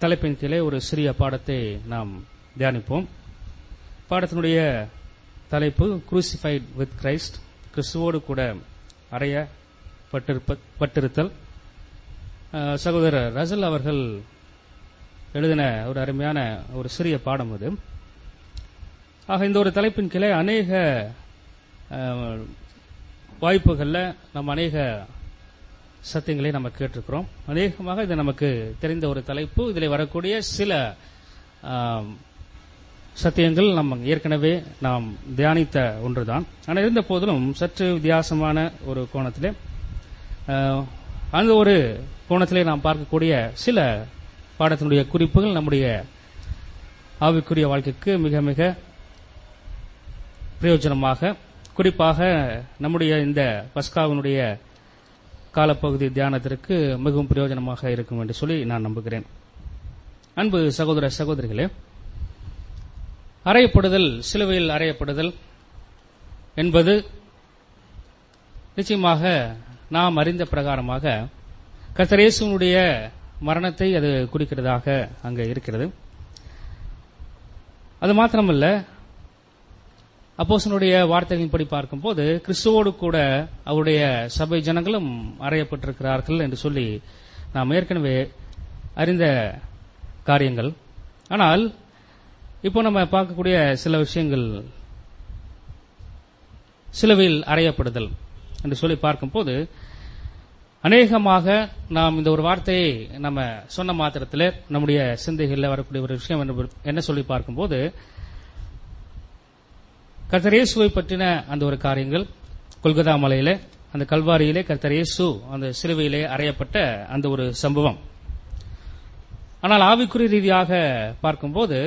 தலைப்பின் கீழே ஒரு சிறிய பாடத்தை நாம் தியானிப்போம் பாடத்தினுடைய தலைப்பு குரூசிஃபைட் வித் கிரைஸ்ட் கிறிஸ்துவோடு கூட அறைய பட்டிருத்தல் அஹ், சகோதரர் ரசல் அவர்கள் எழுதின ஒரு அருமையான ஒரு சிறிய பாடம் அது ஆக இந்த ஒரு தலைப்பின் கீழே அநேக அஹ், வாய்ப்புகள்ல நம்ம அநேக சத்தியங்களை நம்ம கேட்டிருக்கிறோம் அநேகமாக இது நமக்கு தெரிந்த ஒரு தலைப்பு இதில் வரக்கூடிய சில ஆம், சத்தியங்கள் நம்ம ஏற்கனவே நாம் தியானித்த ஒன்றுதான் ஆனால் இருந்த போதிலும் சற்று வித்தியாசமான ஒரு கோணத்திலே அஹ், அந்த ஒரு கோணத்திலே நாம் பார்க்கக்கூடிய சில பாடத்தினுடைய குறிப்புகள் நம்முடைய ஆவிக்குரிய வாழ்க்கைக்கு மிக மிக பிரயோஜனமாக குறிப்பாக நம்முடைய இந்த பஸ்காவினுடைய காலப்பகுதி தியானத்திற்கு மிகவும் பிரயோஜனமாக இருக்கும் என்று சொல்லி நான் நம்புகிறேன் அன்பு சகோதர சகோதரிகளே அறையப்படுதல் சிலுவையில் அறையப்படுதல் என்பது நிச்சயமாக நாம் அறிந்த பிரகாரமாக கர்த்தரேசுவனுடைய மரணத்தை அது குறிக்கிறதாக அங்கே இருக்கிறது அது மாத்திரமல்ல அப்போசனுடைய வார்த்தைகளின்படி பார்க்கும்போது கிறிஸ்துவோடு கூட அவருடைய சபை ஜனங்களும் அறையப்பட்டிருக்கிறார்கள் என்று சொல்லி நாம் ஏற்கனவே அறிந்த காரியங்கள் ஆனால் இப்போ நம்ம பார்க்கக்கூடிய சில விஷயங்கள் சிலுவையில் அறையப்படுதல் என்று சொல்லி பார்க்கும்போது அநேகமாக நாம் இந்த ஒரு வார்த்தையை நம்ம சொன்ன மாத்திரத்தில் நம்முடைய சிந்தைகளில் வரக்கூடிய ஒரு விஷயம் என்ன- என்ன சொல்லி பார்க்கும்போது கர்த்தர் இயேசுவை பற்றின அந்த ஒரு காரியங்கள் கொல்கத்தா மலையிலே அந்த கல்வாரியிலே கர்த்தர் இயேசு அந்த சிலுவையிலே அறையப்பட்ட அந்த ஒரு சம்பவம் ஆனால் ஆவிக்குறி ரீதியாக பார்க்கும்போது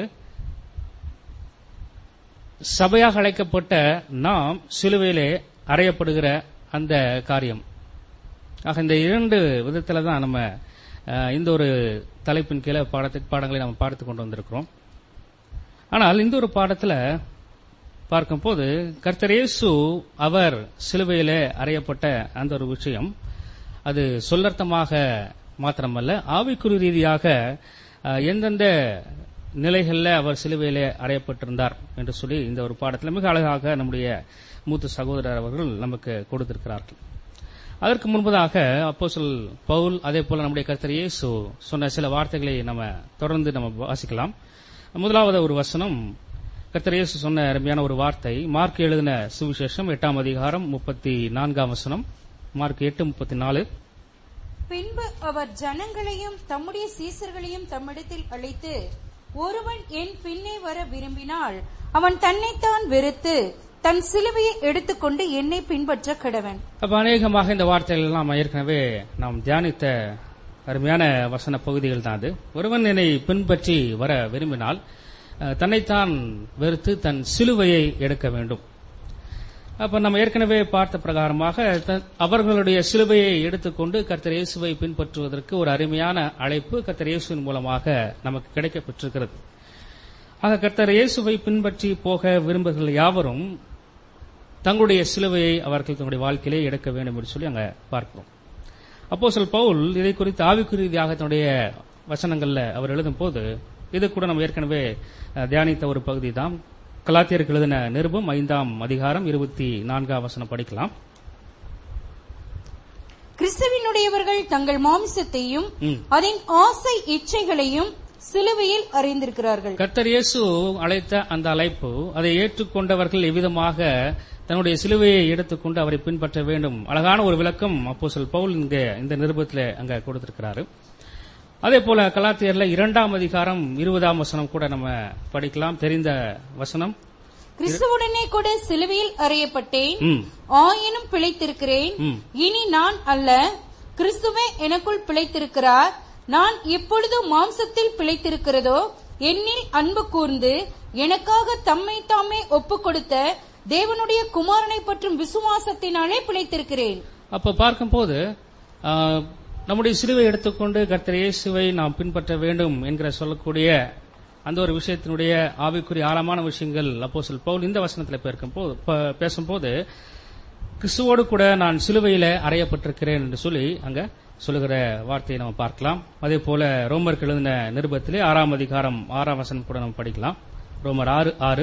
சபையாக அழைக்கப்பட்ட நாம் சிலுவையிலே அறையப்படுகிற அந்த காரியம் ஆக இந்த இரண்டு விதத்துல தான் நம்ம அஹ், இந்த ஒரு தலைப்பின் கீழே பாடத்தை பாடங்களை நம்ம பார்த்து கொண்டு வந்திருக்கிறோம் ஆனால் இந்த ஒரு பாடத்துல பார்க்கும்போது கர்த்தர் இயேசு அவர் சிலுவையிலே அறையப்பட்ட அந்த ஒரு விஷயம் அது சொல்லர்த்தமாக மாத்திரமல்ல ஆவிக்குறி ரீதியாக அஹ், எந்தெந்த நிலைகளில் அவர் சிலுவையிலே அறையப்பட்டிருந்தார் என்று சொல்லி இந்த ஒரு பாடத்தில் மிக அழகாக நம்முடைய மூத்த சகோதரர் அவர்கள் நமக்கு கொடுத்திருக்கிறார்கள் அதற்கு முன்பதாக அப்போஸ்தலர் பவுல் அதே போல நம்முடைய கர்த்தர் இயேசு சொன்ன சில வார்த்தைகளை நம்ம தொடர்ந்து நம்ம வாசிக்கலாம் முதலாவது ஒரு வசனம் கர்த்தர் இயேசு சொன்ன அருமையான ஒரு வார்த்தை மார்க் எழுதின சுவிசேஷம் எட்டாம் அதிகாரம் முப்பத்தி நான்காம் வசனம் மார்க் எட்டு முப்பத்தி நாலு பின்பு அவர் ஜனங்களையும் தம்முடைய சீசர்களையும் தம்மிடத்தில் அழைத்து ஒருவன் என் பின்னே வர விரும்பினால் அவன் தன்னைத்தான் வெறுத்து தன் சிலுவையை எடுத்துக்கொண்டு என்னை பின்பற்ற கடவன் அப்ப அநேகமாக இந்த வார்த்தைகள் எல்லாம் ஏற்கனவே நாம் தியானித்த அருமையான வசன பகுதிகள் தான் அது ஒருவன் என்னை பின்பற்றி வர விரும்பினால் அஹ், தன்னைத்தான் வெறுத்து தன் சிலுவையை எடுக்க வேண்டும் அப்ப நம்ம ஏற்கனவே பார்த்த பிரகாரமாக த- அவர்களுடைய சிலுவையை எடுத்துக்கொண்டு கர்த்தர் இயேசுவை பின்பற்றுவதற்கு ஒரு அருமையான அழைப்பு கர்த்தர் இயேசுவின் மூலமாக நமக்கு கிடைக்கப்பெற்றிருக்கிறது ஆக கர்த்தர் இயேசுவை பின்பற்றி போக விரும்புகிற யாவரும் தங்களுடைய சிலுவையை அவர்கள் தங்களுடைய வாழ்க்கையிலே எடுக்க வேண்டும் என்று சொல்லி அங்க பார்க்கிறோம் அப்போ சொல் பவுல் இதை குறித்து ஆவிக்குறி ரீதியாக தன்னுடைய வசனங்கள்ல அவர் எழுதும் போது இது கூட நம்ம ஏற்கனவே அஹ், தியானித்த ஒரு பகுதி தான் கலாத்தியருக்கு எழுதின நிருபம் ஐந்தாம் அதிகாரம் இருபத்தி நான்காம் வசனம் படிக்கலாம் கிறிஸ்துவினுடையவர்கள் தங்கள் மாமிசத்தையும் ம். அதன் ஆசை இச்சைகளையும் சிலுவையில் அறிந்திருக்கிறார்கள் கர்த்தர் இயேசு அழைத்த அந்த அழைப்பு அதை ஏற்றுக்கொண்டவர்கள் எவ்விதமாக தன்னுடைய சிலுவையை எடுத்துக்கொண்டு அவரை பின்பற்ற வேண்டும் அழகான ஒரு விளக்கம் அப்போஸ்தலர் பவுல் இங்க இந்த நிருபத்தில் அங்க கொடுத்திருக்கிறாரு அதே போல கலாத்தியர்ல இரண்டாம் அதிகாரம் இருபதாம் வசனம் கூட நம்ம படிக்கலாம் தெரிந்த வசனம் கிறிஸ்துவுடனே கூட சிலுவையில் அறையப்பட்டேன் ம், ஆயினும் பிழைத்திருக்கிறேன் ம். இனி நான் அல்ல கிறிஸ்துவே எனக்குள் பிழைத்திருக்கிறார் நான் எப்பொழுது மாம்சத்தில் பிழைத்திருக்கிறதோ என்னில் அன்பு கூர்ந்து எனக்காக தம்மை தாமே ஒப்புக் கொடுத்த தேவனுடைய குமாரனை பற்றும் விசுவாசத்தினாலே பிழைத்திருக்கிறேன் அப்ப பார்க்கும்போது ஆ, நம்முடைய சிலுவை எடுத்துக்கொண்டு கர்த்தர் இயேசுவை நாம் பின்பற்ற வேண்டும் என்கிற சொல்லக்கூடிய அந்த ஒரு விஷயத்தினுடைய ஆவிக்குரிய ஆழமான விஷயங்கள் அப்போ பவுல் இந்த வசனத்தில் பேசும்போது ப- பேசும்போது கிறிஸ்துவோடு கூட நான் சிலுவையில அறையப்பட்டிருக்கிறேன் என்று சொல்லி அங்க சொல்லுகிற வார்த்தையை நம்ம பார்க்கலாம் அதே போல ரோமருக்கு எழுதின நிருபத்திலே ஆறாம் அதிகாரம் ஆறாம் வசனம் கூட நம்ம படிக்கலாம் ரோமர் ஆறு ஆறு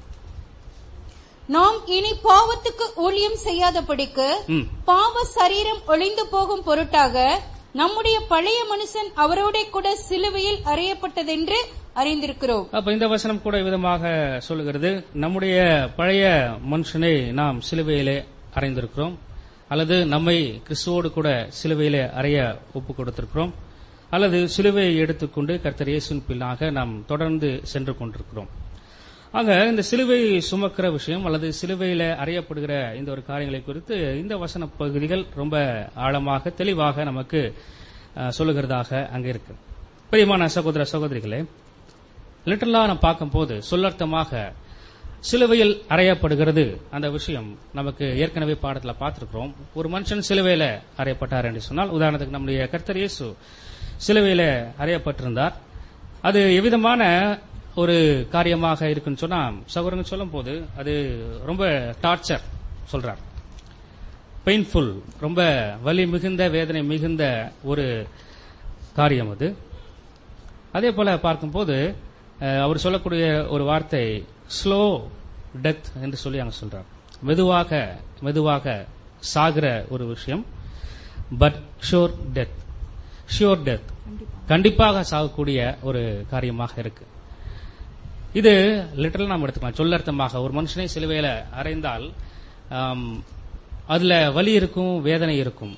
நாம் இனி பாவத்துக்கு ஊழியம் செய்யாதபடிக்கு ம் பாவ சரீரம் ஒளிந்து போகும் பொருட்டாக நம்முடைய பழைய மனுஷன் அவரோட கூட சிலுவையில் அறையப்பட்டதென்று அறிந்திருக்கிறோம் அப்ப இந்த வசனம் கூட விதமாக சொல்லுகிறது நம்முடைய பழைய மனுஷனை நாம் சிலுவையிலே அறைந்திருக்கிறோம் அல்லது நம்மை கிறிஸ்துவோடு கூட சிலுவையிலே அறைய ஒப்பு கொடுத்திருக்கிறோம் அல்லது சிலுவையை எடுத்துக்கொண்டு கர்த்தர் இயேசுவின் பின்னாக நாம் தொடர்ந்து சென்று கொண்டிருக்கிறோம் ஆக இந்த சிலுவை சுமக்கிற விஷயம் அல்லது சிலுவையில அறையப்படுகிற இந்த ஒரு காரியங்களை குறித்து இந்த வசன பகுதிகள் ரொம்ப ஆழமாக தெளிவாக நமக்கு அஹ், சொல்லுகிறதாக அங்கே இருக்கு பிரியமான சகோதர சகோதரிகளே லிட்டரலா நம்ம பார்க்கும்போது சொல்லர்த்தமாக சிலுவையில் அறையப்படுகிறது அந்த விஷயம் நமக்கு ஏற்கனவே பாடத்துல பார்த்திருக்கிறோம் ஒரு மனுஷன் சிலுவையில அறையப்பட்டார் என்று சொன்னால் உதாரணத்துக்கு நம்முடைய கர்த்தர் இயேசு சிலுவையில அறையப்பட்டிருந்தார் அது எவ்விதமான ஒரு காரியமாக இருக்குன்னு சொன்னா சகோதரங்க சொல்லும் போது அது ரொம்ப டார்ச்சர் சொல்றார் பெயின்ஃபுல் ரொம்ப வலி மிகுந்த வேதனை மிகுந்த ஒரு காரியம் அது அதே போல பார்க்கும்போது அஹ், அவர் சொல்லக்கூடிய ஒரு வார்த்தை ஸ்லோ டெத் என்று சொல்லி அங்க சொல்றார் மெதுவாக மெதுவாக சாகிற ஒரு விஷயம் but sure death sure death கண்டிப்பாக சாகக்கூடிய ஒரு காரியமாக இருக்கு இது லிட்டரல் நாம் எடுத்துக்கலாம் சொல்லர்த்தமாக ஒரு மனுஷனை சிலுவையில அறைந்தால் ஆம், அதுல வலி இருக்கும் வேதனை இருக்கும்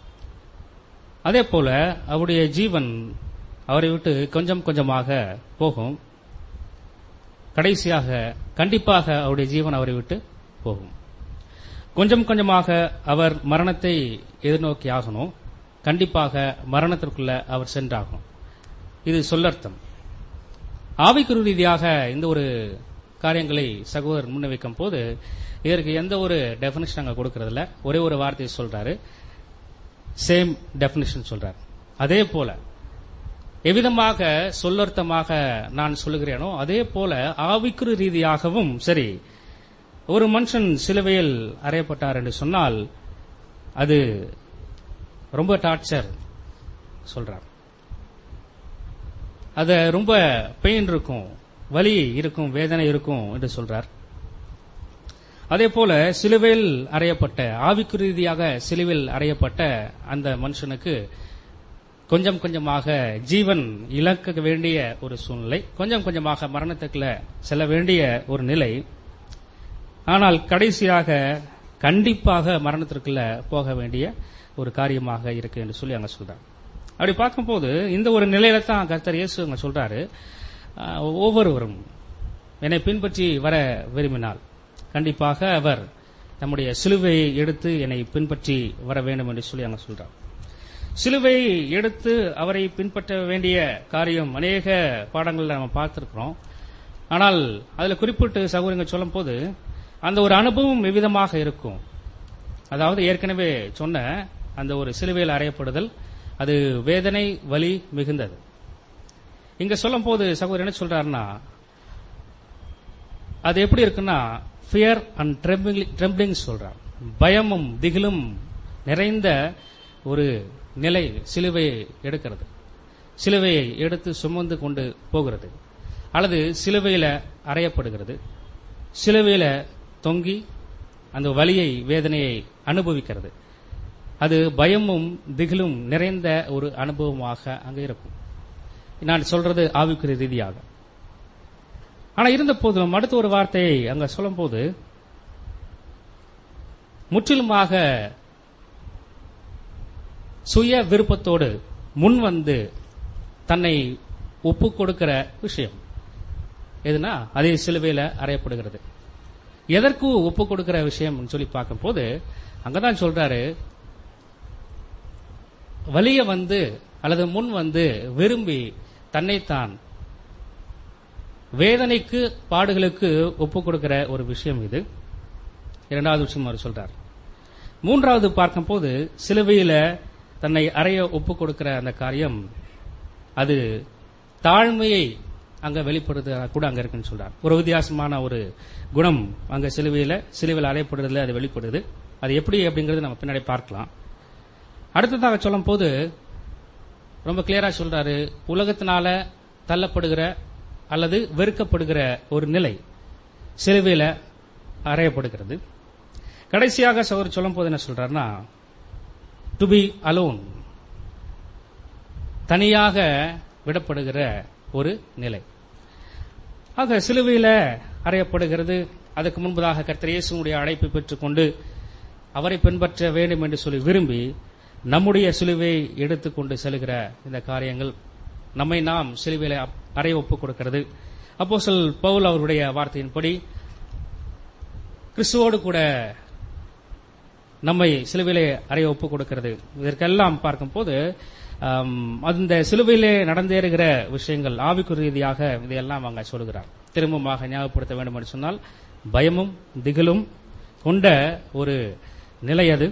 அதே போல அவருடைய ஜீவன் அவரை விட்டு கொஞ்சம் கொஞ்சமாக போகும் கடைசியாக கண்டிப்பாக அவருடைய ஜீவன் அவரை விட்டு போகும் கொஞ்சம் கொஞ்சமாக அவர் மரணத்தை எதிர்நோக்கி ஆகணும் கண்டிப்பாக மரணத்திற்குள்ள அவர் சென்றாகணும் இது சொல்லர்த்தம் ஆவிக்குரு ரீதியாக இந்த ஒரு காரியங்களை சகோதரர் முன்வைக்கும் போது இதற்கு எந்த ஒரு டெபினிஷன் அங்க கொடுக்கறதில்ல ஒரே ஒரு வார்த்தையை சொல்றாரு சேம் டெபினிஷன் சொல்றார் அதே போல எவ்விதமாக சொல்லர்த்தமாக நான் சொல்லுகிறேனோ அதே போல ஆவிக்குரு ரீதியாகவும் சரி ஒரு மனுஷன் சிலுவையில் அறையப்பட்டார் என்று சொன்னால் அது ரொம்ப டார்ச்சர் சொல்றார் அத ரொம்ப பெயின் இருக்கும் வலி இருக்கும் வேதனை இருக்கும் என்று சொல்றார் அதே போல சிலுவையில் அறையப்பட்ட ஆவிக்குரு ரீதியாக சிலுவையில் அறையப்பட்ட அந்த மனுஷனுக்கு கொஞ்சம் கொஞ்சமாக ஜீவன் இழக்க வேண்டிய ஒரு சூழ்நிலை கொஞ்சம் கொஞ்சமாக மரணத்துக்குள்ள செல்ல வேண்டிய ஒரு நிலை ஆனால் கடைசியாக கண்டிப்பாக மரணத்திற்குள்ள போக வேண்டிய ஒரு காரியமாக இருக்கு என்று சொல்லி அங்க சொல்றாங்க அப்படி பார்க்கும்போது இந்த ஒரு நிலையில தான் கர்த்தர் இயேசு அங்க சொல்றாரு ஆஹ், ஒவ்வொருவரும் என்னை பின்பற்றி வர விரும்பினால் கண்டிப்பாக அவர் நம்முடைய சிலுவையை எடுத்து என்னை பின்பற்றி வர வேண்டும் என்று சொல்லி அங்க சொல்றார் சிலுவை எடுத்து அவரை பின்பற்ற வேண்டிய காரியம் அநேக பாடங்கள்ல நம்ம பார்த்திருக்கிறோம் ஆனால் அதுல குறிப்பிட்டு சகோதரங்க சொல்லும் போது அந்த ஒரு அனுபவம் எவ்விதமாக இருக்கும் அதாவது ஏற்கனவே சொன்ன அந்த ஒரு சிலுவையில் அறையப்படுதல் அது வேதனை வலி மிகுந்தது இங்க சொல்லும் போது சகோதரர் என்ன சொல்றாருன்னா அது எப்படி இருக்குன்னா ஃபியர் அண்ட் ட்ரெம்பிளிங் சொல்றார் பயமும் திகிலும் நிறைந்த ஒரு நிலை சிலுவையை எடுக்கிறது சிலுவையை எடுத்து சுமந்து கொண்டு போகிறது அல்லது சிலுவையில அறையப்படுகிறது சிலுவையில தொங்கி அந்த வலியை வேதனையை அனுபவிக்கிறது அது பயமும் திகிலும் நிறைந்த ஒரு அனுபவமாக அங்க இருக்கும் நான் சொல்றது ஆவிக்குரிய ரீதியாக ஆனா இருந்த போதிலும் அடுத்த ஒரு வார்த்தையை அங்க சொல்லும்போது முற்றிலுமாக சுய விருப்பத்தோடு முன் வந்து தன்னை ஒப்பு கொடுக்கிற விஷயம் எதுனா அதே சிலுவையில அறையப்படுகிறது எதற்கு ஒப்பு கொடுக்கிற விஷயம் சொல்லி பார்க்கும்போது அங்கதான் சொல்றாரு வலிய வந்து அல்லது முன் வந்து விரும்பி தன்னைத்தான் வேதனைக்கு பாடுகளுக்கு ஒப்பு கொடுக்கிற ஒரு விஷயம் இது இரண்டாவது விஷயம் அவர் சொல்றார் மூன்றாவது பார்க்கும்போது சிலுவையில தன்னை அறைய ஒப்பு கொடுக்கிற அந்த காரியம் அது தாழ்மையை அங்க வெளிப்படுத்த கூட அங்க இருக்குன்னு சொல்றார் ஒரு வித்தியாசமான ஒரு குணம் அங்க சிலுவையில சிலுவையில் அறையப்படுறதுல அது வெளிப்படுது அது எப்படி அப்படிங்கறது நம்ம பின்னாடி பார்க்கலாம் அடுத்ததாக சொல்லும் போது ரொம்ப கிளியரா சொல்றாரு உலகத்தினால தள்ளப்படுகிற அல்லது வெறுக்கப்படுகிற ஒரு நிலை சிலுவையில அறையப்படுகிறது கடைசியாக சகோதரர் சொல்லும் போது என்ன சொல்றாருன்னா டு பி அலோன் தனியாக விடப்படுகிற ஒரு நிலை ஆக சிலுவையில அறையப்படுகிறது அதுக்கு முன்பதாக கர்த்தர் இயேசுனுடைய அழைப்பை பெற்றுக்கொண்டு அவரை பின்பற்ற வேண்டும் என்று சொல்லி விரும்பி நம்முடைய சிலுவை எடுத்துக்கொண்டு செல்கிற இந்த காரியங்கள் நம்மை நாம் சிலுவையில அறைய ஒப்புக் கொடுக்கிறது அப்போ சொல் பவுல் அவருடைய வார்த்தையின்படி கிறிஸ்துவோடு கூட நம்மை சிலுவையிலே அறைய ஒப்புக் கொடுக்கிறது இதற்கெல்லாம் பார்க்கும்போது ஆம், அந்த சிலுவையிலே நடந்தேறுகிற விஷயங்கள் ஆவிக்குரிய ரீதியாக இதையெல்லாம் அங்க சொல்கிறார் திரும்பமாக ஞாபகப்படுத்த வேண்டும் என்று சொன்னால் பயமும் திகிலும் கொண்ட ஒரு நிலை அது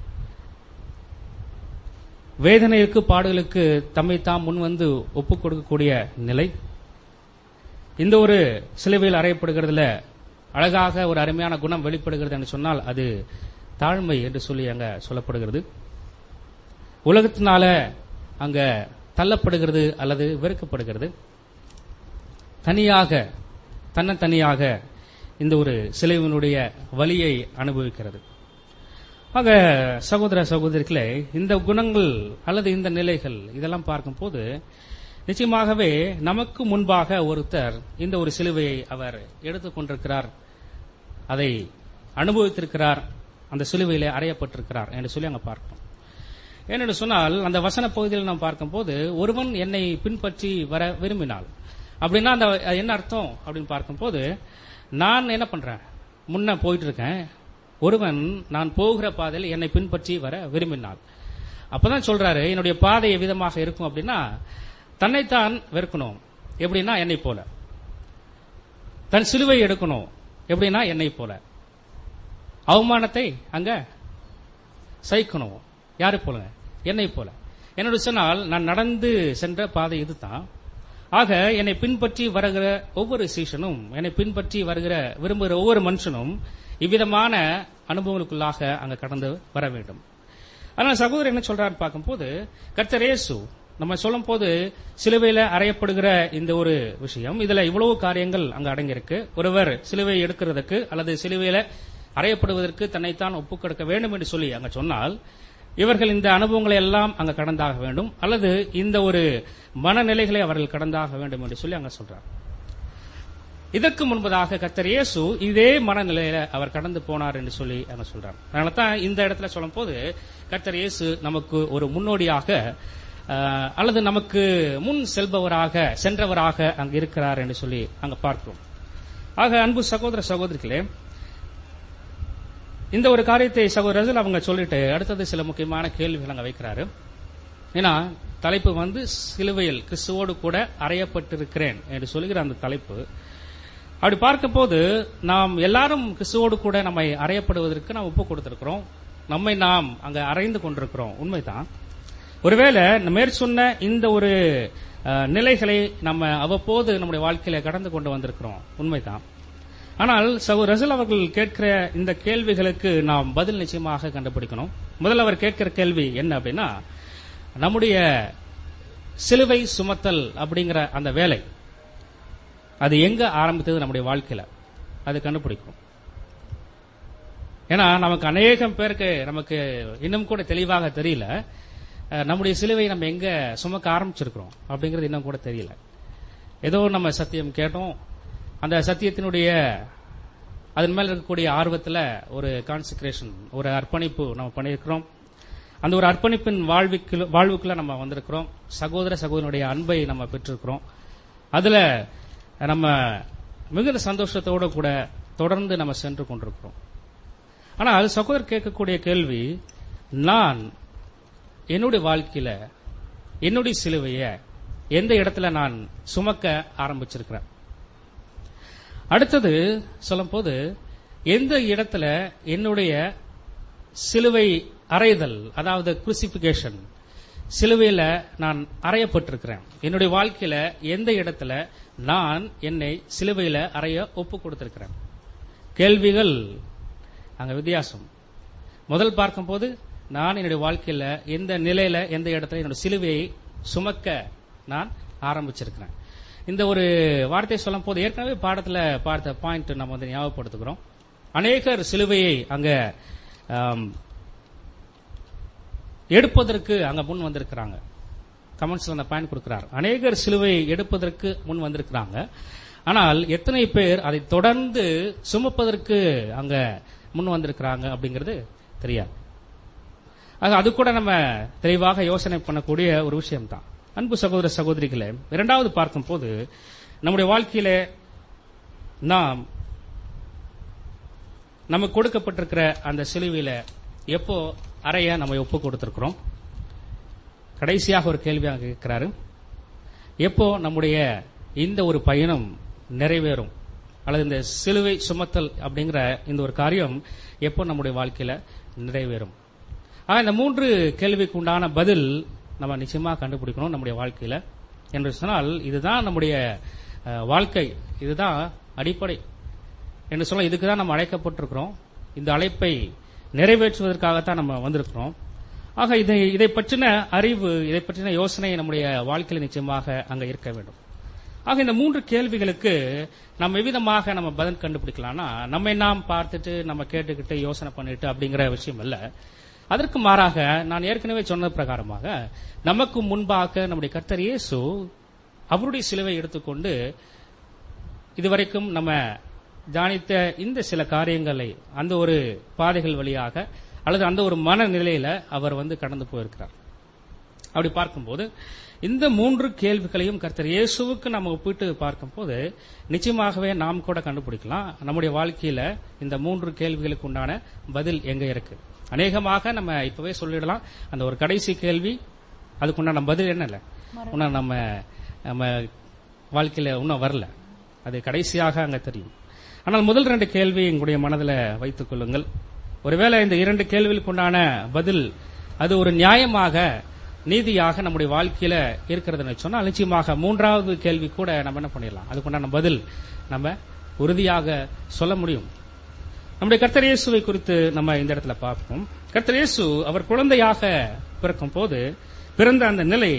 வேதனைக்கு பாடுகளுக்கு தம்மை தாம் முன் வந்து ஒப்புக் கொடுக்கக்கூடிய நிலை இந்த ஒரு சிலுவையில் அறையப்படுகிறதுல அழகாக ஒரு அருமையான குணம் வெளிப்படுகிறது என்று சொன்னால் அது தாழ்மை என்று சொல்லி அங்க சொல்லப்படுகிறது உலகத்தினால அங்க தள்ளப்படுகிறது அல்லது வெறுக்கப்படுகிறது தனியாக தன்னந்தனியாக இந்த ஒரு சிலுவையினுடைய வலியை அனுபவிக்கிறது ஆக சகோதர சகோதரிகளே இந்த குணங்கள் அல்லது இந்த நிலைகள் இதெல்லாம் பார்க்கும்போது நிச்சயமாகவே நமக்கு முன்பாக ஒருத்தர் இந்த ஒரு சிலுவையை அவர் எடுத்துக்கொண்டிருக்கிறார் அதை அனுபவித்திருக்கிறார் அந்த சிலுவையிலே அறையப்பட்டிருக்கிறார் என்று சொல்லி அங்க பார்க்கிறோம் ஏனென்று சொன்னால் அந்த வசன பகுதியில் நாம் பார்க்கும்போது ஒருவன் என்னை பின்பற்றி வர விரும்பினாள் அப்படின்னா அந்த என்ன அர்த்தம் அப்படின்னு பார்க்கும்போது நான் என்ன பண்றேன் முன்ன போயிட்டு இருக்கேன் ஒருவன் நான் போகிற பாதையில் என்னை பின்பற்றி வர விரும்பினாள் அப்பதான் சொல்றாரு என்னுடைய பாதை விதமாக இருக்கும் அப்படின்னா தன்னைத்தான் வெறுக்கணும் எப்படின்னா என்னை போல தன் சிலுவை எடுக்கணும் எப்படின்னா என்னை போல அவமானத்தை அங்க சகிக்கணும் யாரு போல என்னை போல என்னோட சொன்னால் நான் நடந்து சென்ற பாதை இதுதான் ஆக என்னை பின்பற்றி வருகிற ஒவ்வொரு சீசனும் என்னை பின்பற்றி வருகிற விரும்புகிற ஒவ்வொரு மனுஷனும் இவ்விதமான அனுபவங்களுக்குள்ளாக அங்க கடந்து வர வேண்டும் ஆனால் சகோதரர் என்ன சொல்றாரு பார்க்கும்போது கர்த்தர் இயேசு நம்ம சொல்லும் போது சிலுவையில அறையப்படுகிற இந்த ஒரு விஷயம் இதுல இவ்வளவு காரியங்கள் அங்க அடங்கியிருக்கு ஒருவர் சிலுவை எடுக்கிறதுக்கு அல்லது சிலுவையில அறையப்படுவதற்கு தன்னைத்தான் ஒப்புக் கொடுக்க வேண்டும் என்று சொல்லி அங்க சொன்னால் இவர்கள் இந்த அனுபவங்களை எல்லாம் அங்க கடந்தாக வேண்டும் அல்லது இந்த ஒரு மனநிலைகளை அவர்கள் கடந்தாக வேண்டும் என்று சொல்லி அங்க சொல்றார் இதற்கு முன்பதாக கர்த்தர் இயேசு இதே மனநிலையில அவர் கடந்து போனார் என்று சொல்லி அங்க சொல்றார் அதனால தான் இந்த இடத்துல சொல்லும் போது கர்த்தர் இயேசு நமக்கு ஒரு முன்னோடியாக அஹ், அல்லது நமக்கு முன் செல்பவராக சென்றவராக அங்க இருக்கிறார் என்று சொல்லி அங்க பார்க்கிறோம் ஆக அன்பு சகோதர சகோதரிகளே இந்த ஒரு காரியத்தை சகோதரர்கள் அவங்க சொல்லிட்டு அடுத்தது சில முக்கியமான கேள்விகள் அங்க வைக்கிறாரு ஏன்னா தலைப்பு வந்து சிலுவையில் கிறிஸ்துவோடு கூட அறையப்பட்டிருக்கிறேன் என்று சொல்லுகிற அந்த தலைப்பு அப்படி பார்க்கும்போது நாம் எல்லாரும் கிறிஸ்துவோடு கூட நம்மை அறையப்படுவதற்கு நாம் ஒப்பு கொடுத்திருக்கிறோம் நம்மை நாம் அங்க அறைந்து கொண்டிருக்கிறோம் உண்மைதான் ஒருவேளை மேற் சொன்ன இந்த ஒரு அஹ், நிலைகளை நம்ம அவ்வப்போது நம்முடைய வாழ்க்கையில கடந்து கொண்டு வந்திருக்கிறோம் உண்மைதான் ஆனால் சகோ ரசல் அவர்கள் கேட்கிற இந்த கேள்விகளுக்கு நாம் பதில் நிச்சயமாக கண்டுபிடிக்கணும் முதல்ல அவர் கேட்கிற கேள்வி என்ன அப்படின்னா நம்முடைய சிலுவை சுமத்தல் அப்படிங்கிற அந்த வேலை அது எங்க ஆரம்பித்தது நம்முடைய வாழ்க்கையில அது கண்டுபிடிக்கும் ஏன்னா நமக்கு அநேகம் பேருக்கு நமக்கு இன்னும் கூட தெளிவாக தெரியல அஹ், நம்முடைய சிலுவை நம்ம எங்க சுமக்க ஆரம்பிச்சிருக்கிறோம் அப்படிங்கிறது இன்னும் கூட தெரியல ஏதோ நம்ம சத்தியம் கேட்டோம் அந்த சத்தியத்தினுடைய அதன் மேல இருக்கக்கூடிய ஆர்வத்துல ஒரு கான்சென்ட்ரேஷன் ஒரு அர்ப்பணிப்பு நம்ம பண்ணியிருக்கிறோம் அந்த ஒரு அர்ப்பணிப்பின் வாழ்வுக்குள்ள வாழ்வுக்குள்ள நம்ம வந்திருக்கிறோம் சகோதர சகோதரனுடைய அன்பை நம்ம பெற்றிருக்கிறோம் அதுல நம்ம மிகுந்த சந்தோஷத்தோட கூட தொடர்ந்து நம்ம சென்று கொண்டிருக்கிறோம் ஆனால் சகோதரர் கேட்கக்கூடிய கேள்வி நான் என்னுடைய வாழ்க்கையில என்னுடைய சிலுவைய எந்த இடத்துல நான் சுமக்க ஆரம்பிச்சிருக்கிறேன் அடுத்தது சொல்லும்போது எந்த இடத்துல என்னுடைய சிலுவை அறைதல் அதாவது குருசிபிகேஷன் சிலுவையில நான் அறையப்பட்டிருக்கிறேன் என்னுடைய வாழ்க்கையில எந்த இடத்துல நான் என்னை சிலுவையில அறைய ஒப்பு கொடுத்திருக்கிறேன் கேள்விகள் அங்க வித்தியாசம் முதல் பார்க்கும்போது நான் என்னுடைய வாழ்க்கையில எந்த நிலையில எந்த இடத்துல என்னோட சிலுவையை சுமக்க நான் ஆரம்பிச்சிருக்கிறேன் இந்த ஒரு வார்த்தையை சொல்லும் போது ஏற்கனவே பாடத்துல பார்த்த பாயிண்ட் நம்ம வந்து ஞாபகப்படுத்துகிறோம் அநேகர் சிலுவையை அங்க ஆம், எடுப்பதற்கு அங்க முன் வந்திருக்கிறாங்க கமெண்ட்ஸ்ல அந்த பாயிண்ட் கொடுக்கிறார் அநேகர் சிலுவை எடுப்பதற்கு முன் வந்திருக்கிறாங்க ஆனால் எத்தனை பேர் அதை தொடர்ந்து சுமப்பதற்கு அங்க முன் வந்திருக்கிறாங்க அப்படிங்கிறது தெரியாது ஆக அது கூட நம்ம தெளிவாக யோசனை பண்ணக்கூடிய ஒரு விஷயம்தான் அன்பு சகோதர சகோதரிகளே இரண்டாவது பார்க்கும்போது நம்முடைய வாழ்க்கையில நாம் நமக்கு கொடுக்கப்பட்டிருக்கிற அந்த சிலுவையில எப்போ அறைய நம்ம ஒப்பு கொடுத்திருக்கிறோம் கடைசியாக ஒரு கேள்வி அங்க கேட்கிறாரு எப்போ நம்முடைய இந்த ஒரு பயணம் நிறைவேறும் அல்லது இந்த சிலுவை சுமத்தல் அப்படிங்கிற இந்த ஒரு காரியம் எப்போ நம்முடைய வாழ்க்கையில நிறைவேறும் ஆக இந்த மூன்று கேள்விக்கு உண்டான பதில் நம்ம நிச்சயமா கண்டுபிடிக்கணும் நம்முடைய வாழ்க்கையில என்று சொன்னால் இதுதான் நம்முடைய அஹ், வாழ்க்கை இதுதான் அடிப்படை என்று சொல்ல இதுக்கு தான் நம்ம அழைக்கப்பட்டிருக்கிறோம் இந்த அழைப்பை நிறைவேற்றுவதற்காகத்தான் நம்ம வந்திருக்கிறோம் ஆக இதை இதை பற்றின அறிவு இதை பற்றின யோசனை நம்முடைய வாழ்க்கையில் நிச்சயமாக அங்க இருக்க வேண்டும் ஆக இந்த மூன்று கேள்விகளுக்கு நம்ம எவ்விதமாக நம்ம பதில் கண்டுபிடிக்கலாம்னா நம்மை நாம் பார்த்துட்டு நம்ம கேட்டுக்கிட்டு யோசனை பண்ணிட்டு அப்படிங்கிற விஷயம் அல்ல அதற்கு மாறாக நான் ஏற்கனவே சொன்னது பிரகாரமாக நமக்கு முன்பாக நம்முடைய கர்த்தர் இயேசு அவருடைய சிலுவை எடுத்துக்கொண்டு இதுவரைக்கும் நம்ம தியானித்த இந்த சில காரியங்களை அந்த ஒரு பாதைகள் வழியாக அல்லது அந்த ஒரு மனநிலையில அவர் வந்து கடந்து போயிருக்கிறார் அப்படி பார்க்கும்போது இந்த மூன்று கேள்விகளையும் கர்த்தர் இயேசுவுக்கு நம்ம ஒப்பிட்டு பார்க்கும்போது நிச்சயமாகவே நாம் கூட கண்டுபிடிக்கலாம் நம்முடைய வாழ்க்கையில இந்த மூன்று கேள்விகளுக்கு உண்டான பதில் எங்க இருக்கு அநேகமாக நம்ம இப்பவே சொல்லிடலாம் அந்த ஒரு கடைசி கேள்வி அதுக்குண்டான பதில் என்ன இல்ல இன்னும் நம்ம நம்ம வாழ்க்கையில இன்னும் வரல அது கடைசியாக அங்க தெரியும் ஆனால் முதல் ரெண்டு கேள்வி எங்களுடைய மனதில் வைத்துக் கொள்ளுங்கள் ஒருவேளை இந்த இரண்டு கேள்விகளுக்கு உண்டான பதில் அது ஒரு நியாயமாக நீதியாக நம்முடைய வாழ்க்கையில இருக்கிறதுன்னு சொன்னால் நிச்சயமாக மூன்றாவது கேள்வி கூட நம்ம என்ன பண்ணிடலாம் அதுக்குண்டான பதில் நம்ம உறுதியாக சொல்ல முடியும் நம்முடைய கர்த்தர் இயேசுவை குறித்து நம்ம இந்த இடத்துல பார்ப்போம் கர்த்தர் இயேசு அவர் குழந்தையாக பிறக்கும் போது பிறந்த அந்த நிலை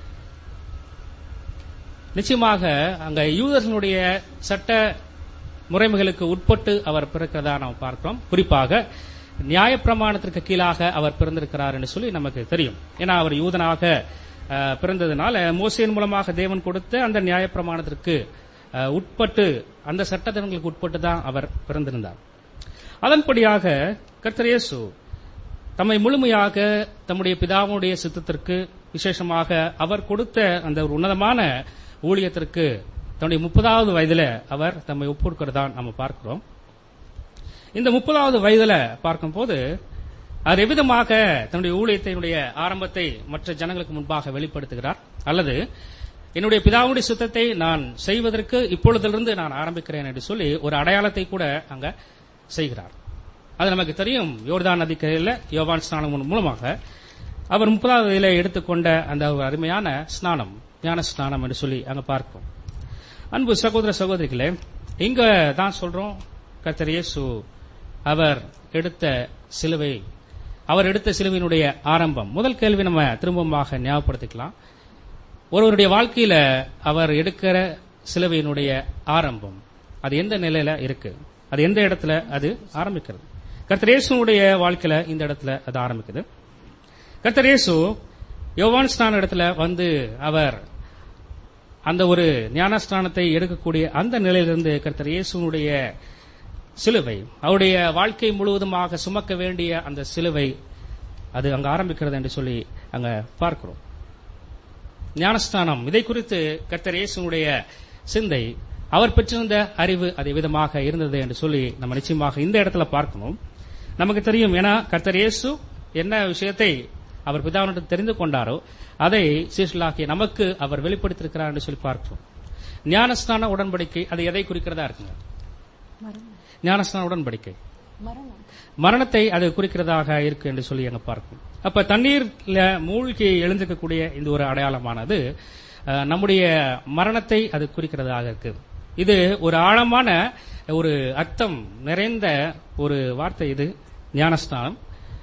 நிச்சயமாக அங்க யூதர்களுடைய சட்ட முறைமைகளுக்கு உட்பட்டு அவர் பிறக்கிறதா நாம் பார்க்கிறோம் குறிப்பாக நியாயப்பிரமாணத்திற்கு கீழாக அவர் பிறந்திருக்கிறார் என்று சொல்லி நமக்கு தெரியும் ஏன்னா அவர் யூதனாக அஹ், பிறந்ததுனால மோசையின் மூலமாக தேவன் கொடுத்த அந்த நியாயப்பிரமாணத்திற்கு அஹ், உட்பட்டு அந்த சட்டத்தினங்களுக்கு உட்பட்டு தான் அவர் பிறந்திருந்தார் அதன்படியாக கர்த்தர் இயேசு தம்மை முழுமையாக தம்முடைய பிதாவுடைய சித்தத்திற்கு விசேஷமாக அவர் கொடுத்த அந்த ஒரு உன்னதமான ஊழியத்திற்கு தன்னுடைய முப்பதாவது வயதில அவர் தம்மை ஒப்புக்கொடுக்கிறதா நம்ம பார்க்கிறோம் இந்த முப்பதாவது வயதுல பார்க்கும்போது அவர் எவ்விதமாக தன்னுடைய ஊழியத்தினுடைய ஆரம்பத்தை மற்ற ஜனங்களுக்கு முன்பாக வெளிப்படுத்துகிறார் அல்லது என்னுடைய பிதாவுடைய சுத்தத்தை நான் செய்வதற்கு இப்பொழுதிலிருந்து நான் ஆரம்பிக்கிறேன் என்று சொல்லி ஒரு அடையாளத்தை கூட அங்க செய்கிறார் அது நமக்கு தெரியும் யோர்தான் நதிக்கரையில் யோவான் ஸ்நானம் மூலமாக அவர் முப்பதாவது வயதில எடுத்துக்கொண்ட அந்த ஒரு அருமையான ஸ்நானம் ஞான ஸ்நானம் என்று சொல்லி அங்க பார்க்கிறோம் அன்பு சகோதர சகோதரிகளே இங்க தான் சொல்றோம் கர்த்தர் இயேசு அவர் எடுத்த சிலுவை அவர் எடுத்த சிலுவையினுடைய ஆரம்பம் முதல் கேள்வி நம்ம திரும்பமாக ஞாபகப்படுத்திக்கலாம் ஒருவருடைய வாழ்க்கையில அவர் எடுக்கிற சிலுவையினுடைய ஆரம்பம் அது எந்த நிலையில இருக்கு அது எந்த இடத்துல அது ஆரம்பிக்கிறது கர்த்தர் இயேசுனுடைய வாழ்க்கையில இந்த இடத்துல அது ஆரம்பிக்குது கர்த்தர் இயேசு யோவான் ஸ்நான இடத்துல வந்து அவர் அந்த ஒரு ஞானஸ்தானத்தை எடுக்கக்கூடிய அந்த நிலையிலிருந்து கர்த்தர் இயேசுனுடைய சிலுவை அவருடைய வாழ்க்கை முழுவதுமாக சுமக்க வேண்டிய அந்த சிலுவை அது அங்க ஆரம்பிக்கிறது என்று சொல்லி அங்க பார்க்கிறோம் ஞானஸ்தானம் இதை குறித்து கர்த்தர் இயேசுனுடைய சிந்தை அவர் பெற்றிருந்த அறிவு அது விதமாக இருந்தது என்று சொல்லி நம்ம நிச்சயமாக இந்த இடத்துல பார்க்கணும் நமக்கு தெரியும் ஏன்னா கர்த்தர் இயேசு என்ன விஷயத்தை அவர் பிதாவினிடம் தெரிந்து கொண்டாரோ அதை சீசலாக்கி நமக்கு அவர் வெளிப்படுத்தியிருக்கிறார் என்று சொல்லி பார்க்கிறோம் ஞானஸ்தான உடன்படிக்கை அது எதை குறிக்கிறதா இருக்குங்க ஞானஸ்தான உடன்படிக்கை மரணம் மரணத்தை அது குறிக்கிறதாக இருக்கு என்று சொல்லி அங்க பார்க்கும் அப்ப தண்ணீர்ல மூழ்கி எழுந்திருக்கக்கூடிய இந்த ஒரு அடையாளமானது அஹ், நம்முடைய மரணத்தை அது குறிக்கிறதாக இருக்கு இது ஒரு ஆழமான ஒரு அர்த்தம் நிறைந்த ஒரு வார்த்தை இது ஞானஸ்தானம்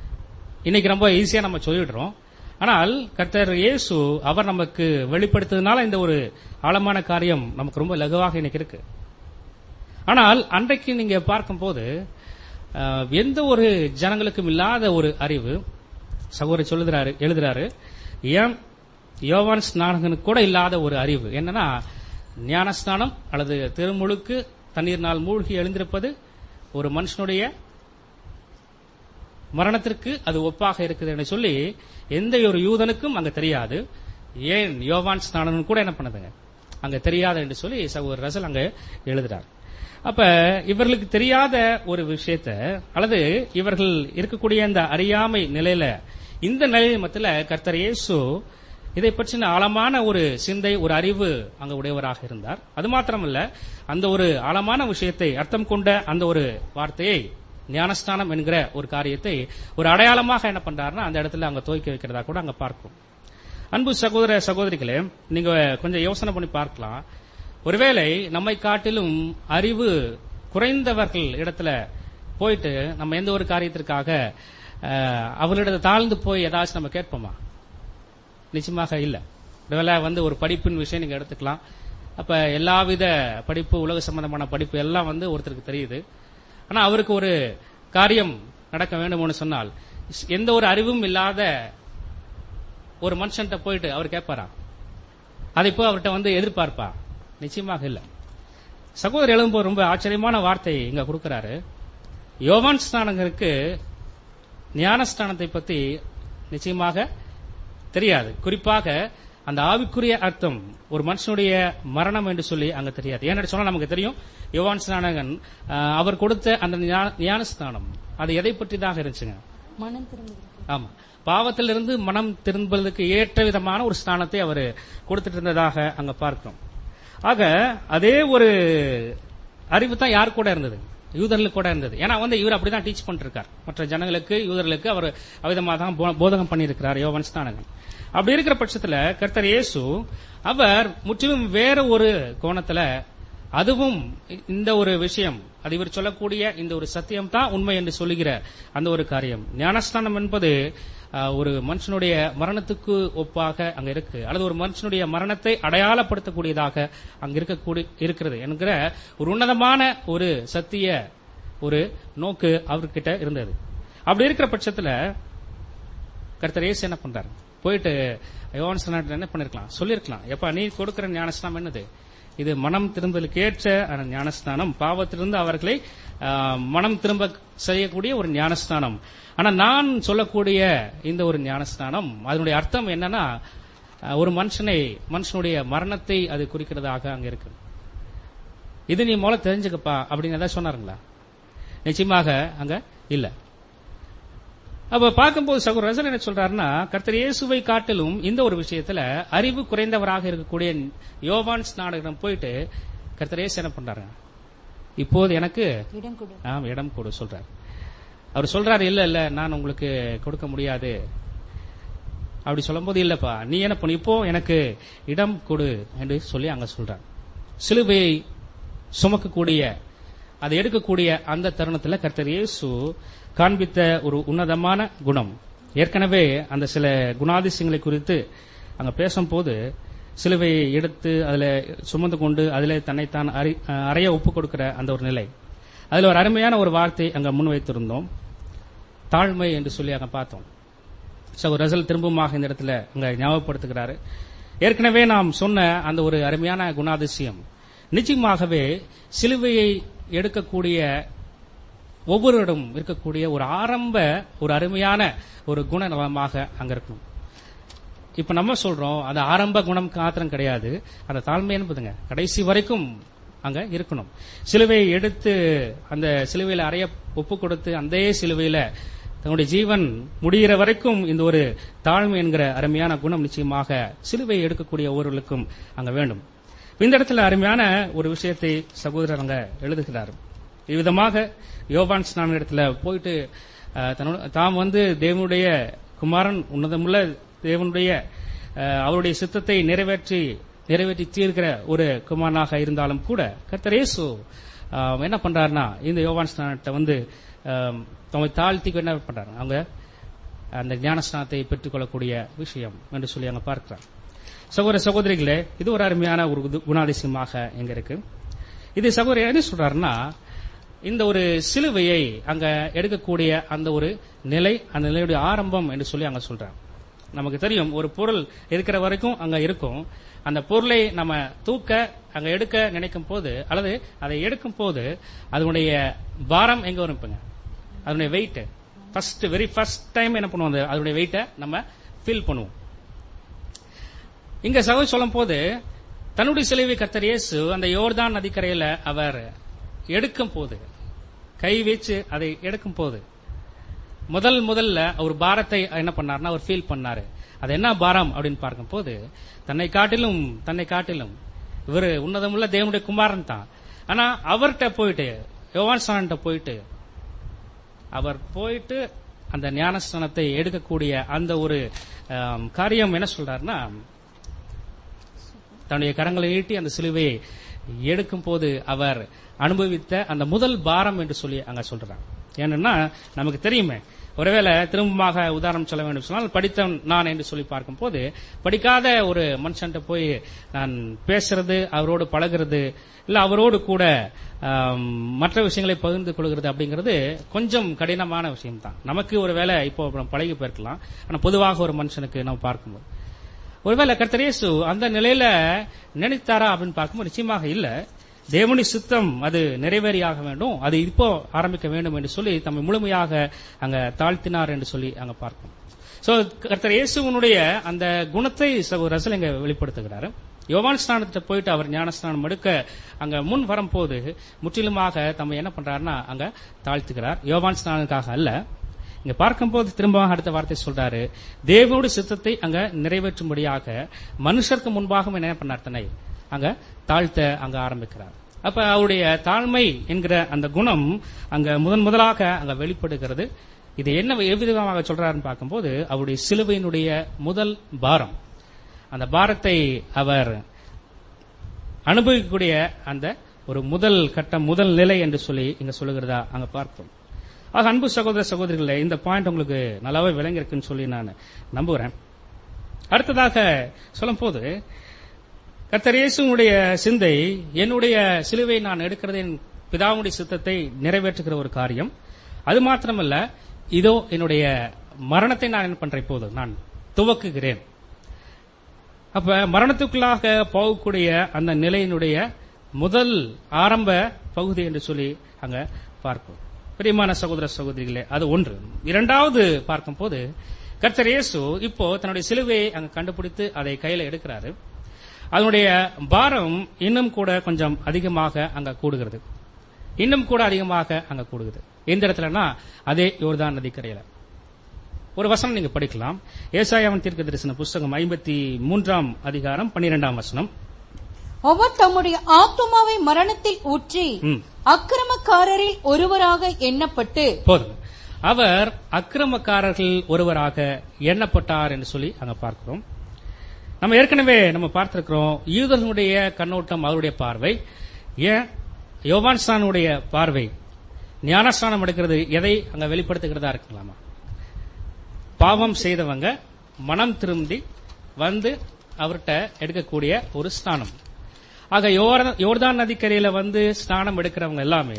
இன்னைக்கு ரொம்ப ஈஸியா நம்ம சொல்லிடுறோம் ஆனால் கர்த்தர் இயேசு அவர் நமக்கு வெளிப்படுத்ததுனால இந்த ஒரு ஆழமான காரியம் நமக்கு ரொம்ப லகுவாக இன்னைக்கு இருக்கு ஆனால் அன்றைக்கு நீங்க பார்க்கும்போது அஹ், எந்த ஒரு ஜனங்களுக்கும் இல்லாத ஒரு அறிவு சகோதரர் சொல்லுகிறாரு எழுதுறாரு ஏன் யோவான் ஸ்நானகனுக்கு கூட இல்லாத ஒரு அறிவு என்னன்னா ஞானஸ்நானம் அல்லது திருமுழுக்கு தண்ணீர்னால் மூழ்கி எழுந்திருப்பது ஒரு மனுஷனுடைய மரணத்திற்கு அது ஒப்பாக இருக்குது என்று சொல்லி எந்த ஒரு யூதனுக்கும் அங்க தெரியாது ஏன் யோவான் ஸ்நானன் கூட என்ன பண்ணுதுங்க அங்க தெரியாது என்று சொல்லி சகோதரர் ரசல் அங்க எழுதுறார் அப்ப இவர்களுக்கு தெரியாத ஒரு விஷயத்த அல்லது இவர்கள் இருக்கக்கூடிய இந்த அறியாமை நிலையில இந்த நிலை மத்தியில கர்த்தர் இயேசு இதை பற்றின ஆழமான ஒரு சிந்தை ஒரு அறிவு அங்க உடையவராக இருந்தார் அது மாத்திரமல்ல அந்த ஒரு ஆழமான விஷயத்தை அர்த்தம் கொண்ட அந்த ஒரு வார்த்தையை ஞானஸ்தானம் என்கிற ஒரு காரியத்தை ஒரு அடையாளமாக என்ன பண்றாருன்னா அந்த இடத்துல அங்க துவக்கி வைக்கிறதா கூட அங்க பார்க்கும் அன்பு சகோதர சகோதரிகளே நீங்க கொஞ்சம் யோசனை பண்ணி பார்க்கலாம் ஒருவேளை நம்மை காட்டிலும் அறிவு குறைந்தவர்கள் இடத்துல போயிட்டு நம்ம எந்த ஒரு காரியத்திற்காக அஹ், அவர்களிடத்தை தாழ்ந்து போய் ஏதாச்சும் நம்ம கேட்போமா நிச்சயமாக இல்ல ஒருவேளை வந்து ஒரு படிப்பின் விஷயம் நீங்க எடுத்துக்கலாம் அப்ப எல்லாவித படிப்பு உலக சம்பந்தமான படிப்பு எல்லாம் வந்து ஒருத்தருக்கு தெரியுது ஆனா அவருக்கு ஒரு காரியம் நடக்க வேண்டும்னு சொன்னால் எந்த ஒரு அறிவும் இல்லாத ஒரு மனுஷன்ட்ட போயிட்டு அவர் கேட்பாரா அதை போய் அவர்கிட்ட வந்து எதிர்பார்ப்பா நிச்சயமாக இல்ல சகோதரர் எழும்போது ரொம்ப ஆச்சரியமான வார்த்தை இங்க கொடுக்கிறாரு யோவான் ஸ்நானகருக்கு ஞானஸ்தானத்தை பத்தி நிச்சயமாக தெரியாது குறிப்பாக அந்த ஆவிக்குரிய அர்த்தம் ஒரு மனுஷனுடைய மரணம் என்று சொல்லி அங்க தெரியாது ஏன்னு சொன்னா நமக்கு தெரியும் யோவான் ஸ்நானகன் ஆஹ், அவர் கொடுத்த அந்த ஞா- ஞானஸ்தானம் அது எதை பற்றிதாக இருந்துச்சுங்க மனம் திரும்புகிறது ஆமா பாவத்திலிருந்து மனம் திரும்புவதற்கு ஏற்ற விதமான ஒரு ஸ்தானத்தை அவர் கொடுத்துட்டு இருந்ததாக அங்க பார்க்கிறோம் ஆக அதே ஒரு அறிவு தான் யார் கூட இருந்தது யூதர்களுக்கு கூட இருந்தது ஏன்னா வந்து இவர் அப்படிதான் டீச் பண்ணிருக்கார் மற்ற ஜனங்களுக்கு யூதர்களுக்கு அவர் அவிதமாக தான் போ- போதகம் பண்ணியிருக்கிறார் யோவன் ஸ்தானகன் அப்படி இருக்கிற பட்சத்துல கர்த்தர் இயேசு அவர் முற்றிலும் வேற ஒரு கோணத்துல அதுவும் இந்த ஒரு விஷயம் அது இவர் சொல்லக்கூடிய இந்த ஒரு சத்தியம் தான் உண்மை என்று சொல்லுகிற அந்த ஒரு காரியம் ஞானஸ்தானம் என்பது ஆஹ், ஒரு மனுஷனுடைய மரணத்துக்கு ஒப்பாக அங்க இருக்கு அல்லது ஒரு மனுஷனுடைய மரணத்தை அடையாளப்படுத்தக்கூடியதாக அங்க இருக்கக்கூடிய இருக்கிறது என்கிற ஒரு உன்னதமான ஒரு சத்திய ஒரு நோக்கு அவர்கிட்ட இருந்தது அப்படி இருக்கிற பட்சத்துல கர்த்தர் இயேசு என்ன பண்றாரு போயிட்டு யோவான் ஸ்நானகன் என்ன பண்ணிருக்கலாம் சொல்லிருக்கலாம் எப்ப நீ கொடுக்கிற ஞானஸ்தானம் என்னது இது மனம் திரும்பலுக்கு ஏற்ற அந்த ஞானஸ்தானம் பாவத்திலிருந்து அவர்களை ஆஹ், மனம் திரும்ப செய்யக்கூடிய ஒரு ஞானஸ்தானம் ஆனா நான் சொல்லக்கூடிய இந்த ஒரு ஞானஸ்தானம் அதனுடைய அர்த்தம் என்னன்னா ஆஹ், ஒரு மனுஷனை மனுஷனுடைய மரணத்தை அது குறிக்கிறதாக அங்க இருக்கு இது நீ மூல தெரிஞ்சுக்கப்பா அப்படின்னு ஏதாவது சொன்னாருங்களா நிச்சயமாக அங்க இல்ல அப்ப பார்க்கும்போது சகோதரர் ரசல் என்ன சொல்றாருன்னா கர்த்தர் இயேசுவை காட்டிலும் இந்த ஒரு விஷயத்துல அறிவு குறைந்தவராக இருக்கக்கூடிய யோவான் ஸ்நானகரிடம் போயிட்டு கர்த்தர் இயேசு என்ன பண்றாரு இப்போது எனக்கு இடம் கொடு ஆம் இடம் கொடு சொல்றாரு அவர் சொல்றாரு இல்ல இல்ல நான் உங்களுக்கு கொடுக்க முடியாது அப்படி சொல்லும்போது இல்லப்பா நீ என்ன பண்ணு இப்போ எனக்கு இடம் கொடு என்று சொல்லி அங்க சொல்றார் சிலுவையை சுமக்கக்கூடிய அதை எடுக்கக்கூடிய அந்த தருணத்துல கர்த்தர் இயேசு காண்பித்த ஒரு உன்னதமான குணம் ஏற்கனவே அந்த சில குணாதிசயங்களை குறித்து அங்க பேசும்போது சிலுவையை எடுத்து அதுல சுமந்து கொண்டு அதிலே தன்னைத்தான் அறி- அறைய ஒப்பு கொடுக்கிற அந்த ஒரு நிலை அதுல ஒரு அருமையான ஒரு வார்த்தை அங்க முன் வைத்திருந்தோம் தாழ்மை என்று சொல்லி அங்க பார்த்தோம் சோ ரசல் திரும்பமாக இந்த இடத்துல அங்க ஞாபகப்படுத்துகிறாரு ஏற்கனவே நாம் சொன்ன அந்த ஒரு அருமையான குணாதிசயம் நிச்சயமாகவே சிலுவையை எடுக்கக்கூடிய ஒவ்வொருவரிடம் இருக்கக்கூடிய ஒரு ஆரம்ப ஒரு அருமையான ஒரு குணநலமாக அங்க இருக்கணும் இப்ப நம்ம சொல்றோம் அது ஆரம்ப குணம் மாத்திரம் கிடையாது அந்த தாழ்மை என்பதுங்க கடைசி வரைக்கும் அங்க இருக்கணும் சிலுவையை எடுத்து அந்த சிலுவையில அறைய ஒப்பு கொடுத்து அந்த சிலுவையில தன்னுடைய ஜீவன் முடிகிற வரைக்கும் இந்த ஒரு தாழ்மை என்கிற அருமையான குணம் நிச்சயமாக சிலுவையை எடுக்கக்கூடிய ஒவ்வொருவருக்கும் அங்க வேண்டும் இந்த இடத்துல அருமையான ஒரு விஷயத்தை சகோதரர் அங்க எழுதுகிறார் இவ்விதமாக யோவான் ஸ்நான இடத்துல போயிட்டு அஹ், தன்னோட- தாம் வந்து தேவனுடைய குமாரன் உன்னதமுள்ள தேவனுடைய அஹ், அவருடைய சித்தத்தை நிறைவேற்றி நிறைவேற்றி தீர்க்கிற ஒரு குமாரனாக இருந்தாலும் கூட கர்த்தர் இயேசு அஹ், என்ன பண்றாருன்னா இந்த யோவான் ஸ்நானத்தை வந்து அஹ், தம்மை தாழ்த்தி என்ன பண்றாரு அவங்க அந்த ஞானஸ்நானத்தை பெற்றுக்கொள்ளக்கூடிய விஷயம் என்று சொல்லி அங்க பார்க்கிறார் சகோதர சகோதரிகளே இது ஒரு அருமையான ஒரு குது- குணாதிசயமாக எங்க இருக்கு இது சகோதரி என்ன சொல்றாருன்னா இந்த ஒரு சிலுவையை அங்க எடுக்கக்கூடிய அந்த ஒரு நிலை அந்த நிலையுடைய ஆரம்பம் என்று சொல்லி அங்க சொல்றார் நமக்கு தெரியும் ஒரு பொருள் இருக்கிற வரைக்கும் அங்க இருக்கும் அந்த பொருளை நம்ம தூக்க அங்க எடுக்க நினைக்கும் போது அல்லது அதை எடுக்கும் போது அதனுடைய பாரம் எங்க வரும் இப்பங்க அதனுடைய weight first very first time என்ன பண்ணுவோம் அந்த- அதனுடைய வெயிட்டை நம்ம ஃபீல் பண்ணுவோம் இங்க சகோதரி சொல்லும் போது தன்னுடைய சிலுவை கர்த்தர் இயேசு அந்த யோர்தான் நதிக்கரையில அவர் எடுக்கும் போது கை வச்சு அதை எடுக்கும் போது முதல் முதல்ல அவர் பாரத்தை என்ன பண்ணார்னா அவர் ஃபீல் பண்ணாரு அது என்ன பாரம் அப்படின்னு பார்க்கும்போது தன்னை காட்டிலும் தன்னை காட்டிலும் இவர் உன்னதமுள்ள தேவனுடைய குமாரன் தான் ஆனா அவர்கிட்ட போயிட்டு யோவான் சான்கிட்ட போயிட்டு அவர் போயிட்டு அந்த ஞானஸ்தானத்தை எடுக்கக்கூடிய அந்த ஒரு ஆம், காரியம் என்ன சொல்றாருன்னா தன்னுடைய கரங்களை நீட்டி அந்த சிலுவையை எடுக்கும் போது அவர் அனுபவித்த அந்த முதல் பாரம் என்று சொல்லி அங்க சொல்றாங்க ஏன்னா நமக்கு தெரியுமே ஒருவேளை திரும்பமாக உதாரணம் சொல்ல வேண்டும் சொன்னால் படித்தவன் நான் என்று சொல்லி பார்க்கும்போது படிக்காத ஒரு மனுஷன்ட்ட போய் நான் பேசுறது அவரோடு பழகுறது இல்ல அவரோடு கூட ஆம், மற்ற விஷயங்களை பகிர்ந்து கொள்கிறது அப்படிங்கிறது கொஞ்சம் கடினமான விஷயம் தான் நமக்கு ஒரு வேளை இப்போ நம்ம பழகி போயிருக்கலாம் ஆனா பொதுவாக ஒரு மனுஷனுக்கு நம்ம பார்க்கும்போது ஒருவேளை கர்த்தர் இயேசு அந்த நிலையில நினைத்தாரா அப்படின்னு பார்க்கும்போது நிச்சயமாக இல்ல தேவனி சித்தம் அது நிறைவேறியாக வேண்டும் அது இப்போ ஆரம்பிக்க வேண்டும் என்று சொல்லி தம்மை முழுமையாக அங்க தாழ்த்தினார் என்று சொல்லி அங்க பார்க்கணும் சோ கர்த்தர் இயேசுவனுடைய அந்த குணத்தை சகோதரர் ரசல் இங்க வெளிப்படுத்துகிறாரு யோவான் ஸ்நானத்தை போயிட்டு அவர் ஞானஸ்நானம் எடுக்க அங்க முன் வரும்போது முற்றிலுமாக தம்மை என்ன பண்றாருன்னா அங்க தாழ்த்துகிறார் யோவான் ஸ்நானத்துக்காக அல்ல இங்க பார்க்கும்போது திரும்ப அடுத்த வார்த்தை சொல்றாரு தேவனுடைய சித்தத்தை அங்க நிறைவேற்றும்படியாக மனுஷருக்கு முன்பாக என்ன பண்ணார் தன்னை அங்க தாழ்த்த அங்க ஆரம்பிக்கிறார் அப்ப அவருடைய தாழ்மை என்கிற அந்த குணம் அங்க முதன் முதலாக அங்க வெளிப்படுகிறது இது என்ன எவ்விதமாக சொல்றாருன்னு பார்க்கும்போது அவருடைய சிலுவையினுடைய முதல் பாரம் அந்த பாரத்தை அவர் அனுபவிக்கக்கூடிய அந்த ஒரு முதல் கட்டம் முதல் நிலை என்று சொல்லி இங்க சொல்லுகிறதா அங்க பார்ப்போம் ஆக அன்பு சகோதர சகோதரிகளே இந்த பாயிண்ட் உங்களுக்கு நல்லாவே விளங்கியிருக்குன்னு சொல்லி நான் நம்புகிறேன் அடுத்ததாக சொல்லும் போது கர்த்தர் இயேசுனுடைய சிந்தை என்னுடைய சிலுவை நான் எடுக்கிறது என் பிதாவுடைய சித்தத்தை நிறைவேற்றுகிற ஒரு காரியம் அது மாத்திரமல்ல இதோ என்னுடைய மரணத்தை நான் என்ன பண்றேன் இப்போது நான் துவக்குகிறேன் அப்ப மரணத்துக்குள்ளாக போகக்கூடிய அந்த நிலையினுடைய முதல் ஆரம்ப பகுதி என்று சொல்லி அங்க பார்ப்போம் பிரியமான சகோதர சகோதரிகளே அது ஒன்று இரண்டாவது பார்க்கும்போது கர்த்தர் இயேசு இப்போ தன்னுடைய சிலுவையை அங்க கண்டுபிடித்து அதை கையில எடுக்கிறாரு அதனுடைய பாரம் இன்னும் கூட கொஞ்சம் அதிகமாக அங்க கூடுகிறது இன்னும் கூட அதிகமாக அங்க கூடுகிறது எந்த இடத்துலனா அதே யோர்தான் நதிக்கரையில ஒரு வசனம் நீங்க படிக்கலாம் ஏசாயாவின் தீர்க்க தரிசன புஸ்தகம் ஐம்பத்தி மூன்றாம் அதிகாரம் பன்னிரெண்டாம் வசனம் அவர் தம்முடைய ஆத்துமாவை மரணத்தில் ஊற்றி ம். அக்கிரமக்காரரில் ஒருவராக எண்ணப்பட்டு போதும் அவர் அக்கிரமக்காரர்கள் ஒருவராக எண்ணப்பட்டார் என்று சொல்லி அங்க பார்க்கிறோம் நம்ம ஏற்கனவே நம்ம பார்த்திருக்கிறோம் யூதனுடைய கண்ணோட்டம் அவருடைய பார்வை ஏன் யோவான்ஸ்தானுடைய பார்வை ஞானஸ்தானம் எடுக்கிறது எதை அங்க வெளிப்படுத்துகிறதா இருக்கலாமா பாவம் செய்தவங்க மனம் திரும்பி வந்து அவர்கிட்ட எடுக்கக்கூடிய ஒரு ஸ்நானம் ஆக யோர்தான் யோர்தான் நதிக்கரையில வந்து ஸ்நானம் எடுக்கிறவங்க எல்லாமே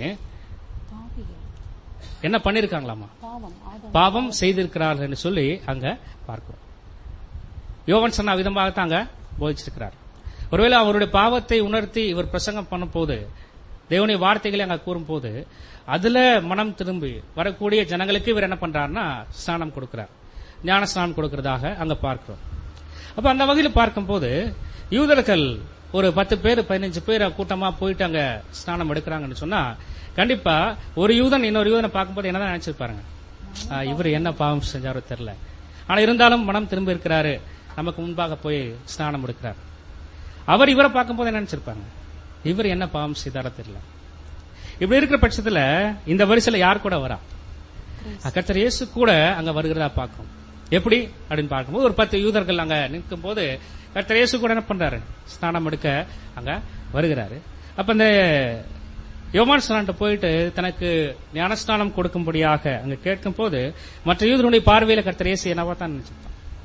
என்ன பண்ணிருக்காங்களாமா பாவம் செய்திருக்கிறார்கள் என்று சொல்லி அங்க பார்க்கிறோம் யோவன் சொன்ன விதமாகத்தான் அங்க போதிச்சிருக்கிறார் ஒருவேளை அவருடைய பாவத்தை உணர்த்தி இவர் பிரசங்கம் பண்ணும் போது தேவனுடைய வார்த்தைகளை அங்க கூறும்போது அதுல மனம் திரும்பி வரக்கூடிய ஜனங்களுக்கு இவர் என்ன பண்றாருன்னா ஸ்நானம் கொடுக்கிறார் ஞான ஸ்நானம் கொடுக்கிறதாக அங்க பார்க்கிறோம் அப்ப அந்த வகையில் பார்க்கும்போது யூதர்கள் ஒரு பத்து பேர் பதினஞ்சு பேர் கூட்டமா போயிட்டு அங்க ஸ்நானம் எடுக்கிறாங்கன்னு சொன்னா கண்டிப்பா ஒரு யூதன் இன்னொரு யூதனை பார்க்கும்போது என்னதான் நினைச்சிருப்பாருங்க ஆ, இவர் என்ன பாவம் செஞ்சாரோ தெரியல ஆனா இருந்தாலும் மனம் திரும்பி இருக்கிறாரு நமக்கு முன்பாக போய் ஸ்நானம் எடுக்கிறார் அவர் இவரை பார்க்கும்போது என்ன நினைச்சிருப்பாங்க இவர் என்ன பாவம் செய்தாரோ தெரியல இப்படி இருக்கிற பட்சத்துல இந்த வரிசையில யார் கூட வரா கர்த்தர் இயேசு கூட அங்க வருகிறதா பார்க்கும் எப்படி அப்படின்னு பார்க்கும்போது ஒரு பத்து யூதர்கள் அங்க நிற்கும் போது கர்த்தர் இயேசு கூட என்ன பண்றாரு ஸ்நானம் எடுக்க அங்க வருகிறாரு அப்ப இந்த யோவான் ஸ்நான்ட்ட போயிட்டு தனக்கு ஞானஸ்நானம் கொடுக்கும்படியாக அங்க கேட்கும் போது மற்ற யூதருடைய பார்வையில கர்த்தர் இயேசு என்னவா தான் நினைச்சிருப்பான்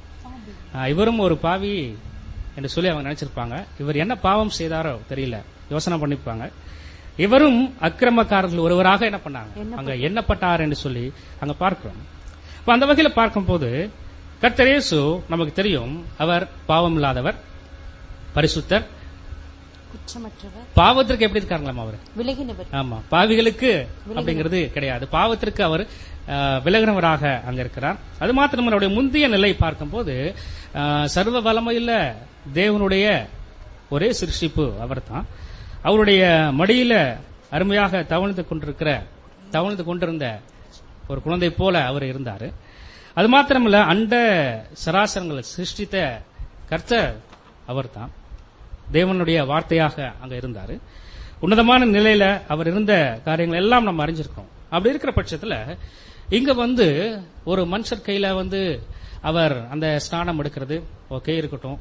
ஆ, இவரும் ஒரு பாவி என்று சொல்லி அவங்க நினைச்சிருப்பாங்க இவர் என்ன பாவம் செய்தாரோ தெரியல யோசனை பண்ணிப்பாங்க இவரும் அக்கிரமக்காரர்கள் ஒருவராக என்ன பண்ணாங்க அங்க எண்ணப்பட்டார் என்று சொல்லி அங்க பார்க்கிறோம் இப்ப அந்த வகையில பார்க்கும்போது கர்த்தர் இயேசு நமக்கு தெரியும் அவர் பாவம் இல்லாதவர் பரிசுத்தர் குற்றமற்றவர் பாவத்திற்கு எப்படி இருக்காங்களாம் அவர் விலகினவர் ஆமா பாவிகளுக்கு அப்படிங்கிறது கிடையாது பாவத்திற்கு அவர் அஹ், விலகினவராக அங்க இருக்கிறார் அது மாத்திரம் அவருடைய முந்தைய நிலை பார்க்கும்போது அஹ், சர்வ வல்லமையுள்ள தேவனுடைய ஒரே சிருஷ்டிப்பு அவர்தான் அவருடைய மடியில அருமையாக தவழ்ந்து கொண்டிருக்கிற தவழ்ந்து கொண்டிருந்த ஒரு குழந்தை போல அவர் இருந்தாரு அது மாத்திரமல்ல அண்ட சராசரங்களை சிருஷ்டித்த கர்த்தர் அவர்தான் தேவனுடைய வார்த்தையாக அங்க இருந்தாரு உன்னதமான நிலையில அவர் இருந்த காரியங்கள் எல்லாம் நம்ம அறிஞ்சிருக்கோம் அப்படி இருக்கிற பட்சத்துல இங்க வந்து ஒரு மனுஷர் கையில வந்து அவர் அந்த ஸ்நானம் எடுக்கிறது ஓகே இருக்கட்டும்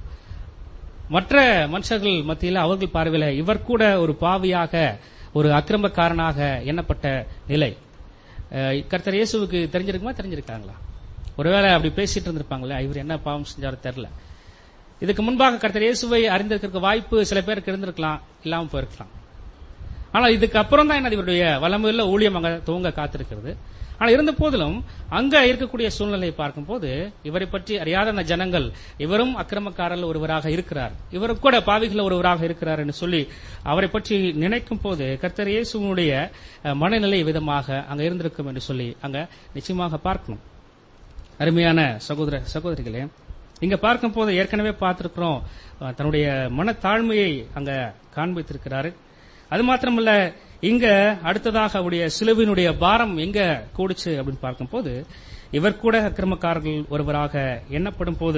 மற்ற மனுஷர்கள் மத்தியில அவர்கள் பார்வையில இவர் கூட ஒரு பாவியாக ஒரு அக்கிரமக்காரனாக எண்ணப்பட்ட நிலை அஹ், கர்த்தர் இயேசுவுக்கு தெரிஞ்சிருக்குமா தெரிஞ்சிருக்காங்களா ஒருவேளை அப்படி பேசிட்டு இருந்திருப்பாங்களே இவர் என்ன பாவம் செஞ்சாரோ தெரியல இதுக்கு முன்பாக கர்த்தர் இயேசுவை அறிந்திருக்க வாய்ப்பு சில பேருக்கு இருந்திருக்கலாம் இல்லாம போயிருக்கலாம் ஆனா இதுக்கு அப்புறம் தான் என்ன இவருடைய வல்லமையுள்ள ஊழியம் அங்க துவங்க காத்திருக்கிறது ஆனா இருந்த போதிலும் அங்க இருக்கக்கூடிய சூழ்நிலையை பார்க்கும்போது இவரை பற்றி அறியாத அந்த ஜனங்கள் இவரும் அக்கிரமக்காரர்கள் ஒருவராக இருக்கிறார் இவரும் கூட பாவிகள் ஒருவராக இருக்கிறார் என்று சொல்லி அவரை பற்றி நினைக்கும் போது கர்த்தர் இயேசுனுடைய அஹ், மனநிலை விதமாக அங்க இருந்திருக்கும் என்று சொல்லி அங்க நிச்சயமாக பார்க்கணும் அருமையான சகோதர சகோதரிகளே இங்க பார்க்கும் போது ஏற்கனவே பார்த்திருக்கிறோம் அஹ், தன்னுடைய மனத்தாழ்மையை அங்க காண்பித்திருக்கிறாரு அது மாத்திரமல்ல இங்க அடுத்ததாக அவருடைய சிலுவினுடைய பாரம் எங்க கூடுச்சு அப்படின்னு பார்க்கும்போது இவர் கூட அக்கிரமக்காரர்கள் ஒருவராக எண்ணப்படும் போது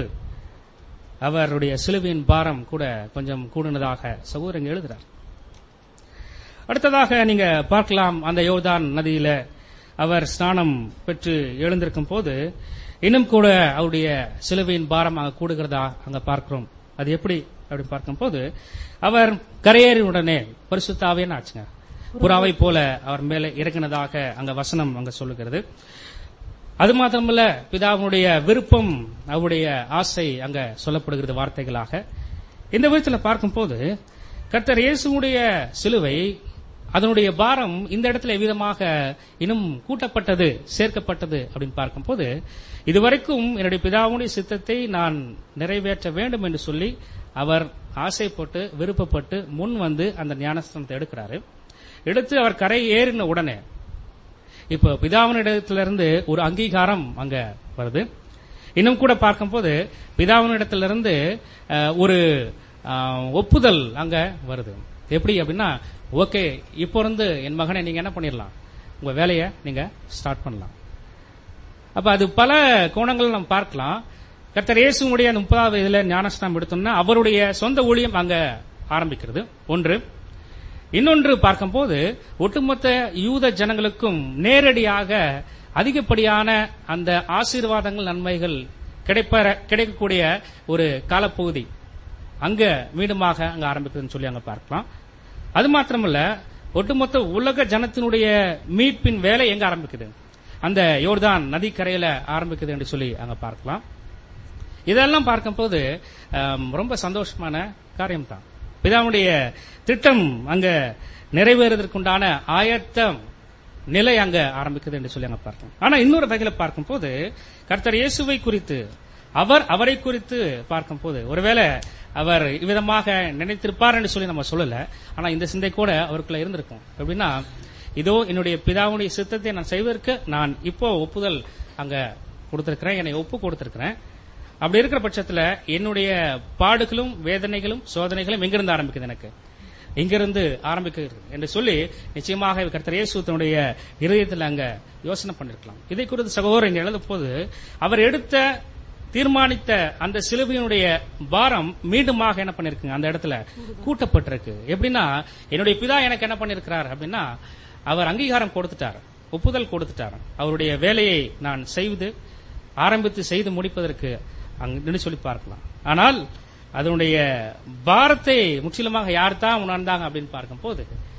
அவருடைய சிலுவையின் பாரம் கூட கொஞ்சம் கூடுனதாக சகோதரங்க எழுதுறார் அடுத்ததாக நீங்க பார்க்கலாம் அந்த யோர்தான் நதியில அவர் ஸ்நானம் பெற்று எழுந்திருக்கும் போது இன்னும் கூட அவருடைய சிலுவையின் பாரம் அங்க கூடுகிறதா அங்க பார்க்கிறோம் அது எப்படி அப்படின்னு பார்க்கும்போது அவர் கரையேறின உடனே பரிசுத்தாவே ஆச்சுங்க புறாவை போல அவர் மேலே இறங்கினதாக அங்க வசனம் அங்க சொல்லுகிறது அது மாத்திரமல்ல பிதாவுடைய விருப்பம் அவருடைய ஆசை அங்க சொல்லப்படுகிறது வார்த்தைகளாக இந்த விதத்தில் பார்க்கும்போது கர்த்தர் இயேசுவுடைய சிலுவை அதனுடைய பாரம் இந்த இடத்துல எவ்விதமாக இன்னும் கூட்டப்பட்டது சேர்க்கப்பட்டது அப்படின்னு பார்க்கும்போது இதுவரைக்கும் என்னுடைய பிதாவுடைய சித்தத்தை நான் நிறைவேற்ற வேண்டும் என்று சொல்லி அவர் ஆசைப்பட்டு விருப்பப்பட்டு முன் வந்து அந்த ஞானஸ்தானத்தை எடுக்கிறாரு எடுத்து அவர் கரை ஏறின உடனே இப்போ பிதாவினிடத்திலிருந்து ஒரு அங்கீகாரம் அங்க வருது இன்னும் கூட பார்க்கும்போது பிதாவினிடத்திலிருந்து அஹ், ஒரு அஹ், ஒப்புதல் அங்க வருது எப்படி அப்படின்னா ஓகே இப்போ இருந்து என் மகனை நீங்க என்ன பண்ணிடலாம் உங்க வேலையை நீங்க ஸ்டார்ட் பண்ணலாம் அப்ப அது பல கோணங்கள் நம்ம பார்க்கலாம் கர்த்தர் இயேசுடைய அந்த முப்பதாவது இதுல ஞானஸ்தானம் எடுத்தோம்னா அவருடைய சொந்த ஊழியம் அங்க ஆரம்பிக்கிறது ஒன்று இன்னொன்று பார்க்கும்போது ஒட்டுமொத்த யூத ஜனங்களுக்கும் நேரடியாக அதிகப்படியான அந்த ஆசீர்வாதங்கள் நன்மைகள் கிடைப்ப கிடைக்கக்கூடிய ஒரு காலப்பகுதி அங்க மீண்டுமாக அங்க ஆரம்பிக்குதுன்னு சொல்லி அங்க பார்க்கலாம் அது மாத்திரமல்ல ஒட்டுமொத்த உலக ஜனத்தினுடைய மீட்பின் வேலை எங்க ஆரம்பிக்குது அந்த யோர்தான் நதிக்கரையில ஆரம்பிக்குது என்று சொல்லி அங்க பார்க்கலாம் இதெல்லாம் பார்க்கும்போது ஆம், ரொம்ப சந்தோஷமான காரியம் தான் பிதாவுடைய திட்டம் அங்க நிறைவேறுவதற்குண்டான ஆயத்தம் நிலை அங்க ஆரம்பிக்குது என்று சொல்லி அங்க பார்த்தோம் ஆனா இன்னொரு வகையில பார்க்கும்போது கர்த்தர் இயேசுவை குறித்து அவர் அவரை குறித்து பார்க்கும்போது ஒருவேளை அவர் இவ்விதமாக நினைத்திருப்பார் என்று சொல்லி நம்ம சொல்லல ஆனா இந்த சிந்தை கூட அவருக்குள்ள இருந்திருக்கும் எப்படின்னா இதோ என்னுடைய பிதாவுடைய சித்தத்தை நான் செய்வதற்கு நான் இப்போ ஒப்புதல் அங்க கொடுத்திருக்கிறேன் என்னை ஒப்பு கொடுத்திருக்கிறேன் அப்படி இருக்கிற பட்சத்துல என்னுடைய பாடுகளும் வேதனைகளும் சோதனைகளும் எங்கிருந்து ஆரம்பிக்குது எனக்கு இங்கிருந்து ஆரம்பிக்கிறது என்று சொல்லி நிச்சயமாக கர்த்தர் இயேசு தன்னுடைய இருதயத்தில் அங்க யோசனை பண்ணிருக்கலாம் இதை குறித்து சகோதரர் இங்க எழுத போது அவர் எடுத்த தீர்மானித்த அந்த சிலுவையினுடைய பாரம் மீண்டுமாக என்ன பண்ணிருக்குங்க அந்த இடத்துல கூட்டப்பட்டிருக்கு எப்படின்னா என்னுடைய பிதா எனக்கு என்ன பண்ணிருக்கிறார் அப்படின்னா அவர் அங்கீகாரம் கொடுத்துட்டார் ஒப்புதல் கொடுத்துட்டார் அவருடைய வேலையை நான் செய்து ஆரம்பித்து செய்து முடிப்பதற்கு அங்கு சொல்லி பார்க்கலாம் ஆனால் அதனுடைய பாரத்தை முற்றிலுமாக யார் தான் உணர்ந்தாங்க அப்படின்னு பார்க்கும்போது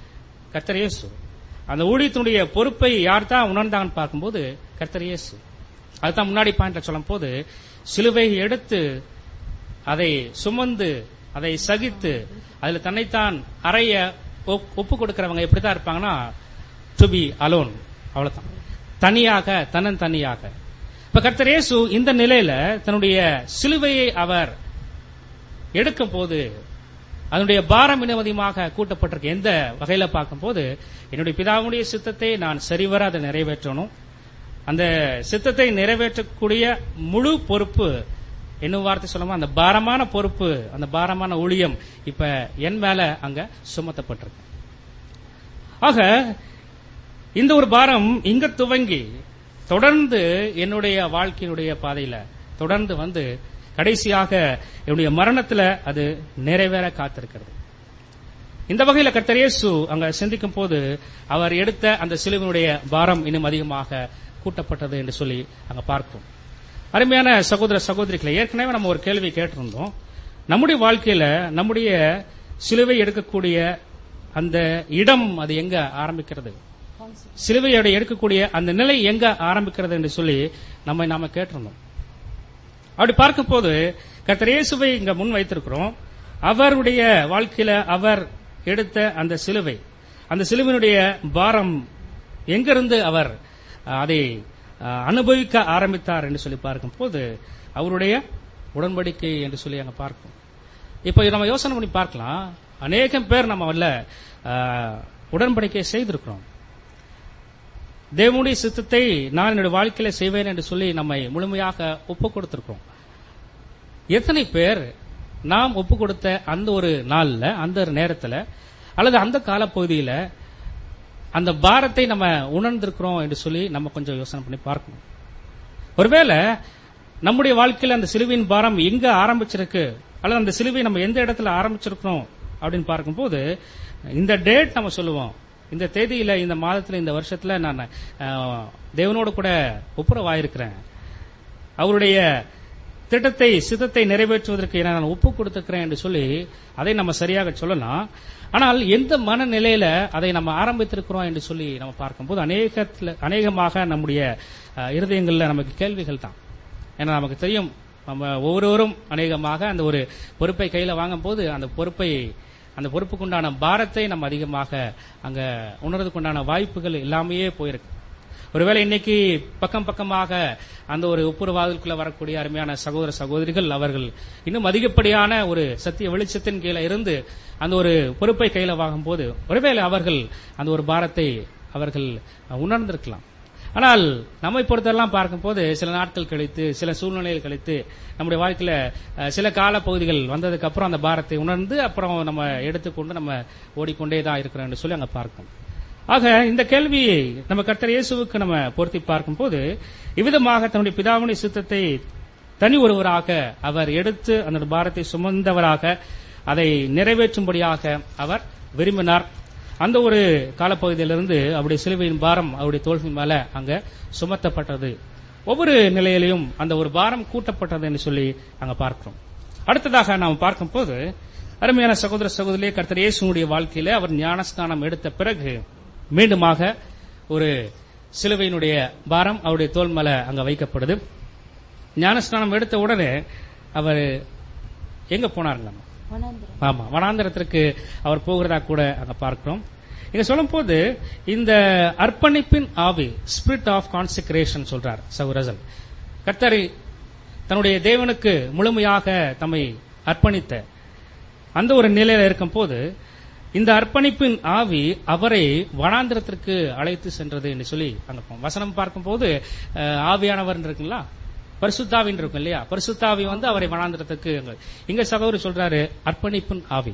கர்த்தர் இயேசு அந்த ஊழியத்தினுடைய பொறுப்பை யார் தான் உணர்ந்தாங்கன்னு பார்க்கும்போது கர்த்தர் இயேசு அதுதான் முன்னாடி பாயிண்ட்ல சொல்லும் போது சிலுவையை எடுத்து அதை சுமந்து அதை சகித்து அதுல தன்னைத்தான் அறைய ஒப்- ஒப்பு கொடுக்கிறவங்க எப்படிதான் இருப்பாங்கன்னா டு பி அலோன் அவ்வளவுதான் தனியாக தன்னன் தனியாக இப்ப கர்த்தர் இயேசு இந்த நிலையில தன்னுடைய சிலுவையை அவர் எடுக்கும் போது அதனுடைய பாரம் இனவதியமாக கூட்டப்பட்டிருக்கு எந்த வகையில பார்க்கும்போது என்னுடைய பிதாவுடைய சித்தத்தை நான் சரிவர அதை நிறைவேற்றணும் அந்த சித்தத்தை நிறைவேற்றக்கூடிய முழு பொறுப்பு என்ன வார்த்தை சொல்லாம அந்த பாரமான பொறுப்பு அந்த பாரமான ஊழியம் இப்ப என் மேல அங்க சுமத்தப்பட்டிருக்கு ஆக இந்த ஒரு பாரம் இங்க துவங்கி தொடர்ந்து என்னுடைய வாழ்க்கையினுடைய பாதையில தொடர்ந்து வந்து கடைசியாக என்னுடைய மரணத்துல அது நிறைவேற காத்திருக்கிறது இந்த வகையில கர்த்தர் இயேசு அங்க சிந்திக்கும் போது அவர் எடுத்த அந்த சிலுவினுடைய பாரம் இன்னும் அதிகமாக கூட்டப்பட்டது என்று சொல்லி அங்க பார்ப்போம் அருமையான சகோதர சகோதரிகளை ஏற்கனவே நம்ம ஒரு கேள்வி கேட்டிருந்தோம் நம்முடைய வாழ்க்கையில நம்முடைய சிலுவை எடுக்கக்கூடிய அந்த இடம் அது எங்க ஆரம்பிக்கிறது சிலுவையோட எடுக்கக்கூடிய அந்த நிலை எங்க ஆரம்பிக்கிறது என்று சொல்லி நம்ம நாம கேட்டிருந்தோம் அப்படி பார்க்கும்போது கர்த்தர் இயேசுவை இங்க முன் வைத்திருக்கிறோம் அவருடைய வாழ்க்கையில அவர் எடுத்த அந்த சிலுவை அந்த சிலுவையினுடைய பாரம் எங்கிருந்து அவர் அஹ், அதை அஹ், அனுபவிக்க ஆரம்பித்தார் என்று சொல்லி பார்க்கும்போது அவருடைய உடன்படிக்கை என்று சொல்லி அங்க பார்க்கும் இப்போ நம்ம யோசனை பண்ணி பார்க்கலாம் அநேகம் பேர் நம்ம வல்ல அஹ், உடன்படிக்கை செய்திருக்கிறோம் தேவனுடைய சித்தத்தை நான் என்னுடைய வாழ்க்கையில செய்வேன் என்று சொல்லி நம்மை முழுமையாக ஒப்பு கொடுத்திருக்கிறோம் எத்தனை பேர் நாம் ஒப்பு கொடுத்த அந்த ஒரு நாள்ல அந்த ஒரு நேரத்துல அல்லது அந்த காலப்பகுதியில அந்த பாரத்தை நம்ம உணர்ந்திருக்கிறோம் என்று சொல்லி நம்ம கொஞ்சம் யோசனை பண்ணி பார்க்கணும் ஒருவேளை நம்முடைய வாழ்க்கையில அந்த சிலுவையின் பாரம் எங்க ஆரம்பிச்சிருக்கு அல்லது அந்த சிலுவை நம்ம எந்த இடத்துல ஆரம்பிச்சிருக்கிறோம் அப்படின்னு பார்க்கும்போது இந்த டேட் நம்ம சொல்லுவோம் இந்த தேதியில இந்த மாதத்துல இந்த வருஷத்துல நான் அஹ், தேவனோடு கூட ஒப்புரவாயிருக்கிறேன் அவருடைய திட்டத்தை சித்தத்தை நிறைவேற்றுவதற்கு என நான் ஒப்பு கொடுத்திருக்கிறேன் என்று சொல்லி அதை நம்ம சரியாக சொல்லலாம் ஆனால் எந்த மனநிலையில அதை நம்ம ஆரம்பித்திருக்கிறோம் என்று சொல்லி நம்ம பார்க்கும்போது அநேகத்துல அநேகமாக நம்முடைய அஹ், இருதயங்கள்ல நமக்கு கேள்விகள் தான் ஏன்னா நமக்கு தெரியும் நம்ம ஒவ்வொருவரும் அநேகமாக அந்த ஒரு பொறுப்பை கையில வாங்கும் போது அந்த பொறுப்பை அந்த பொறுப்புக்குண்டான பாரத்தை நம்ம அதிகமாக அங்க உணர்றதுக்குண்டான வாய்ப்புகள் எல்லாமே போயிருக்கு ஒருவேளை இன்னைக்கு பக்கம் பக்கமாக அந்த ஒரு ஒப்புரவாதலுக்குள்ள வரக்கூடிய அருமையான சகோதர சகோதரிகள் அவர்கள் இன்னும் அதிகப்படியான ஒரு சத்திய வெளிச்சத்தின் கீழே இருந்து அந்த ஒரு பொறுப்பை கையில வாங்கும்போது ஒருவேளை அவர்கள் அந்த ஒரு பாரத்தை அவர்கள் உணர்ந்திருக்கலாம் ஆனால் நம்மை பொறுத்தெல்லாம் பார்க்கும்போது சில நாட்கள் கழித்து சில சூழ்நிலைகள் கழித்து நம்முடைய வாழ்க்கையில அஹ், சில கால பகுதிகள் வந்ததுக்கு அப்புறம் அந்த பாரத்தை உணர்ந்து அப்புறம் நம்ம எடுத்துக்கொண்டு நம்ம ஓடிக்கொண்டே தான் இருக்கிறோம் என்று சொல்லி அங்க பார்க்கும் ஆக இந்த கேள்வியை நம்ம கர்த்தர் இயேசுவுக்கு நம்ம பொருத்தி பார்க்கும்போது இவ்விதமாக தன்னுடைய பிதாவுடைய சித்தத்தை தனி ஒருவராக அவர் எடுத்து அந்த பாரத்தை சுமந்தவராக அதை நிறைவேற்றும்படியாக அவர் விரும்பினார் அந்த ஒரு காலப்பகுதியிலிருந்து அவருடைய சிலுவையின் பாரம் அவருடைய தோல்வி மேல அங்க சுமத்தப்பட்டது ஒவ்வொரு நிலையிலையும் அந்த ஒரு பாரம் கூட்டப்பட்டது என்று சொல்லி அங்க பார்க்கிறோம் அடுத்ததாக நாம் பார்க்கும்போது அருமையான சகோதர சகோதரியே கர்த்தர் இயேசுனுடைய வாழ்க்கையில அவர் ஞானஸ்தானம் எடுத்த பிறகு மீண்டுமாக ஒரு சிலுவையினுடைய பாரம் அவருடைய தோல் மேல அங்க வைக்கப்படுது ஞானஸ்நானம் எடுத்த உடனே அவர் எங்க போனாருங்க வனாந்திரம். ஆமா வனாந்தரத்திற்கு அவர் போகிறதா கூட அங்க பார்க்கிறோம் இங்க சொல்லும் போது இந்த அர்ப்பணிப்பின் ஆவி ஸ்பிரிட் ஆஃப் கான்சிக்ரேஷன் சொல்றார் சௌரசன் கர்த்தர் தன்னுடைய தேவனுக்கு முழுமையாக தம்மை அர்ப்பணித்த அந்த ஒரு நிலையில இருக்கும் போது இந்த அர்ப்பணிப்பின் ஆவி அவரை வனாந்திரத்திற்கு அழைத்து சென்றது என்று சொல்லி அங்க போ- வசனம் பார்க்கும்போது அஹ், ஆவியானவர் இருக்குங்களா பரிசுத்தாவின் இருக்கும் இல்லையா பரிசுத்தாவி வந்து அவரை வனாந்திரத்துக்கு அங்க- இங்க சகோதரி சொல்றாரு அர்ப்பணிப்பின் ஆவி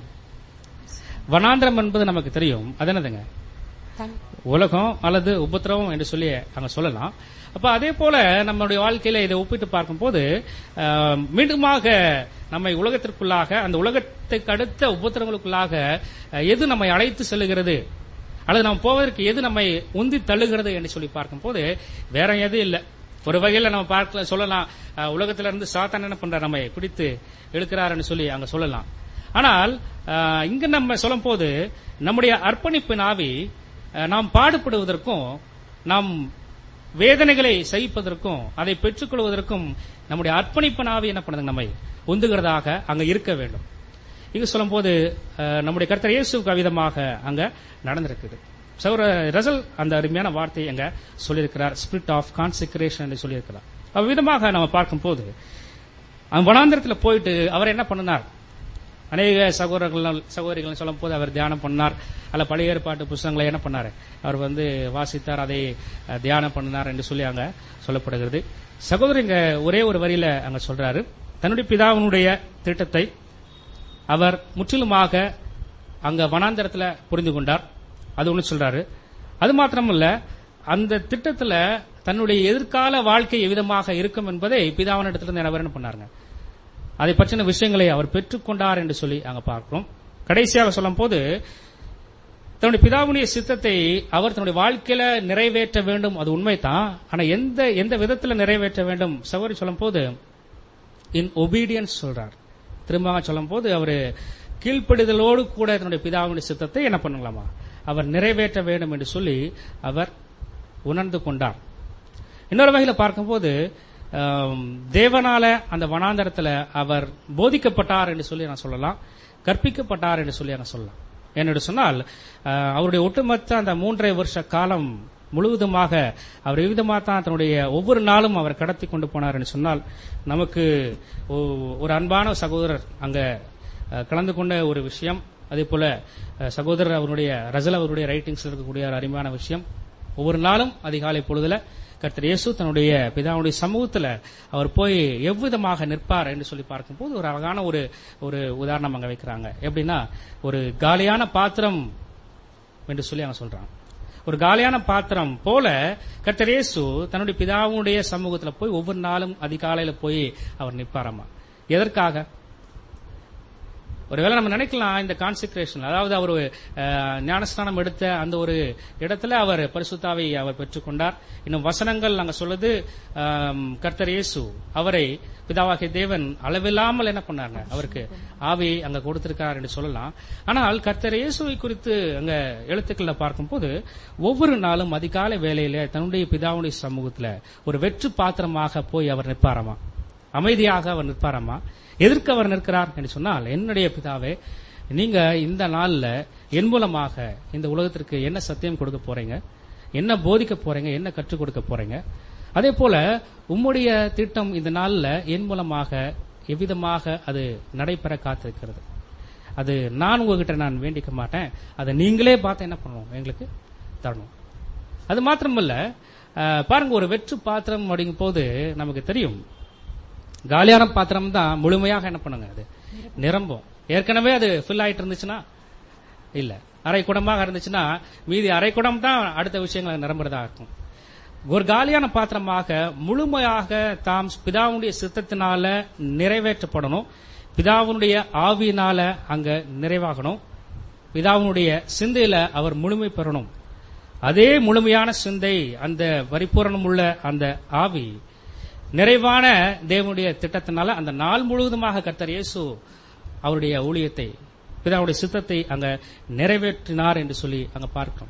வனாந்திரம் என்பது நமக்கு தெரியும் அது என்னதுங்க தன்- உலகம் அல்லது உபத்திரவம் என்று சொல்லி அங்க சொல்லலாம் அப்ப அதே போல நம்மளுடைய வாழ்க்கையில இதை ஒப்பிட்டு பார்க்கும்போது ஆஹ், மீண்டுமாக நம்மை உலகத்திற்குள்ளாக அந்த உலகத்துக்கு அடுத்த உபத்திரங்களுக்குள்ளாக அஹ், எது நம்மை அழைத்து செல்லுகிறது அல்லது நாம் போவதற்கு எது நம்மை உந்தி தள்ளுகிறது என்று சொல்லி பார்க்கும்போது வேற எதுவும் இல்லை ஒரு வகையில நம்ம பார்க்கல சொல்லலாம் அஹ், உலகத்துல இருந்து சாத்தான் என்ன பண்றார் நம்மை பிடித்து இழுக்கிறாருன்னு சொல்லி அங்க சொல்லலாம் ஆனால் ஆஹ், இங்க நம்ம சொல்லும் போது நம்முடைய அர்ப்பணிப்பின் ஆவி ஆஹ், நாம் பாடுபடுவதற்கும் நாம் வேதனைகளை சகிப்பதற்கும் அதை பெற்றுக்கொள்வதற்கும் நம்முடைய அர்ப்பணிப்பின் ஆவி என்ன பண்ணுது நம்மை உந்துகிறதாக அங்க இருக்க வேண்டும் இங்க சொல்லும்போது அஹ், நம்முடைய கர்த்தர் இயேசுக்கு விதமாக அங்க நடந்திருக்குது சௌர ரசல் அந்த அருமையான வார்த்தையை அங்க சொல்லியிருக்கிறார் ஸ்பிரிட் ஆஃப் கான்சிக்ரேஷன் என்று சொல்லியிருக்கிறார் அவ்விதமாக நம்ம பார்க்கும்போது அவன் வனாந்திரத்தில் போயிட்டு அவர் என்ன பண்ணினார் அநேக சகோதரர்கள் சகோதரிகள் சொல்லும் போது அவர் தியானம் பண்ணார் அல்ல பழைய ஏற்பாட்டு புஸ்தகங்களை என்ன பண்ணார் அவர் வந்து வாசித்தார் அதை அஹ், தியானம் பண்ணினார் என்று சொல்லி அங்க சொல்லப்படுகிறது சகோதரிங்க ஒரே ஒரு வரியில அங்க சொல்றாரு தன்னுடைய பிதாவினுடைய திட்டத்தை அவர் முற்றிலுமாக அங்க வனாந்தரத்துல புரிந்து கொண்டார் அது ஒண்ணு சொல்றாரு அது மாத்திரமல்ல அந்த திட்டத்துல தன்னுடைய எதிர்கால வாழ்க்கை எவ்விதமாக இருக்கும் என்பதை பிதாவினிடத்திலிருந்து அவர் என்ன பண்ணாருங்க அதை பற்றின விஷயங்களை அவர் பெற்றுக்கொண்டார் என்று சொல்லி அங்க பார்க்கிறோம் கடைசியாக சொல்லும் போது தன்னுடைய பிதாவுடைய சித்தத்தை அவர் தன்னுடைய வாழ்க்கையில நிறைவேற்ற வேண்டும் அது உண்மைதான் ஆனா எந்த எந்த விதத்துல நிறைவேற்ற வேண்டும் சகோதரி சொல்லும் போது இன் ஒபீடியன்ஸ் சொல்றார் திரும்ப சொல்லும் போது அவர் கீழ்ப்படிதலோடு கூட தன்னுடைய பிதாவுடைய சித்தத்தை என்ன பண்ணலாமா அவர் நிறைவேற்ற வேண்டும் என்று சொல்லி அவர் உணர்ந்து கொண்டார் இன்னொரு வகையில் பார்க்கும்போது ஆம், தேவனால அந்த வனாந்தரத்துல அவர் போதிக்கப்பட்டார் என்று சொல்லி நான் சொல்லலாம் கற்பிக்கப்பட்டார் என்று சொல்லி நான் சொல்லலாம் என்னென்று சொன்னால் ஆஹ், அவருடைய ஒட்டுமொத்த அந்த மூன்றரை வருஷ காலம் முழுவதுமாக அவர் எவ்விதமாக தான் தன்னுடைய ஒவ்வொரு நாளும் அவர் கடத்தி கொண்டு போனார் என்று சொன்னால் நமக்கு ஒ- ஒரு அன்பான சகோதரர் அங்க அஹ், கலந்து கொண்ட ஒரு விஷயம் அதே போல அஹ், சகோதரர் அவருடைய ரசல் அவருடைய ரைட்டிங்ஸ்ல இருக்கக்கூடிய ஒரு அருமையான விஷயம் ஒவ்வொரு நாளும் அதிகாலை பொழுதுல கர்த்தர் இயேசு தன்னுடைய பிதாவுடைய சமூகத்துல அவர் போய் எவ்விதமாக நிற்பார் என்று சொல்லி பார்க்கும்போது ஒரு அழகான ஒரு ஒரு உதாரணம் அங்க வைக்கிறாங்க எப்படின்னா ஒரு காலியான பாத்திரம் என்று சொல்லி அவங்க சொல்றாங்க ஒரு காலியான பாத்திரம் போல கர்த்தர் இயேசு தன்னுடைய பிதாவுடைய சமூகத்துல போய் ஒவ்வொரு நாளும் அதிகாலையில போய் அவர் நிற்பாராமா எதற்காக ஒருவேளை நம்ம நினைக்கலாம் இந்த கான்சிக்ரேஷன் அதாவது அவர் அஹ், ஞானஸ்நானம் எடுத்த அந்த ஒரு இடத்துல அவர் பரிசுத்தாவை அவர் பெற்றுக்கொண்டார் இன்னும் வசனங்கள் அங்க சொல்லுது ஆம், கர்த்தர் இயேசு அவரை பிதாவாகிய தேவன் அளவில்லாமல் என்ன பண்ணாங்க அவருக்கு ஆவி அங்க கொடுத்திருக்கார் என்று சொல்லலாம் ஆனால் கர்த்தர் இயேசுவை குறித்து அங்க எழுத்துக்கள்ல பார்க்கும்போது ஒவ்வொரு நாளும் அதிகாலை வேளையில தன்னுடைய பிதாவுடைய சமூகத்துல ஒரு வெற்று பாத்திரமாக போய் அவர் நிற்பாராமா அமைதியாக அவர் நிற்பாராமா எதற்கு அவர் நிற்கிறார் என்று சொன்னால் என்னுடைய பிதாவே நீங்க இந்த நாள்ல என் மூலமாக இந்த உலகத்திற்கு என்ன சத்தியம் கொடுக்க போறீங்க என்ன போதிக்க போறீங்க என்ன கற்றுக் கொடுக்க போறீங்க அதே போல உம்முடைய திட்டம் இந்த நாள்ல என் மூலமாக எவ்விதமாக அது நடைபெற காத்திருக்கிறது அது நான் உங்ககிட்ட நான் வேண்டிக்க மாட்டேன் அதை நீங்களே பார்த்து என்ன பண்ணணும் எங்களுக்கு தரணும் அது மாத்திரமல்ல அஹ், பாருங்க ஒரு வெற்று பாத்திரம் அப்படிங்கும் போது நமக்கு தெரியும் காலியான பாத்திரம் தான் முழுமையாக என்ன பண்ணுங்க அது நிரம்பும் ஏற்கனவே அது ஃபில் ஆயிட்டு இருந்துச்சுன்னா இல்ல அரை குடமாக இருந்துச்சுன்னா மீதி அரை குடம் தான் அடுத்த விஷயங்களை நிரம்புறதா இருக்கும் ஒரு காலியான பாத்திரமாக முழுமையாக தாம் பிதாவுடைய சித்தத்தினால நிறைவேற்றப்படணும் பிதாவுடைய ஆவியினால அங்க நிறைவாகணும் பிதாவுடைய சிந்தையில அவர் முழுமை பெறணும் அதே முழுமையான சிந்தை அந்த பரிபூரணம் உள்ள அந்த ஆவி நிறைவான தேவனுடைய திட்டத்தினால அந்த நாள் முழுவதுமாக கர்த்தர் இயேசு அவருடைய ஊழியத்தை பிதாவுடைய சித்தத்தை அங்க நிறைவேற்றினார் என்று சொல்லி அங்க பார்க்கிறோம்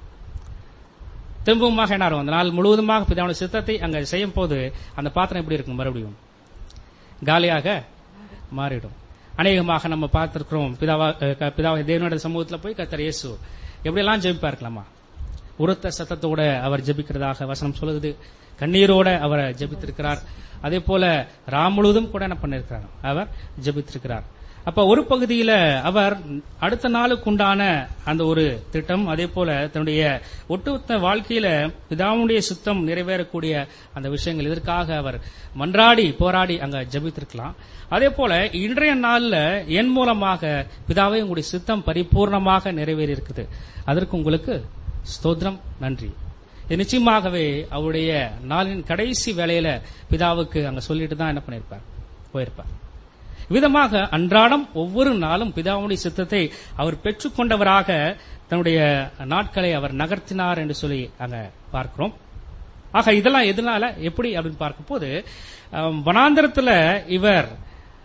திரும்பவுமாக என்ன ஆகும்? அந்த நாள் முழுவதுமாக பிதாவுடைய சித்தத்தை அங்க செய்யும் போது அந்த பாத்திரம் எப்படி இருக்கும் மறுபடியும் காலியாக மாறிடும் அநேகமாக நம்ம பார்த்திருக்கிறோம் பிதாவா அஹ், க- பிதாவாகிய தேவனுடைய சமூகத்துல போய் கர்த்தர் இயேசு எப்படியெல்லாம் ஜெபிப்பா இருக்கலாமா உரத்த சத்தத்தோட அவர் ஜெபிக்கிறதாக வசனம் சொல்லுது கண்ணீரோட அவர் ஜெபித்திருக்கிறார் அதே போல ராம் முழுவதும் கூட என்ன பண்ணிருக்கிறார் அவர் ஜெபித்திருக்கிறார் அப்ப ஒரு பகுதியில அவர் அடுத்த நாளுக்கு உண்டான அந்த ஒரு திட்டம் அதே போல தன்னுடைய ஒட்டுமொத்த வாழ்க்கையில பிதாவுடைய சுத்தம் நிறைவேறக்கூடிய அந்த விஷயங்கள் இதற்காக அவர் மன்றாடி போராடி அங்க ஜெபித்திருக்கலாம் அதே போல இன்றைய நாள்ல என் மூலமாக பிதாவே உங்களுடைய சித்தம் பரிபூர்ணமாக நிறைவேறி இருக்குது அதற்கு உங்களுக்கு ஸ்தோத்திரம் நன்றி இது நிச்சயமாகவே அவருடைய நாளின் கடைசி வேளையில பிதாவுக்கு அங்க சொல்லிட்டு தான் என்ன பண்ணிருப்பார் போயிருப்பார் விதமாக அன்றாடம் ஒவ்வொரு நாளும் பிதாவுடைய சித்தத்தை அவர் பெற்றுக்கொண்டவராக தன்னுடைய நாட்களை அவர் நகர்த்தினார் என்று சொல்லி அங்க பார்க்கிறோம் ஆக இதெல்லாம் எதனால எப்படி அப்படின்னு பார்க்கும்போது அஹ், வனாந்தரத்துல இவர்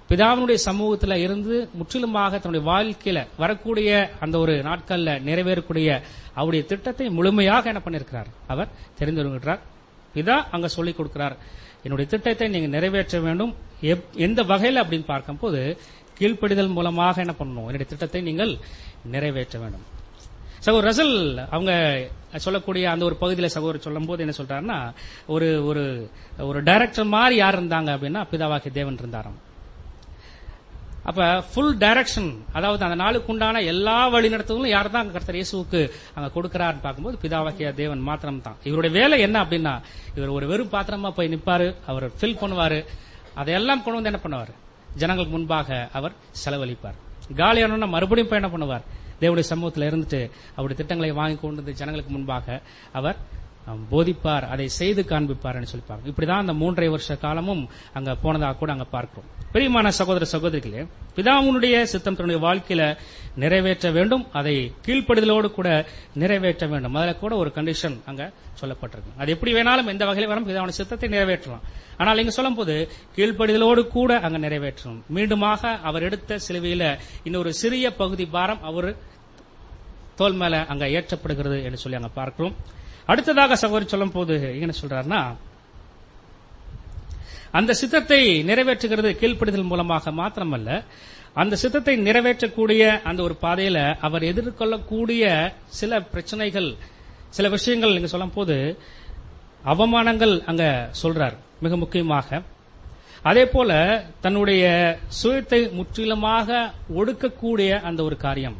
பிதாவினுடைய சமூகத்துல இருந்து முற்றிலுமாக தன்னுடைய வாழ்க்கையில வரக்கூடிய அந்த ஒரு நாட்கள்ல நிறைவேறக்கூடிய அவருடைய திட்டத்தை முழுமையாக என்ன பண்ணிருக்கிறார் அவர் தெரிந்து வருகிறார் பிதா அங்க சொல்லிக் கொடுக்கிறார் என்னுடைய திட்டத்தை நீங்க நிறைவேற்ற வேண்டும் எப்- எந்த வகையில அப்படின்னு பார்க்கும்போது கீழ்ப்படிதல் மூலமாக என்ன பண்ணணும் என்னுடைய திட்டத்தை நீங்கள் நிறைவேற்ற வேண்டும் சகோதரர் ரசல் அவங்க சொல்லக்கூடிய அந்த ஒரு பகுதியில் சகோதரர் சொல்லும்போது என்ன சொல்றாருன்னா ஒரு ஒரு ஒரு டைரக்டர் மாதிரி யார் இருந்தாங்க அப்படின்னா பிதாவாகிய தேவன் இருந்தாராம் அப்ப ஃபுல் டைரக்ஷன் அதாவது அந்த நாளுக்கு உண்டான எல்லா வழிநடத்துதலும் யார் தான் கர்த்தர் இயேசுவுக்கு அங்க கொடுக்கிறாருன்னு பார்க்கும்போது பிதாவாகிய தேவன் மாத்திரம் தான் இவருடைய வேலை என்ன அப்படின்னா இவர் ஒரு வெறும் பாத்திரமா போய் நிப்பாரு அவர் ஃபில் பண்ணுவாரு அதையெல்லாம் கொண்டு வந்து என்ன பண்ணுவார் ஜனங்களுக்கு முன்பாக அவர் செலவழிப்பார் காலியானோன்னா மறுபடியும் போய் என்ன பண்ணுவார் தேவனுடைய சமூகத்தில் இருந்துட்டு அவருடைய திட்டங்களை வாங்கி கொண்டு வந்து ஜனங்களுக்கு முன்பாக அவர் அஹ், போதிப்பார் அதை செய்து காண்பிப்பார்னு சொல்லி பார்க்கணும் இப்படிதான் அந்த மூன்றரை வருஷ காலமும் அங்க போனதாக கூட அங்க பார்க்கிறோம் பிரியமான சகோதர சகோதரிகளே பிதாவுனுடைய சித்தம் தன்னுடைய வாழ்க்கையில நிறைவேற்ற வேண்டும் அதை கீழ்ப்படுதலோடு கூட நிறைவேற்ற வேண்டும் அதுல கூட ஒரு கண்டிஷன் அங்க சொல்லப்பட்டிருக்கு அது எப்படி வேணாலும் எந்த வகையில் வரும் பிதாவுடைய சித்தத்தை நிறைவேற்றலாம் ஆனால் இங்க சொல்லும்போது கீழ்ப்படுதலோடு கூட அங்க நிறைவேற்றணும் மீண்டுமாக அவர் எடுத்த சிலுவையில இன்னொரு சிறிய பகுதி பாரம் அவர் தோல் மேல அங்க ஏற்றப்படுகிறது என்று சொல்லி அங்க பார்க்கிறோம் அடுத்ததாக சகோதரி சொல்லும் போது என்ன சொல்றாருன்னா அந்த சித்தத்தை நிறைவேற்றுகிறது கீழ்ப்படுதல் மூலமாக மாத்திரமல்ல அந்த சித்தத்தை நிறைவேற்றக்கூடிய அந்த ஒரு பாதையில அவர் எதிர்கொள்ளக்கூடிய சில பிரச்சனைகள் சில விஷயங்கள் நீங்க சொல்லும் போது அவமானங்கள் அங்க சொல்றார் மிக முக்கியமாக அதே போல தன்னுடைய சுயத்தை முற்றிலுமாக ஒடுக்கக்கூடிய அந்த ஒரு காரியம்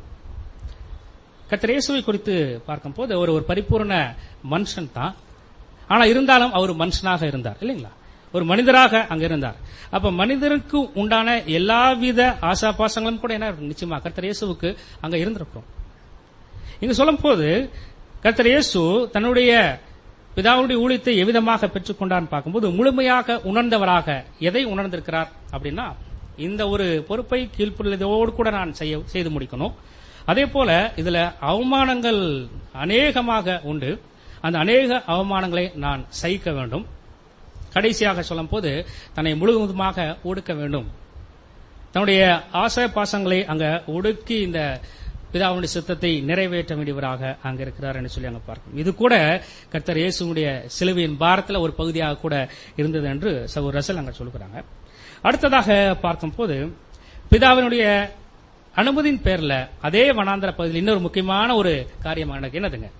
கர்த்தர் இயேசுவை குறித்து பார்க்கும்போது அவர் ஒரு பரிபூர்ண மனுஷன் தான் ஆனா இருந்தாலும் அவர் மனுஷனாக இருந்தார் இல்லைங்களா ஒரு மனிதராக அங்க இருந்தார் அப்ப மனிதருக்கு உண்டான எல்லாவித ஆசாபாசங்களும் கூட என்ன இருக்கும்? நிச்சயமா கர்த்தர் இயேசுவுக்கு அங்க இருந்திருக்கும் இங்க சொல்லும் போது கர்த்தர் இயேசு தன்னுடைய பிதாவுடைய ஊழியத்தை எவ்விதமாக பெற்றுக்கொண்டார்னு பார்க்கும்போது முழுமையாக உணர்ந்தவராக எதை உணர்ந்திருக்கிறார் அப்படின்னா இந்த ஒரு பொறுப்பை கீழ்ப்புள்ளதோடு கூட நான் செய்ய செய்து முடிக்கணும் அதே போல இதுல அவமானங்கள் அநேகமாக உண்டு அந்த அநேக அவமானங்களை நான் சகிக்க வேண்டும் கடைசியாக சொல்லும் போது தன்னை முழுவதுமாக ஒடுக்க வேண்டும் தன்னுடைய ஆசை பாசங்களை அங்க ஒடுக்கி இந்த பிதாவுடைய சித்தத்தை நிறைவேற்ற வேண்டியவராக அங்க இருக்கிறார் என்று சொல்லி அங்க பார்க்கும் இது கூட கர்த்தர் இயேசுடைய சிலுவையின் பாரத்தில் ஒரு பகுதியாக கூட இருந்தது என்று சகோதரர் ரசல் அங்க சொல்லுகிறாங்க அடுத்ததாக பார்க்கும்போது பிதாவினுடைய அனுமதியின் பேர்ல அதே வனாந்தர பகுதியில் இன்னொரு முக்கியமான ஒரு காரியம் எனக்கு என்னதுங்க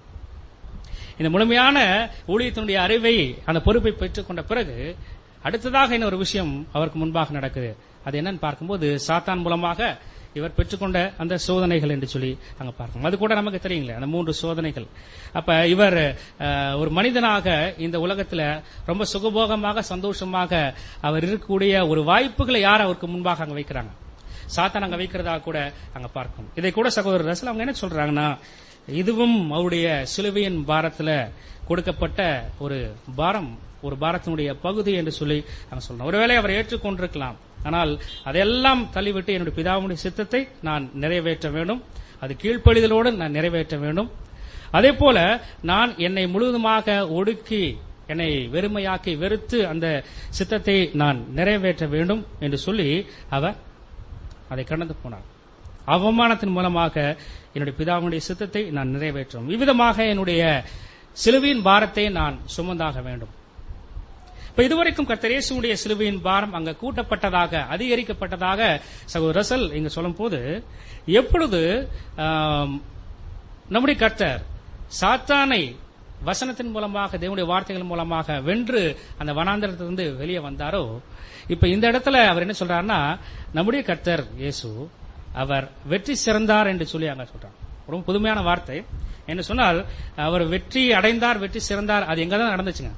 இந்த முழுமையான ஊழியத்தினுடைய அறிவை அந்த பொறுப்பை பெற்றுக்கொண்ட பிறகு அடுத்ததாக இன்னொரு விஷயம் அவருக்கு முன்பாக நடக்குது அது என்னன்னு பார்க்கும்போது சாத்தான் மூலமாக இவர் பெற்றுக்கொண்ட அந்த சோதனைகள் என்று சொல்லி அங்க பார்க்கணும் அது கூட நமக்கு தெரியுங்களே அந்த மூன்று சோதனைகள் அப்ப இவர் அஹ், ஒரு மனிதனாக இந்த உலகத்துல ரொம்ப சுகபோகமாக சந்தோஷமாக அவர் இருக்கக்கூடிய ஒரு வாய்ப்புகளை யார் அவருக்கு முன்பாக அங்க வைக்கிறாங்க சாத்தான் அங்க வைக்கிறதா கூட அங்க பார்க்கும் இதை கூட சகோதரர் ரசல் அவங்க என்ன சொல்றாங்கன்னா இதுவும் அவருடைய சிலுவையின் பாரத்துல கொடுக்கப்பட்ட ஒரு பாரம் ஒரு பாரத்தினுடைய பகுதி என்று சொல்லி அங்க சொல்றோம் ஒருவேளை அவர் ஏற்றுக்கொண்டிருக்கலாம் ஆனால் அதையெல்லாம் தள்ளிவிட்டு என்னுடைய பிதாவுடைய சித்தத்தை நான் நிறைவேற்ற வேண்டும் அது கீழ்ப்படிதலோடு நான் நிறைவேற்ற வேண்டும் அதே போல நான் என்னை முழுவதுமாக ஒடுக்கி என்னை வெறுமையாக்கி வெறுத்து அந்த சித்தத்தை நான் நிறைவேற்ற வேண்டும் என்று சொல்லி அவர் அதை கடந்து போனார் அவமானத்தின் மூலமாக என்னுடைய பிதாவுடைய சித்தத்தை நான் நிறைவேற்றும் இவ்விதமாக என்னுடைய சிலுவையின் பாரத்தை நான் சுமந்தாக வேண்டும் இப்ப இதுவரைக்கும் கர்த்தர் இயேசுவுடைய சிலுவையின் பாரம் அங்க கூட்டப்பட்டதாக அதிகரிக்கப்பட்டதாக சகோதரர் ரசல் இங்க சொல்லும் போது எப்பொழுது ஆம், நம்முடைய கர்த்தர் சாத்தானை வசனத்தின் மூலமாக தேவனுடைய வார்த்தைகள் மூலமாக வென்று அந்த வனாந்தரத்திலிருந்து வெளியே வந்தாரோ இப்ப இந்த இடத்துல அவர் என்ன சொல்றாருன்னா நம்முடைய கர்த்தர் இயேசு அவர் வெற்றி சிறந்தார் என்று சொல்லி அங்க சொல்றார் ரொம்ப புதுமையான வார்த்தை என்ன சொன்னால் அவர் வெற்றி அடைந்தார் வெற்றி சிறந்தார் அது எங்க தான் நடந்துச்சுங்க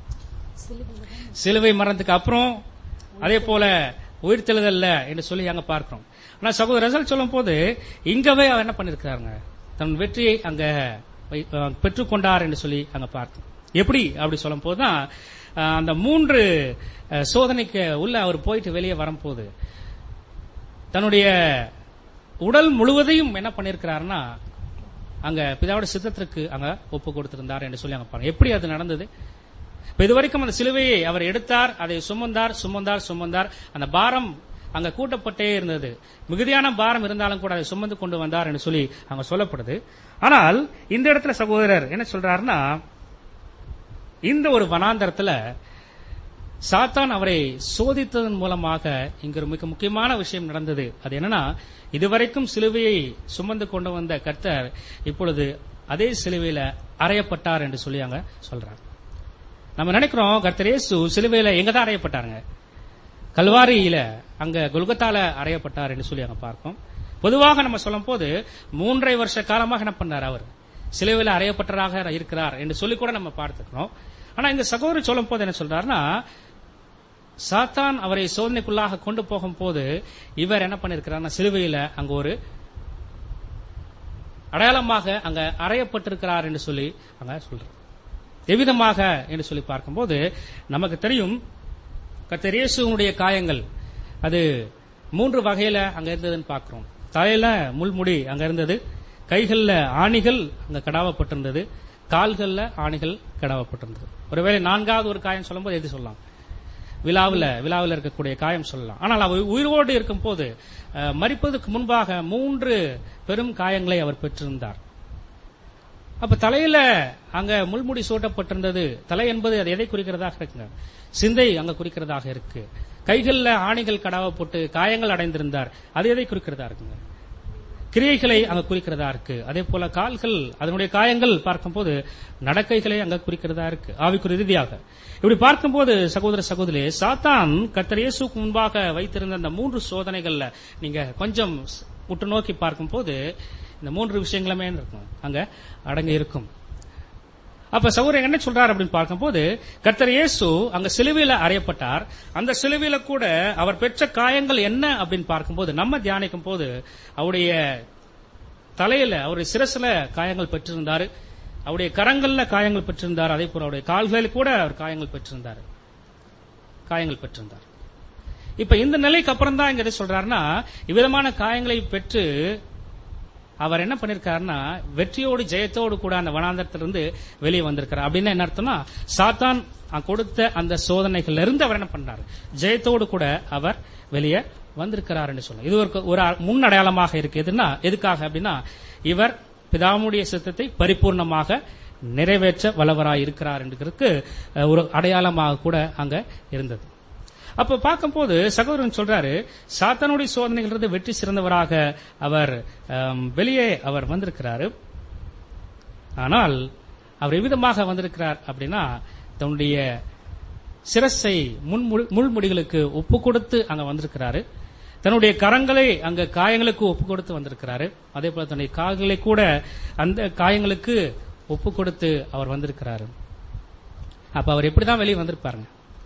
சிலுவை மரணத்துக்கு அப்புறம் அதே போல உயிர்த்தெழுதல்ல என்று சொல்லி அங்க பார்க்கிறோம் ஆனா சகோதரர் ரசல் சொல்லும் போது இங்கவே அவர் என்ன பண்ணிருக்கிறாருங்க தன் வெற்றியை அங்க வை- அஹ் பெற்றுக்கொண்டார் என்று சொல்லி அங்க பார்த்தோம் எப்படி அப்படி சொல்லும் போதுதான் அஹ், அந்த மூன்று அஹ், சோதனைக்கு உள்ள அவர் போயிட்டு வெளியே வரும்போது தன்னுடைய உடல் முழுவதையும் என்ன பண்ணிருக்கிறாருன்னா அங்க பிதாவோட சித்தத்திற்கு அங்க ஒப்பு கொடுத்திருந்தார் என்று சொல்லி அங்க பாருங்க எப்படி அது நடந்தது இப்ப இதுவரைக்கும் அந்த சிலுவையை அவர் எடுத்தார் அதை சுமந்தார் சுமந்தார் சுமந்தார் அந்த பாரம் அங்க கூட்டப்பட்டே இருந்தது மிகுதியான பாரம் இருந்தாலும் கூட அதை சுமந்து கொண்டு வந்தார் என்று சொல்லி அங்க சொல்லப்படுது ஆனால் இந்த இடத்துல சகோதரர் என்ன சொல்றாருன்னா இந்த ஒரு வனாந்தரத்துல சாத்தான் அவரை சோதித்ததன் மூலமாக இங்க ஒரு மிக முக்கியமான விஷயம் நடந்தது அது என்னன்னா இதுவரைக்கும் சிலுவையை சுமந்து கொண்டு வந்த கர்த்தர் இப்பொழுது அதே சிலுவையில அறையப்பட்டார் என்று சொல்லி அங்க சொல்றாங்க நம்ம நினைக்கிறோம் கர்த்தர் இயேசு சிலுவையில எங்க தான் அறையப்பட்டாருங்க கல்வாரியில அங்க கொல்கத்தால அறையப்பட்டார் என்று சொல்லி அங்க பார்ப்போம் பொதுவாக நம்ம சொல்லும் போது மூன்றரை வருஷ காலமாக என்ன பண்ணார் அவர் சிலுவையில் அறையப்பட்டராக இருக்கிறார் என்று சொல்லி கூட நம்ம பார்த்துக்கிறோம் ஆனா இந்த சகோதரி சொல்லும் போது என்ன சொல்றாருன்னா சாத்தான் அவரை சோதனைக்குள்ளாக கொண்டு போகும் போது இவர் என்ன பண்ணிருக்கிறார் சிலுவையில அங்க ஒரு அடையாளமாக அங்க அறையப்பட்டிருக்கிறார் என்று சொல்லி அங்க சொல்றார் எவ்விதமாக என்று சொல்லி பார்க்கும்போது நமக்கு தெரியும் கர்த்தர் இயேசுனுடைய காயங்கள் அது மூன்று வகையில அங்க இருந்ததுன்னு பார்க்கிறோம் தலையில முள்முடி அங்க இருந்தது கைகள்ல ஆணிகள் அங்க கடாவப்பட்டிருந்தது கால்கள்ல ஆணிகள் கடாவப்பட்டிருந்தது ஒருவேளை நான்காவது ஒரு காயம் சொல்லும்போது எது சொல்லலாம் விழாவில் விழாவில் இருக்கக்கூடிய காயம் சொல்லலாம் ஆனால் அவர் உயிரோடு இருக்கும் போது அஹ், மரிப்பதற்கு முன்பாக மூன்று பெரும் காயங்களை அவர் பெற்றிருந்தார் அப்ப தலையில அங்க முள்முடி சூட்டப்பட்டிருந்தது தலை என்பது அது எதை குறிக்கிறதாக இருக்குங்க சிந்தை அங்க குறிக்கிறதாக இருக்கு கைகள்ல ஆணிகள் கடாவப்பட்டு காயங்கள் அடைந்திருந்தார் அது எதை குறிக்கிறதா இருக்குங்க கிரியைகளை அங்க குறிக்கிறதா இருக்கு அதே போல கால்கள் அதனுடைய காயங்கள் பார்க்கும்போது நடக்கைகளை அங்க குறிக்கிறதா இருக்கு ஆவிக்குரிய ரீதியாக இப்படி பார்க்கும்போது சகோதர சகோதரி சாத்தான் கர்த்தர் இயேசுக்கு முன்பாக வைத்திருந்த அந்த மூன்று சோதனைகள்ல நீங்க கொஞ்சம் உற்று நோக்கி பார்க்கும்போது இந்த மூன்று விஷயங்களுமே இருக்கும் அங்க அடங்கி இருக்கும் அப்ப சௌரன் என்ன சொல்றார் அப்படின்னு பார்க்கும்போது கர்த்தர் இயேசு அங்க சிலுவையில அறையப்பட்டார் அந்த சிலுவையில கூட அவர் பெற்ற காயங்கள் என்ன அப்படின்னு பார்க்கும்போது நம்ம தியானிக்கும் போது அவருடைய தலையில அவருடைய சிரசுல காயங்கள் பெற்றிருந்தாரு அவருடைய கரங்கள்ல காயங்கள் பெற்றிருந்தார் அதே போல அவருடைய கால்களில் கூட அவர் காயங்கள் பெற்றிருந்தார் காயங்கள் பெற்றிருந்தார் இப்ப இந்த நிலைக்கு அப்புறம் தான் இங்க எதை சொல்றாருன்னா இவ்விதமான காயங்களை பெற்று அவர் என்ன பண்ணிருக்காருன்னா வெற்றியோடு ஜெயத்தோடு கூட அந்த வனாந்தரத்திலிருந்து வெளியே வந்திருக்காரு அப்படின்னு என்ன அர்த்தம்னா சாத்தான் கொடுத்த அந்த சோதனைகள்ல இருந்து அவர் என்ன பண்றாரு ஜெயத்தோடு கூட அவர் வெளியே வந்திருக்கிறார் என்று சொல்ல இது ஒரு ஒரு முன் அடையாளமாக இருக்கு எதுனா எதுக்காக அப்படின்னா இவர் பிதாமுடைய சித்தத்தை பரிபூர்ணமாக நிறைவேற்ற வல்லவராய் இருக்கிறார் என்கிறதுக்கு அஹ், ஒரு அடையாளமாக கூட அங்க இருந்தது அப்ப பார்க்கும்போது சகோதரன் சொல்றாரு சாத்தானுடைய சோதனைகளிலிருந்து வெற்றி சிறந்தவராக அவர் ஆம், வெளியே அவர் வந்திருக்கிறாரு ஆனால் அவர் எவ்விதமாக வந்திருக்கிறார் அப்படின்னா தன்னுடைய சிரசை முன்முடி- முள்முடிகளுக்கு ஒப்பு கொடுத்து அங்க வந்திருக்கிறாரு தன்னுடைய கரங்களை அங்க காயங்களுக்கு ஒப்பு கொடுத்து வந்திருக்கிறாரு அதே போல தன்னுடைய கால்களை கூட அந்த காயங்களுக்கு ஒப்பு கொடுத்து அவர் வந்திருக்கிறாரு அப்ப அவர் எப்படிதான் வெளியே வந்திருப்பாருங்க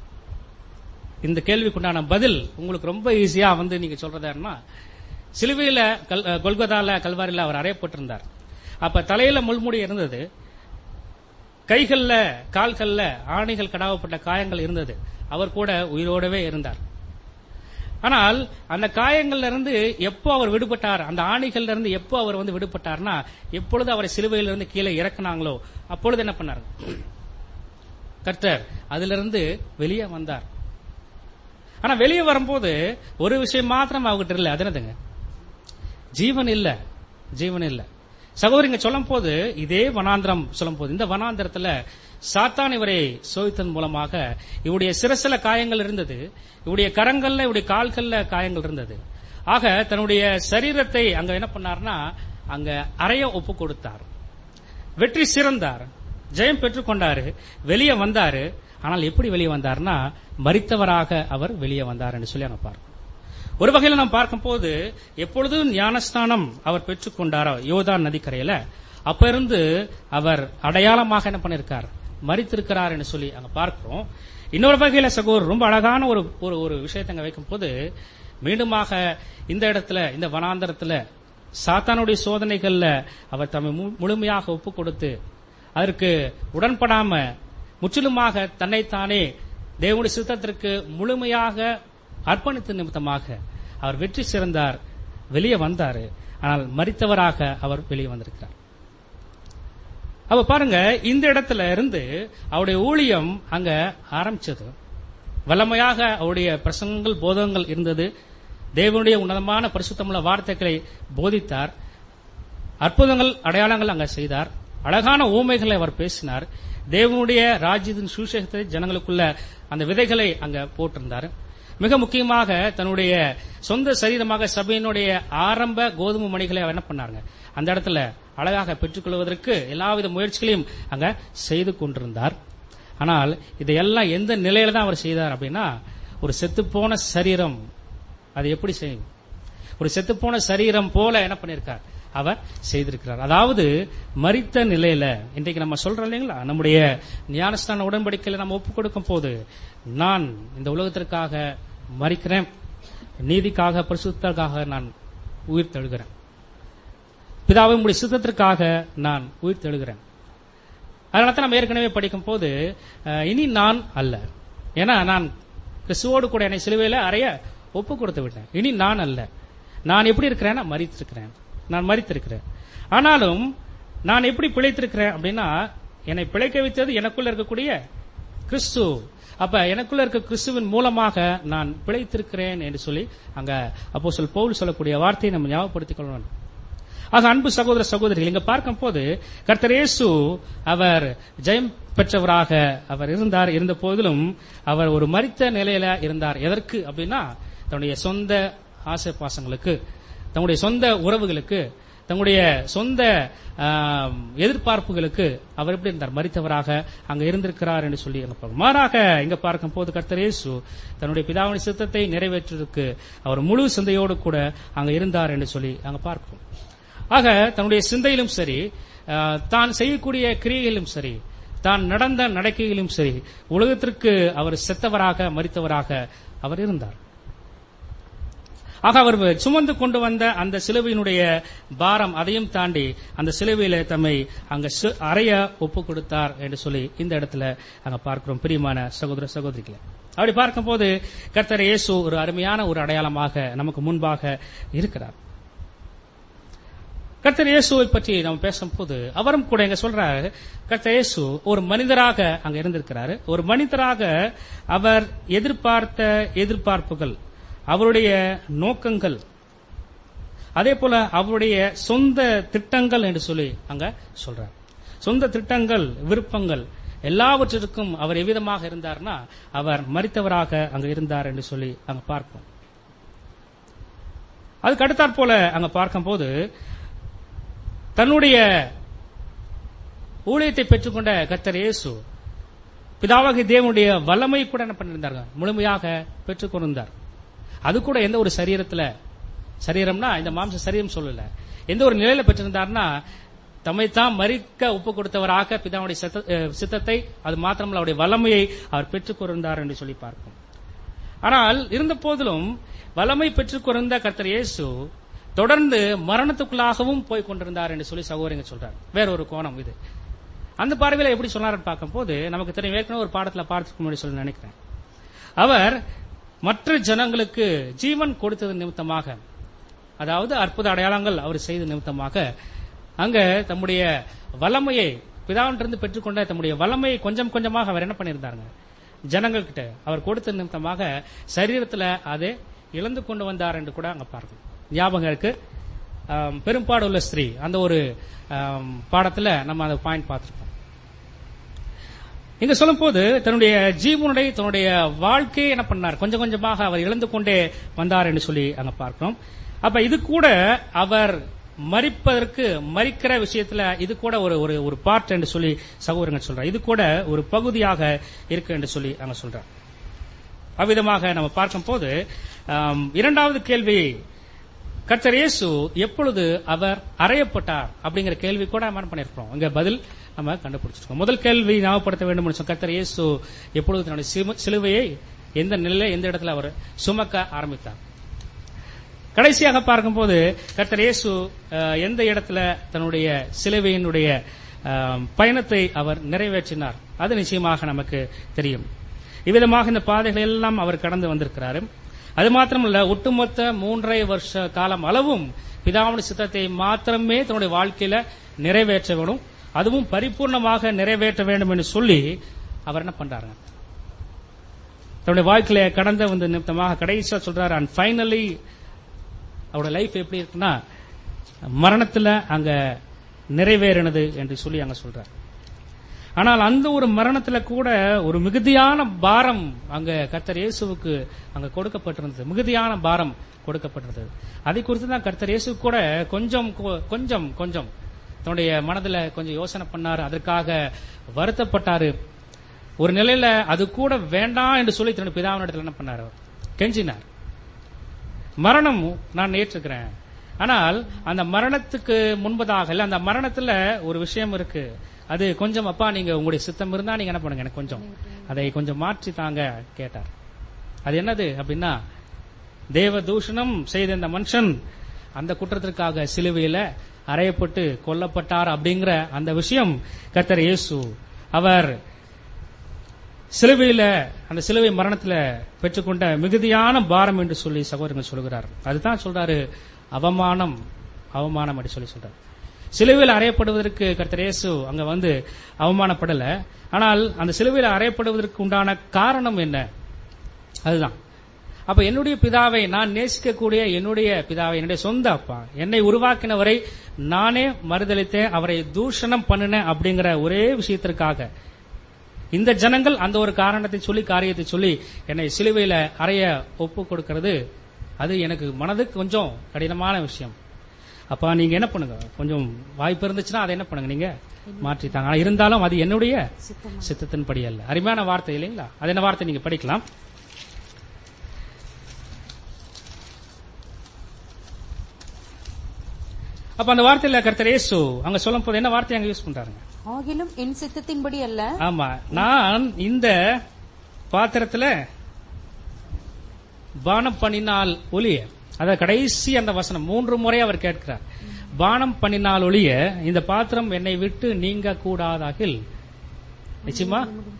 இந்த கேள்விக்குண்டான பதில் உங்களுக்கு ரொம்ப ஈஸியா வந்து நீங்க சொல்றதாருன்னா சிலுவையில கல்- அஹ் கொல்கத்தால கல்வாரியில அவர் அறையப்பட்டிருந்தார் அப்ப தலையில முள்முடி இருந்தது கைகள்ல கால்கள்ல ஆணைகள் கடாவப்பட்ட காயங்கள் இருந்தது அவர் கூட உயிரோடவே இருந்தார் ஆனால் அந்த காயங்கள்ல இருந்து எப்போ அவர் விடுபட்டார் அந்த ஆணிகள்ல இருந்து எப்போ அவர் வந்து விடுபட்டார்னா எப்பொழுது அவரை சிலுவையில இருந்து கீழே இறக்குனாங்களோ அப்பொழுது என்ன பண்ணார் கர்த்தர் அதிலிருந்து வெளியே வந்தார் ஆனா வெளியே வரும்போது ஒரு விஷயம் மாத்திரம் அவகிட்ட இல்ல அது என்னதுங்க ஜீவன் இல்ல ஜீவன் இல்ல சகோதரிங்க சொல்லும் போது இதே வனாந்திரம் சொல்லும் போது இந்த வனாந்திரத்துல சாத்தான் இவரை சோதித்தன் மூலமாக இவருடைய சிரசில காயங்கள் இருந்தது இவருடைய கரங்கள்ல இவருடைய கால்கள்ல காயங்கள் இருந்தது ஆக தன்னுடைய சரீரத்தை அங்க என்ன பண்ணார்னா அங்க அறைய ஒப்பு கொடுத்தார் வெற்றி சிறந்தார் ஜெயம் பெற்றுக்கொண்டாரு வெளியே வந்தாரு ஆனால் எப்படி வெளியே வந்தார்னா மரித்தவராக அவர் வெளியே வந்தார் என்று சொல்லி நம்ம பார்க்கிறோம் ஒரு வகையில் நாம் பார்க்கும்போது எப்பொழுதும் ஞானஸ்தானம் அவர் பெற்றுக்கொண்டாரோ யோதான் நதிக்கரையில அப்ப இருந்து அவர் அடையாளமாக என்ன பண்ணிருக்கார் மறித்திருக்கிறார் என்று சொல்லி அங்க பார்க்கிறோம் இன்னொரு வகையில சகோர் ரொம்ப அழகான ஒரு ஒரு ஒரு விஷயத்தை அங்க வைக்கும் போது மீண்டுமாக இந்த இடத்துல இந்த வனாந்தரத்துல சாத்தானுடைய சோதனைகள்ல அவர் தம்மை மு- முழுமையாக ஒப்பு கொடுத்து அதற்கு உடன்படாம முற்றிலுமாக தன்னைத்தானே தேவனுடைய சித்தத்திற்கு முழுமையாக அர்ப்பணித்த நிமித்தமாக அவர் வெற்றி சிறந்தார் வெளியே வந்தாரு ஆனால் மரித்தவராக அவர் வெளியே வந்திருக்கிறார் அப்ப பாருங்க இந்த இடத்துல இருந்து அவருடைய ஊழியம் அங்க ஆரம்பிச்சது வல்லமையாக அவருடைய பிரசங்கங்கள் போதகங்கள் இருந்தது தேவனுடைய உன்னதமான பரிசுத்தமுள்ள வார்த்தைகளை போதித்தார் அற்புதங்கள் அடையாளங்கள் அங்க செய்தார் அழகான ஊமைகளை அவர் பேசினார் தேவனுடைய ராஜ்யத்தின் சுவிசேஷத்தை ஜனங்களுக்குள்ள அந்த விதைகளை அங்க போட்டிருந்தார் மிக முக்கியமாக தன்னுடைய சொந்த சரீரமாக சபையினுடைய ஆரம்ப கோதுமை மணிகளை அவர் என்ன பண்ணாருங்க அந்த இடத்துல அழகாக பெற்றுக்கொள்வதற்கு எல்லாவித முயற்சிகளையும் அங்க செய்து கொண்டிருந்தார் ஆனால் இதையெல்லாம் எந்த நிலையில தான் அவர் செய்தார் அப்படின்னா ஒரு செத்துப்போன சரீரம் அது எப்படி செய்யும் ஒரு செத்துப்போன சரீரம் போல என்ன பண்ணிருக்கார் அவர் செய்திருக்கிறார் அதாவது மரித்த நிலையில இன்றைக்கு நம்ம சொல்றோம் இல்லைங்களா நம்முடைய ஞானஸ்தான உடன்படிக்கையில நம்ம ஒப்பு கொடுக்கும் போது நான் இந்த உலகத்திற்காக மறிக்கிறேன் நீதிக்காக பரிசுத்தற்காக நான் உயிர் தழுகிறேன் பிதாவை உடைய சித்தத்திற்காக நான் உயிர் தெழுகிறேன் அதனால தான் நம்ம ஏற்கனவே படிக்கும் போது அஹ், இனி நான் அல்ல ஏன்னா நான் கிறிஸ்துவோடு கூட என்னை சிலுவையில அறைய ஒப்பு கொடுத்து விட்டேன் இனி நான் அல்ல நான் எப்படி இருக்கிறேன் நான் மறித்திருக்கிறேன் நான் மறித்திருக்கிறேன் ஆனாலும் நான் எப்படி பிழைத்திருக்கிறேன் அப்படின்னா என்னை பிழைக்க வைத்தது எனக்குள்ள இருக்கக்கூடிய கிறிஸ்து அப்ப எனக்குள்ள இருக்க கிறிஸ்துவின் மூலமாக நான் பிழைத்திருக்கிறேன் என்று சொல்லி அங்க அப்போஸ்தலர் பவுல் சொல்லக்கூடிய வார்த்தையை நம்ம ஞாபகப்படுத்திக் கொள்ளணும் ஆக அன்பு சகோதர சகோதரிகள் இங்க பார்க்கும் போது கர்த்தர் இயேசு அவர் ஜெயம் பெற்றவராக அவர் இருந்தார் இருந்த போதிலும் அவர் ஒரு மரித்த நிலையில இருந்தார் எதற்கு அப்படின்னா தன்னுடைய சொந்த ஆசை பாசங்களுக்கு தன்னுடைய சொந்த உறவுகளுக்கு தன்னுடைய சொந்த ஆம், எதிர்பார்ப்புகளுக்கு அவர் எப்படி இருந்தார் மரித்தவராக அங்க இருந்திருக்கிறார் என்று சொல்லி அங்க பார்க்கிறோம். மாறாக இங்க பார்க்கும் போது கர்த்தர் இயேசு தன்னுடைய பிதாவின் சித்தத்தை நிறைவேற்றுவதற்கு அவர் முழு சிந்தையோடு கூட அங்க இருந்தார் என்று சொல்லி அங்க பார்க்கிறோம் ஆக தன்னுடைய சிந்தையிலும் சரி ஆ, தான் செய்யக்கூடிய கிரியையிலும் சரி தான் நடந்த நடக்கையிலும் சரி உலகத்திற்கு அவர் செத்தவராக மரித்தவராக அவர் இருந்தார் ஆக அவர் சுமந்து கொண்டு வந்த அந்த சிலுவையினுடைய பாரம் அதையும் தாண்டி அந்த சிலுவையில தம்மை அங்க சு- அறைய ஒப்பு கொடுத்தார் என்று சொல்லி இந்த இடத்துல அங்க பார்க்கிறோம் பிரியமான சகோதர சகோதரிகளை அப்படி பார்க்கும்போது கர்த்தர் இயேசு ஒரு அருமையான ஒரு அடையாளமாக நமக்கு முன்பாக இருக்கிறார் கர்த்தர் இயேசுவை பற்றி நம்ம பேசும்போது அவரும் கூட எங்க சொல்றாரு கர்த்தர் இயேசு ஒரு மனிதராக அங்க இருந்திருக்கிறாரு ஒரு மனிதராக அவர் எதிர்பார்த்த எதிர்பார்ப்புகள் அவருடைய நோக்கங்கள் அதே போல அவருடைய சொந்த திட்டங்கள் என்று சொல்லி அங்க சொல்றார் சொந்த திட்டங்கள் விருப்பங்கள் எல்லாவற்றிற்கும் அவர் எவ்விதமாக இருந்தார்னா அவர் மரித்தவராக அங்க இருந்தார் என்று சொல்லி அங்க பார்ப்போம் அதுக்கு அடுத்தாற் போல அங்க பார்க்கும்போது தன்னுடைய ஊழியத்தை பெற்றுக்கொண்ட கர்த்தர் இயேசு பிதாவாகி தேவனுடைய வல்லமை கூட என்ன பண்ணியிருந்தாங்க முழுமையாக பெற்றுக்கொண்டிருந்தார் அது கூட எந்த ஒரு சரீரத்துல சரீரம்னா இந்த மாம்ச சரீரம் சொல்லல எந்த ஒரு நிலையில பெற்றிருந்தார்னா தம்மைத்தான் மறிக்க ஒப்பு கொடுத்தவராக பிதாவுடைய சித்த- அஹ் சித்தத்தை அது மாத்திரமல்ல அவருடைய வல்லமையை அவர் பெற்றுக் கொண்டிருந்தார் என்று சொல்லி பார்ப்போம் ஆனால் இருந்த போதிலும் வல்லமை பெற்றுக் கொண்டிருந்த கர்த்தர் இயேசு தொடர்ந்து மரணத்துக்குள்ளாகவும் போய் கொண்டிருந்தார் என்று சொல்லி சகோதரிங்க சொல்றார் வேற ஒரு கோணம் இது அந்த பார்வையில எப்படி சொன்னார்னு பார்க்கும்போது நமக்கு தெரியும் ஏற்கனவே ஒரு பாடத்துல பார்த்துக்க முடியும் சொல்லி நினைக்கிறேன் அவர் மற்ற ஜனங்களுக்கு ஜீவன் கொடுத்தது நிமித்தமாக அதாவது அற்புத அடையாளங்கள் அவர் செய்த நிமித்தமாக அங்க தம்முடைய வல்லமையை பிதாவிலிருந்து பெற்றுக்கொண்ட தம்முடைய வல்லமையை கொஞ்சம் கொஞ்சமாக அவர் என்ன பண்ணியிருந்தாருங்க ஜனங்கள் கிட்ட அவர் கொடுத்த நிமித்தமாக சரீரத்துல அதை இழந்து கொண்டு வந்தார் என்று கூட அங்க பார்க்கணும் ஞாபகம் இருக்கு ஆம், பெரும்பாடு உள்ள ஸ்திரீ அந்த ஒரு ஆம், பாடத்துல நம்ம அந்த பாயிண்ட் பார்த்திருப்போம் இங்க சொல்லும் போது தன்னுடைய ஜீவனுடைய தன்னுடைய வாழ்க்கையை என்ன பண்ணார் கொஞ்சம் கொஞ்சமாக அவர் இழந்து கொண்டே வந்தார் என்று சொல்லி அங்க பார்க்கிறோம் அப்ப இது கூட அவர் மறிப்பதற்கு மறிக்கிற விஷயத்துல இது கூட ஒரு ஒரு ஒரு பார்ட் என்று சொல்லி சகோதரங்க சொல்றார் இது கூட ஒரு பகுதியாக இருக்கு என்று சொல்லி அங்க சொல்றார் அவ்விதமாக நம்ம பார்க்கும்போது ஆம், இரண்டாவது கேள்வி கர்த்தர் இயேசு எப்பொழுது அவர் அறையப்பட்டார் அப்படிங்கிற கேள்வி கூட நம்ம என்ன பண்ணிருக்கோம் இங்க பதில் நம்ம கண்டுபிடிச்சிருக்கோம் முதல் கேள்வி ஞாபகப்படுத்த வேண்டும் என்று சொன்ன கர்த்தர் இயேசு எப்பொழுது தன்னுடைய சிம- சிலுவையை எந்த நிலையில எந்த இடத்துல அவர் சுமக்க ஆரம்பித்தார் கடைசியாக பார்க்கும்போது கர்த்தர் இயேசு அஹ், எந்த இடத்துல தன்னுடைய சிலுவையினுடைய அஹ், பயணத்தை அவர் நிறைவேற்றினார் அது நிச்சயமாக நமக்கு தெரியும் இவ்விதமாக இந்த பாதைகள் எல்லாம் அவர் கடந்து வந்திருக்கிறாரு அது மாத்திரமல்ல ஒட்டுமொத்த மூன்றரை வருஷ காலம் அளவும் பிதாவுடைய சித்தத்தை மாத்திரமே தன்னுடைய வாழ்க்கையில நிறைவேற்ற வேணும் அதுவும் பரிபூர்ணமாக நிறைவேற்ற வேண்டும் என்று சொல்லி அவர் என்ன பண்றாருங்க தன்னுடைய வாழ்க்கையில கடந்த வந்த நிமித்தமாக கடைசியா சொல்றாரு அண்ட் ஃபைனலி அவரோட லைஃப் எப்படி இருக்குன்னா மரணத்துல அங்க நிறைவேறினது என்று சொல்லி அங்க சொல்றார் ஆனால் அந்த ஒரு மரணத்துல கூட ஒரு மிகுதியான பாரம் அங்க கர்த்தர் இயேசுவுக்கு அங்க கொடுக்கப்பட்டிருந்தது மிகுதியான பாரம் கொடுக்கப்பட்டிருந்தது அதை குறித்து தான் கர்த்தர் இயேசு கூட கொஞ்சம் கொ- கொஞ்சம் கொஞ்சம் தன்னுடைய மனதுல கொஞ்சம் யோசனை பண்ணாரு அதற்காக வருத்தப்பட்டாரு ஒரு நிலையில அது கூட வேண்டாம் என்று சொல்லி தன்னுடைய பிதாவினிடத்தில் என்ன பண்ணாரு அவர்? கெஞ்சினார் மரணம் நான் ஏற்றுக்கிறேன் ஆனால் அந்த மரணத்துக்கு முன்பதாக இல்ல அந்த மரணத்துல ஒரு விஷயம் இருக்கு அது கொஞ்சம் அப்பா நீங்க உங்களுடைய சித்தம் இருந்தா நீங்க என்ன பண்ணுங்க எனக்கு கொஞ்சம் அதை கொஞ்சம் மாற்றி தாங்க கேட்டார் அது என்னது அப்படின்னா தேவ தூஷணம் செய்த இந்த மனுஷன் அந்த குற்றத்திற்காக சிலுவையில அறையப்பட்டு கொல்லப்பட்டார் அப்படிங்கிற அந்த விஷயம் கர்த்தர் இயேசு அவர் சிலுவையில அந்த சிலுவை மரணத்துல பெற்றுக்கொண்ட மிகுதியான பாரம் என்று சொல்லி சகோதரர்கள் சொல்கிறார் அதுதான் சொல்றாரு அவமானம் அவமானம் அப்படி சொல்லி சொல்றாரு சிலுவையில் அறையப்படுவதற்கு கர்த்தர் இயேசு அங்க வந்து அவமானப்படல ஆனால் அந்த சிலுவையில் அறையப்படுவதற்கு உண்டான காரணம் என்ன அதுதான் அப்ப என்னுடைய பிதாவை நான் நேசிக்கக்கூடிய என்னுடைய பிதாவை என்னுடைய சொந்த அப்பா என்னை உருவாக்கினவரை நானே மறுதளித்தேன் அவரை தூஷணம் பண்ணினேன் அப்படிங்கிற ஒரே விஷயத்திற்காக இந்த ஜனங்கள் அந்த ஒரு காரணத்தை சொல்லி காரியத்தை சொல்லி என்னை சிலுவையில அறைய ஒப்பு கொடுக்கிறது அது எனக்கு மனதுக்கு கொஞ்சம் கடினமான விஷயம் அப்ப நீங்க என்ன பண்ணுங்க கொஞ்சம் வாய்ப்பு இருந்துச்சுன்னா அதை என்ன பண்ணுங்க நீங்க மாற்றித்தாங்க ஆனா இருந்தாலும் அது என்னுடைய சித்தத்தின்படி அல்ல அருமையான வார்த்தை இல்லைங்களா அது என்ன வார்த்தை நீங்க படிக்கலாம் அப்ப அந்த வார்த்தையில கர்த்தர் இயேசு அங்க சொல்லும் போது என்ன வார்த்தை அங்க யூஸ் பண்றாருங்க ஆகிலும் என் சித்தத்தின்படி அல்ல ஆமா நான் இந்த பாத்திரத்துல பானம் பண்ணினால் ஒளிய அத கடைசி அந்த வசனம் மூன்று முறை அவர் கேட்கிறார் பானம் பண்ணினால் ஒளிய இந்த பாத்திரம் என்னை விட்டு நீங்க கூடாதாகில் நிச்சயமா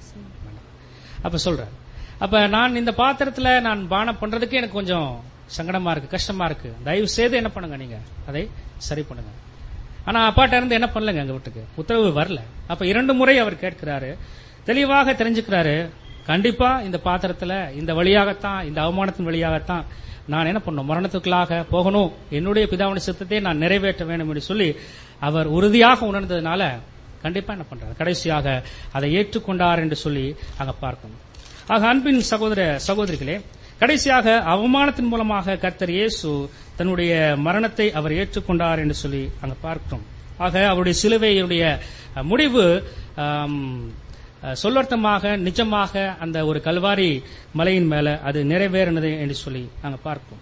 அப்ப சொல்றார் அப்ப நான் இந்த பாத்திரத்துல நான் பானம் பண்றதுக்கு எனக்கு கொஞ்சம் சங்கடமா இருக்கு கஷ்டமா இருக்கு தயவு செய்து என்ன பண்ணுங்க நீங்க அதை சரி பண்ணுங்க ஆனா அப்பாட்ட இருந்து என்ன பண்ணலங்க எங்க வீட்டுக்கு உத்தரவு வரல அப்ப இரண்டு முறை அவர் கேட்கிறாரு தெளிவாக தெரிஞ்சுக்கிறாரு கண்டிப்பா இந்த பாத்திரத்துல இந்த வழியாகத்தான் இந்த அவமானத்தின் வழியாகத்தான் நான் என்ன பண்ணும் மரணத்துக்குள்ளாக போகணும் என்னுடைய பிதாவுடைய சித்தத்தை நான் நிறைவேற்ற வேண்டும் என்று சொல்லி அவர் உறுதியாக உணர்ந்ததுனால கண்டிப்பா என்ன பண்றாரு கடைசியாக அதை ஏற்றுக்கொண்டார் என்று சொல்லி அங்க பார்க்கணும் ஆக அன்பின் சகோதர சகோதரிகளே கடைசியாக அவமானத்தின் மூலமாக கர்த்தர் இயேசு தன்னுடைய மரணத்தை அவர் ஏற்றுக்கொண்டார் என்று சொல்லி அங்க பார்க்கிறோம் ஆக அவருடைய சிலுவையுடைய அஹ், முடிவு ஆம், அஹ், சொல்லர்த்தமாக நிஜமாக அந்த ஒரு கல்வாரி மலையின் மேல அது நிறைவேறினது என்று சொல்லி நாங்க பார்ப்போம்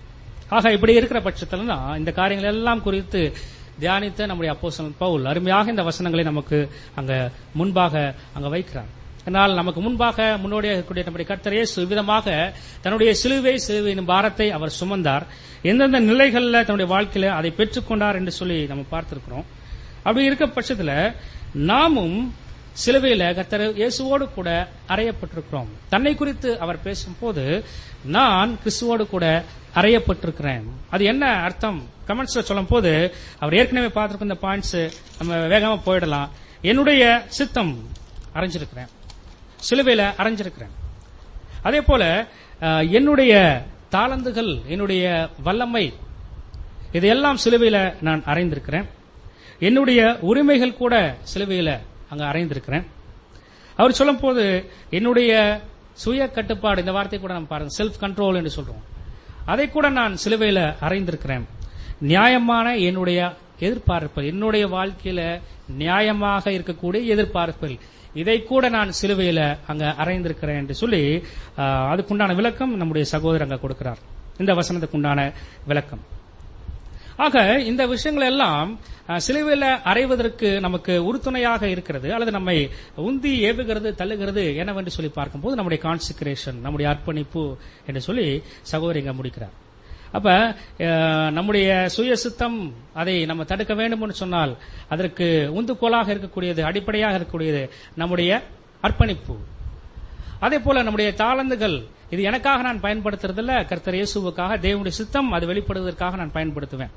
ஆக இப்படி இருக்கிற பட்சத்துல தான் இந்த காரியங்கள் எல்லாம் குறித்து தியானித்த நம்முடைய அப்போஸ்தலன் பவுல் அருமையாக இந்த வசனங்களை நமக்கு அங்க முன்பாக அங்க வைக்கிறார் ஆனால் நமக்கு முன்பாக முன்னோடியாக இருக்கக்கூடிய நம்முடைய கர்த்தர் இயேசு விதமாக தன்னுடைய சிலுவை சிலுவையின் பாரத்தை அவர் சுமந்தார் எந்தெந்த நிலைகள்ல தன்னுடைய வாழ்க்கையில அதை பெற்றுக்கொண்டார் என்று சொல்லி நம்ம பார்த்திருக்கிறோம் அப்படி இருக்க பட்சத்துல நாமும் சிலுவையில கர்த்தர் இயேசுவோடு கூட அறையப்பட்டிருக்கிறோம் தன்னை குறித்து அவர் பேசும்போது நான் கிறிஸ்துவோடு கூட அறையப்பட்டிருக்கிறேன் அது என்ன அர்த்தம் கமெண்ட்ஸ்ல சொல்லும் போது அவர் ஏற்கனவே பார்த்திருக்க இந்த பாயிண்ட்ஸ் நம்ம வேகமா போயிடலாம் என்னுடைய சித்தம் அரைஞ்சிருக்கிறேன் சிலுவையில அரைஞ்சிருக்கிறேன் அதே போல அஹ், என்னுடைய தாளந்துகள் என்னுடைய வல்லமை இதையெல்லாம் சிலுவையில நான் அறைந்திருக்கிறேன் என்னுடைய உரிமைகள் கூட சிலுவையில அங்க அறைந்திருக்கிறேன் அவர் சொல்லும் போது என்னுடைய சுய கட்டுப்பாடு இந்த வார்த்தை கூட நம்ம பாருங்க செல்ஃப் கண்ட்ரோல் என்று சொல்றோம் அதை கூட நான் சிலுவையில அறைந்திருக்கிறேன் நியாயமான என்னுடைய எதிர்பார்ப்புகள் என்னுடைய வாழ்க்கையில நியாயமாக இருக்கக்கூடிய எதிர்பார்ப்புகள் இதை கூட நான் சிலுவையில அங்க அறைந்திருக்கிறேன் என்று சொல்லி ஆஹ், அதுக்குண்டான விளக்கம் நம்முடைய சகோதரர் அங்க கொடுக்கிறார் இந்த வசனத்துக்குண்டான விளக்கம் ஆக இந்த விஷயங்கள் எல்லாம் அஹ், சிலுவையில அறைவதற்கு நமக்கு உறுதுணையாக இருக்கிறது அல்லது நம்மை உந்தி ஏவுகிறது தள்ளுகிறது என்னவென்று சொல்லி பார்க்கும்போது நம்முடைய கான்சிக்ரேஷன் நம்முடைய அர்ப்பணிப்பு என்று சொல்லி சகோதரி இங்க முடிக்கிறார் அப்ப அஹ், நம்முடைய சுய சித்தம் அதை நம்ம தடுக்க வேண்டும் சொன்னால் அதற்கு உந்துகோலாக இருக்கக்கூடியது அடிப்படையாக இருக்கக்கூடியது நம்முடைய அர்ப்பணிப்பு அதே போல நம்முடைய தாளந்துகள் இது எனக்காக நான் பயன்படுத்துறதில்ல கர்த்தர் இயேசுவுக்காக தேவனுடைய சித்தம் அது வெளிப்படுவதற்காக நான் பயன்படுத்துவேன்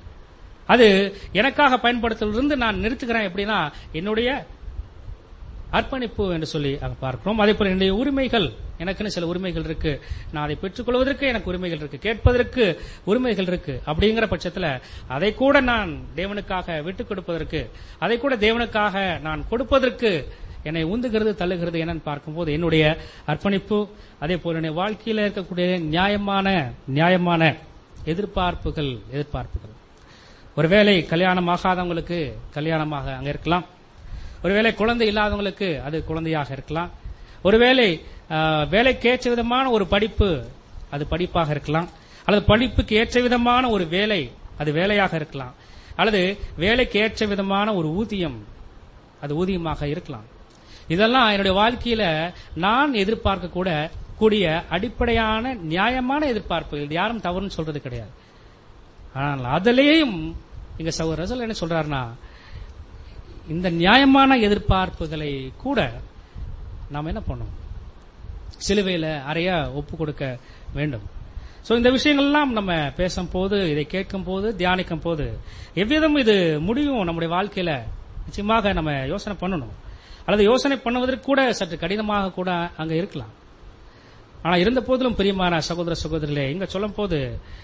அது எனக்காக பயன்படுத்துவதிலிருந்து நான் நிறுத்துகிறேன் எப்படின்னா என்னுடைய அர்ப்பணிப்பு என்று சொல்லி அங்க பார்க்கிறோம் அதே போல என்னுடைய உரிமைகள் எனக்குன்னு சில உரிமைகள் இருக்கு நான் அதை பெற்றுக்கொள்வதற்கு எனக்கு உரிமைகள் இருக்கு கேட்பதற்கு உரிமைகள் இருக்கு அப்படிங்கிற பட்சத்துல அதை கூட நான் தேவனுக்காக விட்டுக் கொடுப்பதற்கு அதை கூட தேவனுக்காக நான் கொடுப்பதற்கு என்னை உந்துகிறது தள்ளுகிறது என்னன்னு பார்க்கும்போது என்னுடைய அர்ப்பணிப்பு அதே போல என்னுடைய வாழ்க்கையில இருக்கக்கூடிய நியாயமான நியாயமான எதிர்பார்ப்புகள் எதிர்பார்ப்புகள் ஒருவேளை கல்யாணம் ஆகாதவங்களுக்கு கல்யாணமாக அங்க இருக்கலாம் ஒருவேளை குழந்தை இல்லாதவங்களுக்கு அது குழந்தையாக இருக்கலாம் ஒருவேளை ஆஹ், வேலைக்கு ஏற்ற விதமான ஒரு படிப்பு அது படிப்பாக இருக்கலாம் அல்லது படிப்புக்கு ஏற்ற விதமான ஒரு வேலை அது வேலையாக இருக்கலாம் அல்லது வேலைக்கு ஏற்ற விதமான ஒரு ஊதியம் அது ஊதியமாக இருக்கலாம் இதெல்லாம் என்னுடைய வாழ்க்கையில நான் எதிர்பார்க்க கூட கூடிய அடிப்படையான நியாயமான எதிர்பார்ப்புகள் இது யாரும் தவறுன்னு சொல்றது கிடையாது ஆனால் அதிலேயும் இங்க சகோதரர் ரசல் என்ன சொல்றாருன்னா இந்த நியாயமான எதிர்பார்ப்புகளை கூட நாம் என்ன பண்ணணும் சிலுவையில அறைய ஒப்பு கொடுக்க வேண்டும் சோ இந்த விஷயங்கள்லாம் நம்ம பேசும்போது இதை கேட்கும் போது தியானிக்கும் போது எவ்விதம் இது முடியும் நம்முடைய வாழ்க்கையில நிச்சயமாக நம்ம யோசனை பண்ணணும் அல்லது யோசனை பண்ணுவதற்கு கூட சற்று கடினமாக கூட அங்க இருக்கலாம் ஆனா இருந்த போதிலும் பிரியமான சகோதர சகோதரிகளே இங்க சொல்லும் போது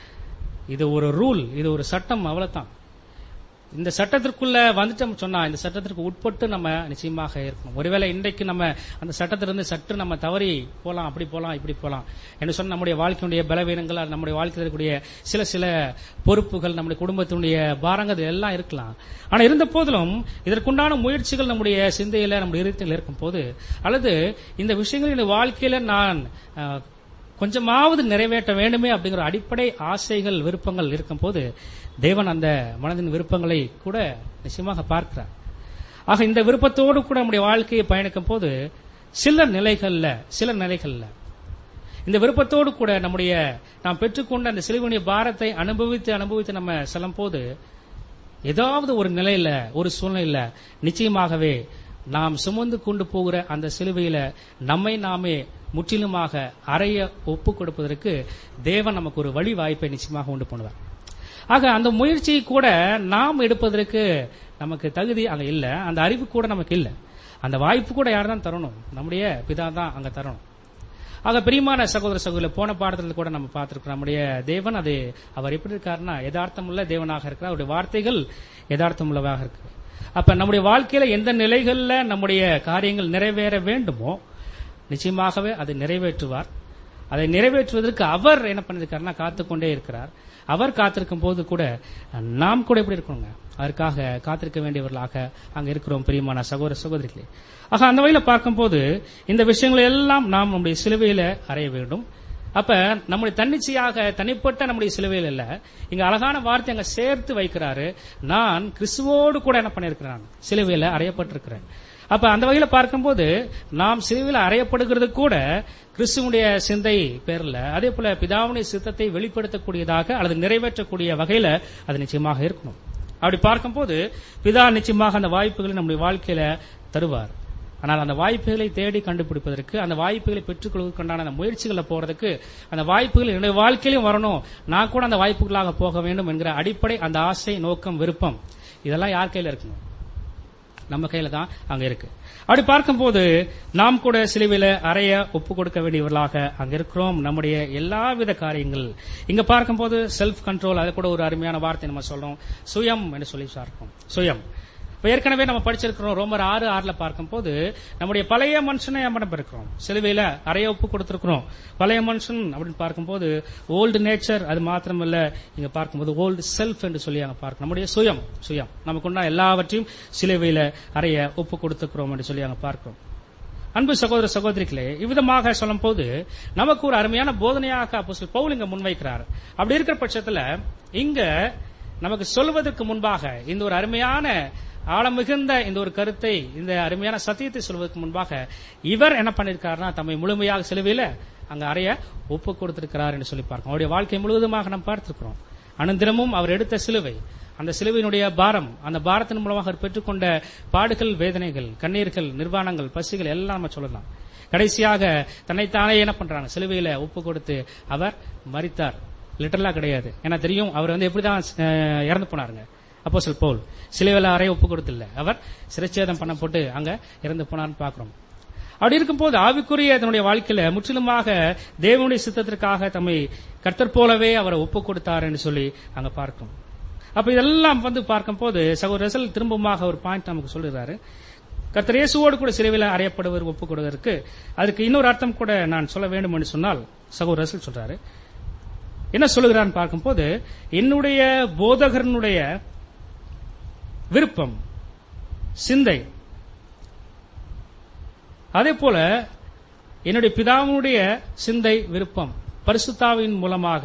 இது ஒரு ரூல் இது ஒரு சட்டம் அவ்வளவுதான் இந்த சட்டத்திற்குள்ள வந்துட்டோம் சொன்னா இந்த சட்டத்திற்கு உட்பட்டு நம்ம நிச்சயமாக இருக்கணும் ஒருவேளை இன்றைக்கு நம்ம அந்த சட்டத்திலிருந்து சற்று நம்ம தவறி போலாம் அப்படி போலாம் இப்படி போலாம் என்று சொன்ன நம்முடைய வாழ்க்கையுடைய பலவீனங்கள் அல்லது நம்முடைய வாழ்க்கையில் இருக்கக்கூடிய சில சில பொறுப்புகள் நம்முடைய குடும்பத்தினுடைய பாரங்கள் இது எல்லாம் இருக்கலாம் ஆனா இருந்த போதிலும் இதற்குண்டான முயற்சிகள் நம்முடைய சிந்தையில நம்முடைய இருத்தில் இருக்கும் போது அல்லது இந்த விஷயங்கள் இந்த வாழ்க்கையில நான் அஹ், கொஞ்சமாவது நிறைவேற்ற வேண்டுமே அப்படிங்கிற அடிப்படை ஆசைகள் விருப்பங்கள் இருக்கும்போது தேவன் அந்த மனதின் விருப்பங்களை கூட நிச்சயமாக பார்க்கிறார் ஆக இந்த விருப்பத்தோடு கூட நம்முடைய வாழ்க்கையை பயணிக்கும் போது சில நிலைகள்ல சில நிலைகள்ல இந்த விருப்பத்தோடு கூட நம்முடைய நாம் பெற்றுக்கொண்ட அந்த சிலுவனுடைய பாரத்தை அனுபவித்து அனுபவித்து நம்ம செல்லும் போது ஏதாவது ஒரு நிலையில ஒரு சூழ்நிலையில நிச்சயமாகவே நாம் சுமந்து கொண்டு போகிற அந்த சிலுவையில நம்மை நாமே முற்றிலுமாக அறைய ஒப்பு கொடுப்பதற்கு தேவன் நமக்கு ஒரு வழி வாய்ப்பை நிச்சயமாக உண்டு பண்ணுவார் ஆக அந்த முயற்சியை கூட நாம் எடுப்பதற்கு நமக்கு தகுதி அங்க இல்ல அந்த அறிவு கூட நமக்கு இல்ல அந்த வாய்ப்பு கூட யார் தான் தரணும் நம்முடைய பிதா தான் அங்க தரணும் ஆக பிரியமான சகோதர சகோதரி போன பாடத்துல கூட நம்ம பார்த்திருக்கிறோம் நம்முடைய தேவன் அது அவர் எப்படி இருக்காருன்னா யதார்த்தமுள்ள தேவனாக இருக்கிறார் அவருடைய வார்த்தைகள் யதார்த்தமுள்ளதாக இருக்கு அப்ப நம்முடைய வாழ்க்கையில எந்த நிலைகள்ல நம்முடைய காரியங்கள் நிறைவேற வேண்டுமோ நிச்சயமாகவே அதை நிறைவேற்றுவார் அதை நிறைவேற்றுவதற்கு அவர் என்ன பண்ணிருக்காருன்னா காத்துக்கொண்டே இருக்கிறார் அவர் காத்திருக்கும் போது கூட நாம் கூட எப்படி இருக்கணுங்க அதற்காக காத்திருக்க வேண்டியவர்களாக அங்க இருக்கிறோம் பிரியமான சகோதர சகோதரிகளே ஆக அந்த வகையில பார்க்கும்போது இந்த விஷயங்களை எல்லாம் நாம் நம்முடைய சிலுவையில அறைய வேண்டும் அப்ப நம்முடைய தன்னிச்சையாக தனிப்பட்ட நம்முடைய சிலுவையில் இல்ல இங்க அழகான வார்த்தை அங்க சேர்த்து வைக்கிறாரு நான் கிறிஸ்துவோடு கூட என்ன பண்ணிருக்கிறேன் சிலுவையில அறையப்பட்டிருக்கிறேன் அப்ப அந்த வகையில பார்க்கும்போது நாம் சிலுவையில் அறையப்படுகிறது கூட கிறிஸ்துவனுடைய சிந்தை பேர்ல அதே போல பிதாவுடைய சித்தத்தை வெளிப்படுத்தக்கூடியதாக அல்லது நிறைவேற்றக்கூடிய வகையில அது நிச்சயமாக இருக்கணும் அப்படி பார்க்கும்போது பிதா நிச்சயமாக அந்த வாய்ப்புகளை நம்முடைய வாழ்க்கையில தருவார் ஆனால் அந்த வாய்ப்புகளை தேடி கண்டுபிடிப்பதற்கு அந்த வாய்ப்புகளை பெற்றுக்கொள்வதற்குண்டான அந்த முயற்சிகளை போறதுக்கு அந்த வாய்ப்புகள் என்னுடைய வாழ்க்கையிலும் வரணும் நான் கூட அந்த வாய்ப்புகளாக போக வேண்டும் என்கிற அடிப்படை அந்த ஆசை நோக்கம் விருப்பம் இதெல்லாம் யார் கையில இருக்குங்க நம்ம கையில தான் அங்க இருக்கு அப்படி பார்க்கும்போது நாம் கூட சிலுவையில அறைய ஒப்பு கொடுக்க வேண்டியவர்களாக அங்க இருக்கிறோம் நம்முடைய எல்லாவித காரியங்கள் இங்க பார்க்கும்போது செல்ஃப் கண்ட்ரோல் அது கூட ஒரு அருமையான வார்த்தை நம்ம சொல்றோம் சுயம் என்று சொல்லி பார்க்கிறோம் சுயம் இப்ப ஏற்கனவே நம்ம படிச்சிருக்கிறோம் ரோமர் ஆறு ஆறுல பார்க்கும்போது நம்முடைய பழைய மனுஷனை நம்ம இருக்கிறோம் சிலுவையில அறைய ஒப்பு கொடுத்திருக்கிறோம் பழைய மனுஷன் அப்படின்னு பார்க்கும்போது ஓல்டு நேச்சர் அது மாத்திரமல்ல இங்க பார்க்கும்போது ஓல்டு செல்ஃப் என்று சொல்லி அங்க பார்க்கணும் நம்முடைய சுயம் சுயம் நமக்குண்டா எல்லாவற்றையும் சிலுவையில அறைய ஒப்பு கொடுத்துக்கிறோம் என்று சொல்லி அங்க பார்க்கிறோம் அன்பு சகோதர சகோதரிகளே இவ்விதமாக சொல்லும் போது நமக்கு ஒரு அருமையான போதனையாக அப்போஸ்தலர் பவுல் இங்க முன்வைக்கிறார் அப்படி இருக்கிற பட்சத்துல இங்க நமக்கு சொல்வதற்கு முன்பாக இந்த ஒரு அருமையான ஆழம் மிகுந்த இந்த ஒரு கருத்தை இந்த அருமையான சத்தியத்தை சொல்வதற்கு முன்பாக இவர் என்ன பண்ணிருக்காருன்னா தம்மை முழுமையாக சிலுவையில அங்க அறைய ஒப்பு கொடுத்திருக்கிறார் என்று சொல்லி பார்க்கிறோம் அவருடைய வாழ்க்கை முழுவதுமாக நாம் பார்த்திருக்கிறோம் அனந்திரமும் அவர் எடுத்த சிலுவை அந்த சிலுவையினுடைய பாரம் அந்த பாரத்தின் மூலமாக அவர் பெற்றுக்கொண்ட பாடுகள் வேதனைகள் கண்ணீர்கள் நிர்வாணங்கள் பசிகள் எல்லாம் நம்ம சொல்லலாம் கடைசியாக தன்னைத்தானே என்ன பண்றாங்க சிலுவையில ஒப்பு கொடுத்து அவர் மரித்தார் லிட்டரலா கிடையாது ஏன்னா தெரியும் அவர் வந்து எப்படிதான் அஹ், இறந்து போனாருங்க அப்போஸ்தலர் பவுல் சிலுவையில் அறைய ஒப்பு கொடுத்தில்ல அவர் சிரச்சேதம் பண்ணப்பட்டு அங்க இறந்து போனார்னு பார்க்கிறோம் அப்படி இருக்கும்போது ஆவிக்குரிய தன்னுடைய வாழ்க்கையில முற்றிலுமாக தேவனுடைய சித்தத்திற்காக தம்மை கர்த்தர் போலவே அவரை ஒப்பு கொடுத்தார் என்று சொல்லி அங்க பார்க்கிறோம் அப்ப இதெல்லாம் வந்து பார்க்கும்போது சகோதர ரசல் திரும்பமாக ஒரு பாயிண்ட் நமக்கு சொல்லுறாரு கர்த்தர் இயேசுவோடு கூட சிலுவையில் அறையப்படுவர் ஒப்பு கொடுவதற்கு அதுக்கு இன்னொரு அர்த்தம் கூட நான் சொல்ல வேண்டும் என்று சொன்னால் சகோதர ரசல் சொல்றாரு என்ன சொல்லுகிறான்னு பார்க்கும்போது என்னுடைய போதகரனுடைய விருப்பம் சிந்தை அதே போல என்னுடைய பிதாவினுடைய சிந்தை விருப்பம் பரிசுத்தாவின் மூலமாக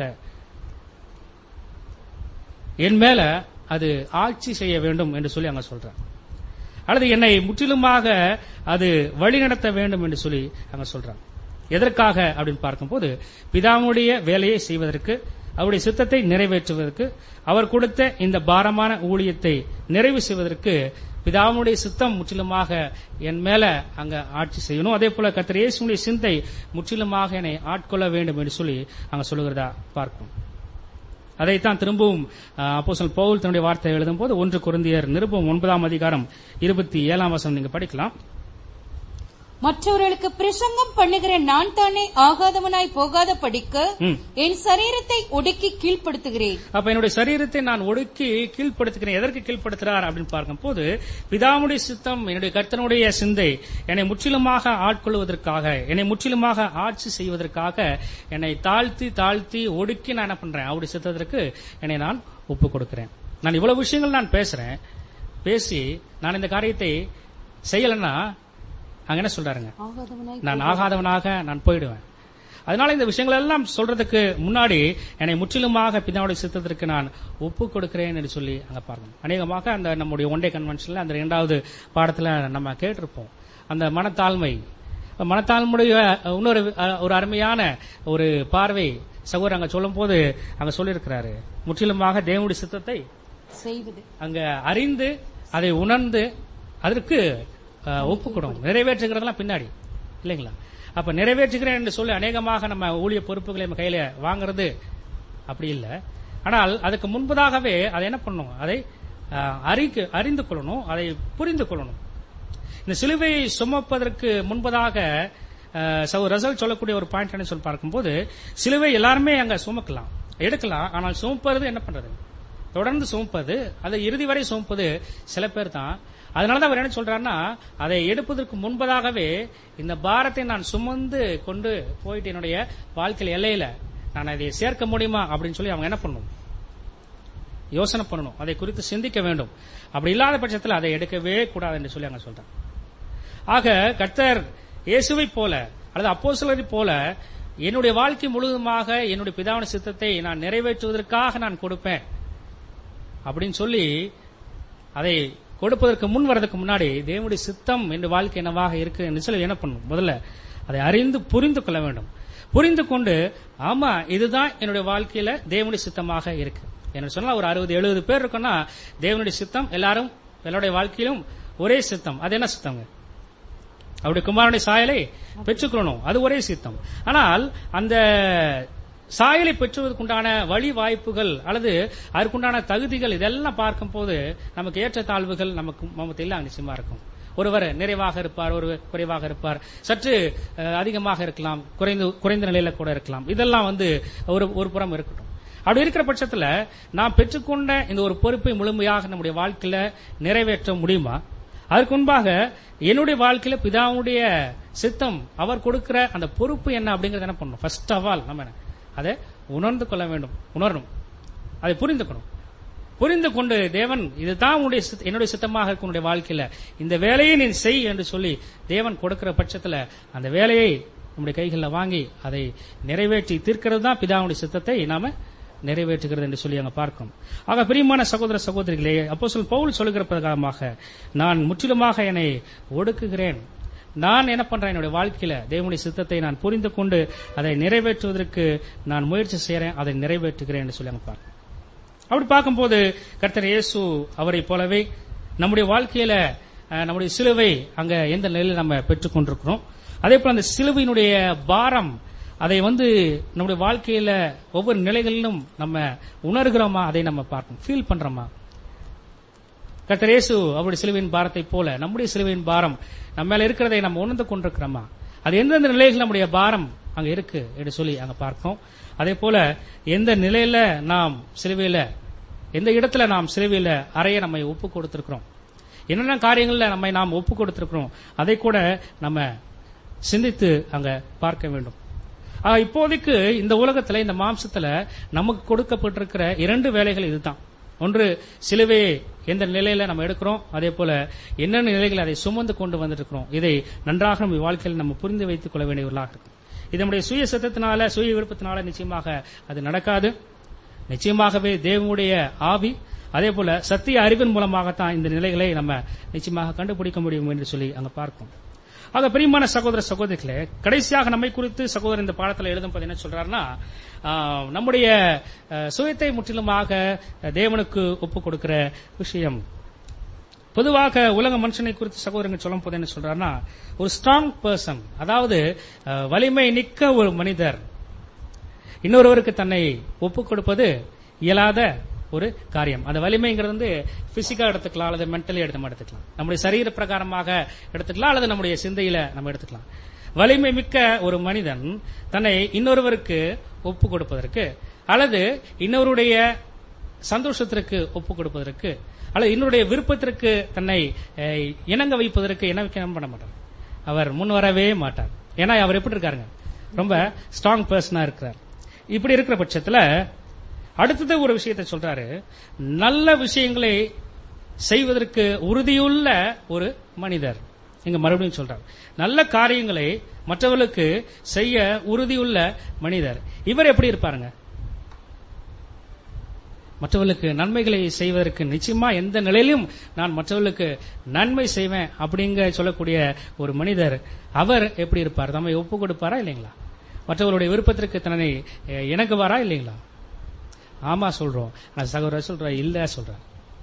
என் மேல அது ஆட்சி செய்ய வேண்டும் என்று சொல்லி அங்க சொல்றார் அல்லது என்னை முற்றிலுமாக அது வழிநடத்த வேண்டும் என்று சொல்லி அங்க சொல்றார் எதற்காக அப்படின்னு பார்க்கும்போது பிதாவுடைய வேலையை செய்வதற்கு அவருடைய சித்தத்தை நிறைவேற்றுவதற்கு அவர் கொடுத்த இந்த பாரமான ஊழியத்தை நிறைவு செய்வதற்கு பிதாவுடைய சித்தம் முற்றிலுமாக என் மேல அங்க ஆட்சி செய்யணும் அதே போல கத்திர இயேசுடைய சிந்தை முற்றிலுமாக என்னை ஆட்கொள்ள வேண்டும் என்று சொல்லி அங்க சொல்லுகிறதா பார்க்கும் அதைத்தான் திரும்பவும் அப்போஸ்தலன் பவுல் தன்னுடைய வார்த்தை எழுதும் போது ஒன்று குருந்தியர் நிருபம் ஒன்பதாம் அதிகாரம் இருபத்தி ஏழாம் வசனம் நீங்க படிக்கலாம் மற்றவர்களுக்கு பிரசங்கம் பண்ணுகிற நான் தானே ஆகாதவனாய் போகாத படிக்க ம். என் சரீரத்தை ஒடுக்கி கீழ்ப்படுத்துகிறேன் அப்ப என்னுடைய சரீரத்தை நான் ஒடுக்கி கீழ்ப்படுத்துகிறேன் எதற்கு கீழ்ப்படுத்துறார் அப்படின்னு பார்க்கும்போது பிதாவுடைய சித்தம் என்னுடைய கர்த்தனுடைய சிந்தை என்னை முற்றிலுமாக ஆட்கொள்வதற்காக என்னை முற்றிலுமாக ஆட்சி செய்வதற்காக என்னை தாழ்த்தி தாழ்த்தி ஒடுக்கி நான் என்ன பண்றேன் அவருடைய சித்தத்திற்கு என்னை நான் ஒப்பு கொடுக்கிறேன் நான் இவ்வளவு விஷயங்கள் நான் பேசுறேன் பேசி நான் இந்த காரியத்தை செய்யலைன்னா அங்க என்ன சொல்றாருங்க ஆகாதவனாய் நான் ஆகாதவனாக நான் போயிடுவேன் அதனால இந்த விஷயங்கள் எல்லாம் சொல்றதுக்கு முன்னாடி என்னை முற்றிலுமாக பிதாவுடைய சித்தத்திற்கு நான் ஒப்பு கொடுக்கிறேன் என்று சொல்லி அங்க பார்க்கணும் அநேகமாக அந்த நம்முடைய ஒன் டே கன்வென்ஷன்ல அந்த இரண்டாவது பாடத்துல நம்ம கேட்டிருப்போம் அந்த மனத்தாழ்மை மனத்தாழ்மையுடைய இன்னொரு அஹ், ஒரு அருமையான ஒரு பார்வை சகோதரர் அங்க சொல்லும் போது அங்க சொல்லியிருக்கிறாரு முற்றிலுமாக தேவனுடைய சித்தத்தை செய்வது அங்க அறிந்து அதை உணர்ந்து அதற்கு அஹ், ஒப்புக்கொடும் நிறைவேற்றுகிறதெல்லாம் பின்னாடி இல்லைங்களா அப்ப நிறைவேற்றுகிறேன் என்று சொல்லி அநேகமாக நம்ம ஊழிய பொறுப்புகளை நம்ம கையில வாங்குறது அப்படி இல்லை ஆனால் அதுக்கு முன்பதாகவே அதை என்ன பண்ணணும் அதை அஹ், அறிக்கு அறிந்து கொள்ளணும் அதை புரிந்து கொள்ளணும் இந்த சிலுவையை சுமப்பதற்கு முன்பதாக அஹ், சகோ ரசல் சொல்லக்கூடிய ஒரு பாயிண்ட் என்ன சொல்லி பார்க்கும்போது சிலுவை எல்லாருமே அங்க சுமக்கலாம் எடுக்கலாம் ஆனால் சுமப்பது என்ன பண்றது தொடர்ந்து சுமப்பது அதை இறுதி வரை சுமப்பது சில பேர் தான் அதனாலதான் அவர் என்ன சொல்றாருன்னா அதை எடுப்பதற்கு முன்பதாகவே இந்த பாரத்தை நான் சுமந்து கொண்டு போயிட்டு என்னுடைய வாழ்க்கையில் எல்லையில நான் அதை சேர்க்க முடியுமா அப்படின்னு சொல்லி அவங்க என்ன பண்ணணும் யோசனை பண்ணணும் அதை குறித்து சிந்திக்க வேண்டும் அப்படி இல்லாத பட்சத்தில் அதை எடுக்கவே கூடாது என்று சொல்லி அங்க சொல்றாங்க ஆக கர்த்தர் இயேசுவை போல அல்லது அப்போஸ்தலரை போல என்னுடைய வாழ்க்கை முழுவதுமாக என்னுடைய பிதாவின சித்தத்தை நான் நிறைவேற்றுவதற்காக நான் கொடுப்பேன் அப்படின்னு சொல்லி அதை கொடுப்பதற்கு முன் வரதுக்கு முன்னாடி தேவனுடைய சித்தம் என்று வாழ்க்கை என்னவாக இருக்கு என்று சொல்லி என்ன பண்ணணும் முதல்ல அதை அறிந்து புரிந்து கொள்ள வேண்டும் புரிந்து கொண்டு ஆமா இதுதான் என்னுடைய வாழ்க்கையில தேவனுடைய சித்தமாக இருக்கு என்ன சொன்னா ஒரு அறுபது எழுபது பேர் இருக்கோம்னா தேவனுடைய சித்தம் எல்லாரும் எல்லாருடைய வாழ்க்கையிலும் ஒரே சித்தம் அது என்ன சித்தங்க அவருடைய குமாரனுடைய சாயலை பெற்றுக்கொள்ளணும் அது ஒரே சித்தம் ஆனால் அந்த சாயலை பெற்றுவதற்குண்டான வழி வாய்ப்புகள் அல்லது அதற்குண்டான தகுதிகள் இதெல்லாம் பார்க்கும்போது நமக்கு ஏற்ற தாழ்வுகள் நமக்கு மமத்தில் நிச்சயமா இருக்கும் ஒருவர் நிறைவாக இருப்பார் ஒருவர் குறைவாக இருப்பார் சற்று அஹ், அதிகமாக இருக்கலாம் குறைந்து குறைந்த நிலையில கூட இருக்கலாம் இதெல்லாம் வந்து ஒரு ஒரு புறம் இருக்கட்டும் அப்படி இருக்கிற பட்சத்துல நாம் பெற்றுக்கொண்ட இந்த ஒரு பொறுப்பை முழுமையாக நம்முடைய வாழ்க்கையில நிறைவேற்ற முடியுமா அதற்கு முன்பாக என்னுடைய வாழ்க்கையில பிதாவுடைய சித்தம் அவர் கொடுக்கிற அந்த பொறுப்பு என்ன அப்படிங்கறத என்ன பண்ணணும் ஃபர்ஸ்ட் ஆஃப் ஆல் நம்ம என்ன? அதை உணர்ந்து கொள்ள வேண்டும் உணரணும் அதை புரிந்துக்கணும் புரிந்து கொண்டு தேவன் இதுதான் உன்னுடைய சித்த- என்னுடைய சித்தமாக இருக்கும் உன்னுடைய வாழ்க்கையில இந்த வேலையை நீ செய் என்று சொல்லி தேவன் கொடுக்கிற பட்சத்துல அந்த வேலையை நம்முடைய கைகளில் வாங்கி அதை நிறைவேற்றி தீர்க்கிறது தான் பிதாவுடைய சித்தத்தை நாம நிறைவேற்றுகிறது என்று சொல்லி அங்க பார்க்கும் ஆக பிரியமான சகோதர சகோதரிகளே அப்போ சொல் பவுல் சொல்லுகிற பிரகாரமாக நான் முற்றிலுமாக என்னை ஒடுக்குகிறேன் நான் என்ன பண்றேன் என்னுடைய வாழ்க்கையில தேவனுடைய சித்தத்தை நான் புரிந்து கொண்டு அதை நிறைவேற்றுவதற்கு நான் முயற்சி செய்யறேன் அதை நிறைவேற்றுகிறேன் என்று சொல்லி அங்க பார்க்கும் அப்படி பார்க்கும்போது கர்த்தர் இயேசு அவரை போலவே நம்முடைய வாழ்க்கையில அஹ், நம்முடைய சிலுவை அங்க எந்த நிலையில நம்ம பெற்றுக் கொண்டிருக்கிறோம் அதே போல அந்த சிலுவையினுடைய பாரம் அதை வந்து நம்முடைய வாழ்க்கையில ஒவ்வொரு நிலைகளிலும் நம்ம உணர்கிறோமா அதை நம்ம பார்க்கணும் ஃபீல் பண்றோமா கர்த்தர் இயேசு அவருடைய சிலுவையின் பாரத்தை போல நம்முடைய சிலுவையின் பாரம் நம்ம மேல இருக்கிறதை நம்ம உணர்ந்து கொண்டிருக்கிறோமா அது எந்தெந்த நிலையில் நம்முடைய பாரம் அங்க இருக்கு என்று சொல்லி அங்க பார்க்கிறோம் அதே போல எந்த நிலையில நாம் சிலுவையில எந்த இடத்துல நாம் சிலுவையில அறைய நம்மை ஒப்பு கொடுத்திருக்கிறோம் என்னென்ன காரியங்கள்ல நம்மை நாம் ஒப்பு கொடுத்திருக்கிறோம் அதை கூட நம்ம சிந்தித்து அங்க பார்க்க வேண்டும் ஆக இப்போதைக்கு இந்த உலகத்துல இந்த மாம்சத்துல நமக்கு கொடுக்கப்பட்டிருக்கிற இரண்டு வேலைகள் இதுதான் ஒன்று சிலுவையை எந்த நிலையில நம்ம எடுக்கிறோம் அதே போல என்னென்ன நிலைகளை அதை சுமந்து கொண்டு வந்திருக்கிறோம் இதை நன்றாக நம்ம வாழ்க்கையில் நம்ம புரிந்து வைத்துக் கொள்ள வேண்டியவர்களாக இருக்கும் இது நம்முடைய சுய சத்தத்தினால சுய விருப்பத்தினால நிச்சயமாக அது நடக்காது நிச்சயமாகவே தேவனுடைய ஆவி அதே போல சத்திய அறிவின் மூலமாகத்தான் இந்த நிலைகளை நம்ம நிச்சயமாக கண்டுபிடிக்க முடியும் என்று சொல்லி அங்க பார்க்கும் ஆக பிரியமான சகோதர சகோதரிகளே கடைசியாக நம்மை குறித்து சகோதரர் இந்த பாடத்தில் எழுதும் போது என்ன சொல்றாருன்னா ஆஹ், நம்முடைய அஹ், சுயத்தை முற்றிலுமாக தேவனுக்கு ஒப்பு கொடுக்கிற விஷயம் பொதுவாக உலக மனுஷனை குறித்து சகோதரங்க சொல்லும் போது என்ன சொல்றாருன்னா ஒரு ஸ்ட்ராங் பர்சன் அதாவது அஹ், வலிமை நிக்க ஒரு மனிதர் இன்னொருவருக்கு தன்னை ஒப்புக் கொடுப்பது இயலாத ஒரு காரியம் அந்த வலிமைங்கிறது வந்து பிசிக்கா எடுத்துக்கலாம் அல்லது மென்டலி எடுத்து எடுத்துக்கலாம் நம்முடைய சரீர பிரகாரமாக எடுத்துக்கலாம் அல்லது நம்முடைய சிந்தையில நம்ம எடுத்துக்கலாம் வலிமை மிக்க ஒரு மனிதன் தன்னை இன்னொருவருக்கு ஒப்பு கொடுப்பதற்கு அல்லது இன்னொருடைய சந்தோஷத்திற்கு ஒப்பு கொடுப்பதற்கு அல்லது இன்னொருடைய விருப்பத்திற்கு தன்னை அஹ், இணங்க வைப்பதற்கு என்ன வைக்க பண்ண மாட்டார் அவர் முன் வரவே மாட்டார் ஏன்னா அவர் எப்படி இருக்காருங்க ரொம்ப ஸ்ட்ராங் பர்சனா இருக்கிறார் இப்படி இருக்கிற பட்சத்துல அடுத்தது ஒரு விஷயத்தை சொல்றாரு நல்ல விஷயங்களை செய்வதற்கு உறுதியுள்ள ஒரு மனிதர் இங்க மறுபடியும் சொல்றார் நல்ல காரியங்களை மற்றவர்களுக்கு செய்ய உறுதியுள்ள மனிதர் இவர் எப்படி இருப்பாருங்க மற்றவர்களுக்கு நன்மைகளை செய்வதற்கு நிச்சயமா எந்த நிலையிலும் நான் மற்றவர்களுக்கு நன்மை செய்வேன் அப்படிங்க சொல்லக்கூடிய ஒரு மனிதர் அவர் எப்படி இருப்பார் தம்மை ஒப்பு கொடுப்பாரா இல்லைங்களா மற்றவருடைய விருப்பத்திற்கு தன்னை அஹ், இணங்குவாரா இல்லைங்களா ஆமா சொல்றோம் நான் சகோதரர் சொல்றேன் இல்ல சொல்றேன்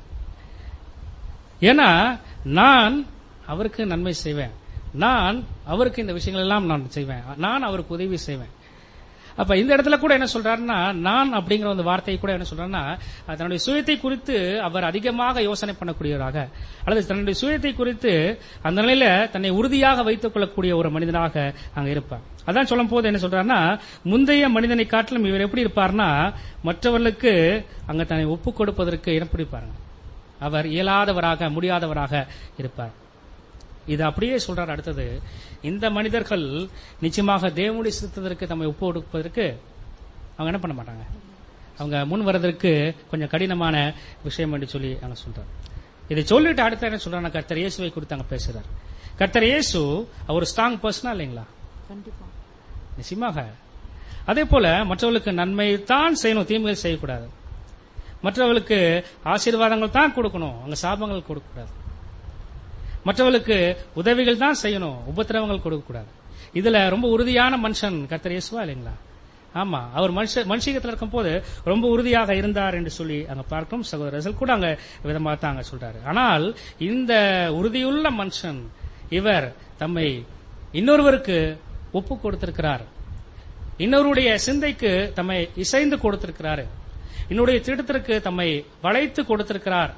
ஏன்னா நான் அவருக்கு நன்மை செய்வேன் நான் அவருக்கு இந்த விஷயங்கள் எல்லாம் நான் செய்வேன் நான் அவருக்கு உதவி செய்வேன் அப்ப இந்த இடத்துல கூட என்ன சொல்றாருன்னா நான் அப்படிங்கிற அந்த வார்த்தையை கூட என்ன சொல்றாருன்னா அது தன்னுடைய சுயத்தை குறித்து அவர் அதிகமாக யோசனை பண்ணக்கூடியவராக அல்லது தன்னுடைய சுயத்தை குறித்து அந்த நிலையில தன்னை உறுதியாக வைத்துக் கொள்ளக்கூடிய ஒரு மனிதனாக அங்க இருப்பார் அதான் சொல்லும் போது என்ன சொல்றாருன்னா முந்தைய மனிதனை காட்டிலும் இவர் எப்படி இருப்பார்னா மற்றவர்களுக்கு அங்க தன்னை ஒப்புக் கொடுப்பதற்கு எப்படி பாருங்க அவர் இயலாதவராக முடியாதவராக இருப்பார் இது அப்படியே சொல்றார் அடுத்தது இந்த மனிதர்கள் நிச்சயமாக தேவனுடைய சித்தத்திற்கு தம்மை ஒப்பு கொடுப்பதற்கு அவங்க என்ன பண்ண மாட்டாங்க அவங்க முன் வர்றதற்கு கொஞ்சம் கடினமான விஷயம் என்று சொல்லி அவங்க சொல்றார் இதை சொல்லிட்டு அடுத்த என்ன சொல்றாங்க கர்த்தர் இயேசுவை குறித்து அங்க பேசுறார் கர்த்தர் இயேசு அவர் ஸ்ட்ராங் பர்சனா இல்லைங்களா கண்டிப்பா நிச்சயமாக அதே போல மற்றவர்களுக்கு நன்மை தான் செய்யணும் தீமைகள் செய்யக்கூடாது மற்றவர்களுக்கு ஆசீர்வாதங்கள் தான் கொடுக்கணும் அங்க சாபங்கள் கொடுக்கக்கூடாது மற்றவர்களுக்கு உதவிகள் தான் செய்யணும் உபத்திரவங்கள் கொடுக்கக்கூடாது இதுல ரொம்ப உறுதியான மனுஷன் கர்த்தர் இயேசுவா இல்லைங்களா ஆமா அவர் மனுஷ மனுஷீகத்தில் இருக்கும் போது ரொம்ப உறுதியாக இருந்தார் என்று சொல்லி அங்க பார்க்கும் சகோதரர்கள் கூட அங்க விதமாக தான் அங்க சொல்றாரு ஆனால் இந்த உறுதியுள்ள மனுஷன் இவர் தம்மை இன்னொருவருக்கு ஒப்பு கொடுத்திருக்கிறார் இன்னொருடைய சிந்தைக்கு தம்மை இசைந்து கொடுத்திருக்கிறார் இன்னொருடைய திட்டத்திற்கு தம்மை வளைத்து கொடுத்திருக்கிறார்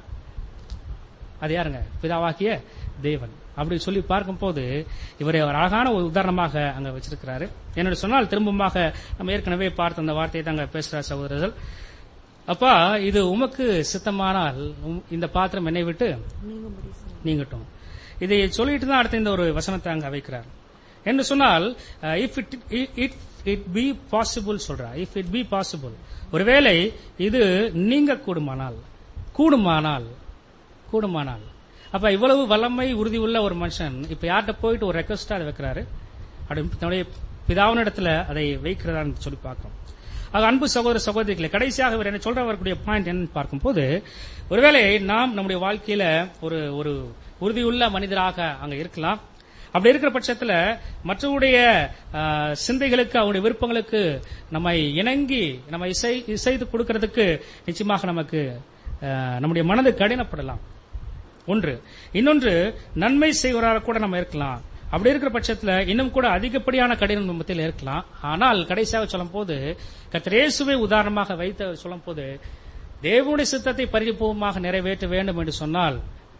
அது யாருங்க பிதாவாகிய தேவன் அப்படி சொல்லி பார்க்கும்போது இவரை ஒரு அழகான ஒரு உதாரணமாக அங்க வச்சிருக்கிறாரு என்னோட சொன்னால் திரும்பமாக நம்ம ஏற்கனவே பார்த்த அந்த வார்த்தையை தாங்க பேசுறார் சகோதரர்கள் அப்பா இது உமக்கு சித்தமானால் உம் இந்த பாத்திரம் என்னை விட்டு நீங்கும்படி செய்யும். நீங்கட்டும் இதை சொல்லிட்டு தான் அடுத்த இந்த ஒரு வசனத்தை அங்க வைக்கிறார் என்று சொன்னால் if it it it be possible சொல்றா இஃப் இட் பி பாசிபிள் ஒருவேளை இது நீங்க கூடுமானால் கூடுமானால் கூடுமானால் அப்ப இவ்வளவு வல்லமை உறுதி உள்ள ஒரு மனுஷன் இப்ப யார்கிட்ட போயிட்டு ஒரு ரெக்வஸ்டா அதை வைக்கிறாரு அப்படி தன்னுடைய பிதாவினிடத்துல அதை வைக்கிறதான்னு சொல்லி பார்க்கிறோம் ஆக அன்பு சகோதர சகோதரிகளை கடைசியாக இவர் என்ன சொல்றவர்களுடைய பாயிண்ட் என்னன்னு பார்க்கும்போது ஒருவேளை நாம் நம்முடைய வாழ்க்கையில ஒரு ஒரு உறுதியுள்ள மனிதராக அங்க இருக்கலாம் அப்படி இருக்கிற பட்சத்துல மற்றவருடைய ஆஹ், சிந்தைகளுக்கு அவருடைய விருப்பங்களுக்கு நம்மை இணங்கி நம்ம இசை இசைத்து கொடுக்கறதுக்கு நிச்சயமாக நமக்கு ஆஹ், நம்முடைய மனது கடினப்படலாம் ஒன்று இன்னொன்று நன்மை செய்வராக கூட நம்ம இருக்கலாம் அப்படி இருக்கிற பட்சத்துல இன்னும் கூட அதிகப்படியான கடினம் நம்ம மத்தியில் இருக்கலாம் ஆனால் கடைசியாக சொல்லும் போது கத்திரேசுவை உதாரணமாக வைத்து சொல்லும் போது தேவனுடைய சித்தத்தை பரிபூர்வமாக நிறைவேற்ற வேண்டும் என்று சொன்னால்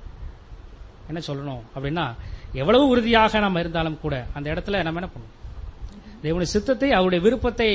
என்ன சொல்லணும் அப்படின்னா எவ்வளவு உறுதியாக நம்ம இருந்தாலும் கூட அந்த இடத்துல நம்ம என்ன பண்ணணும் தேவனுடைய சித்தத்தை அவருடைய விருப்பத்தை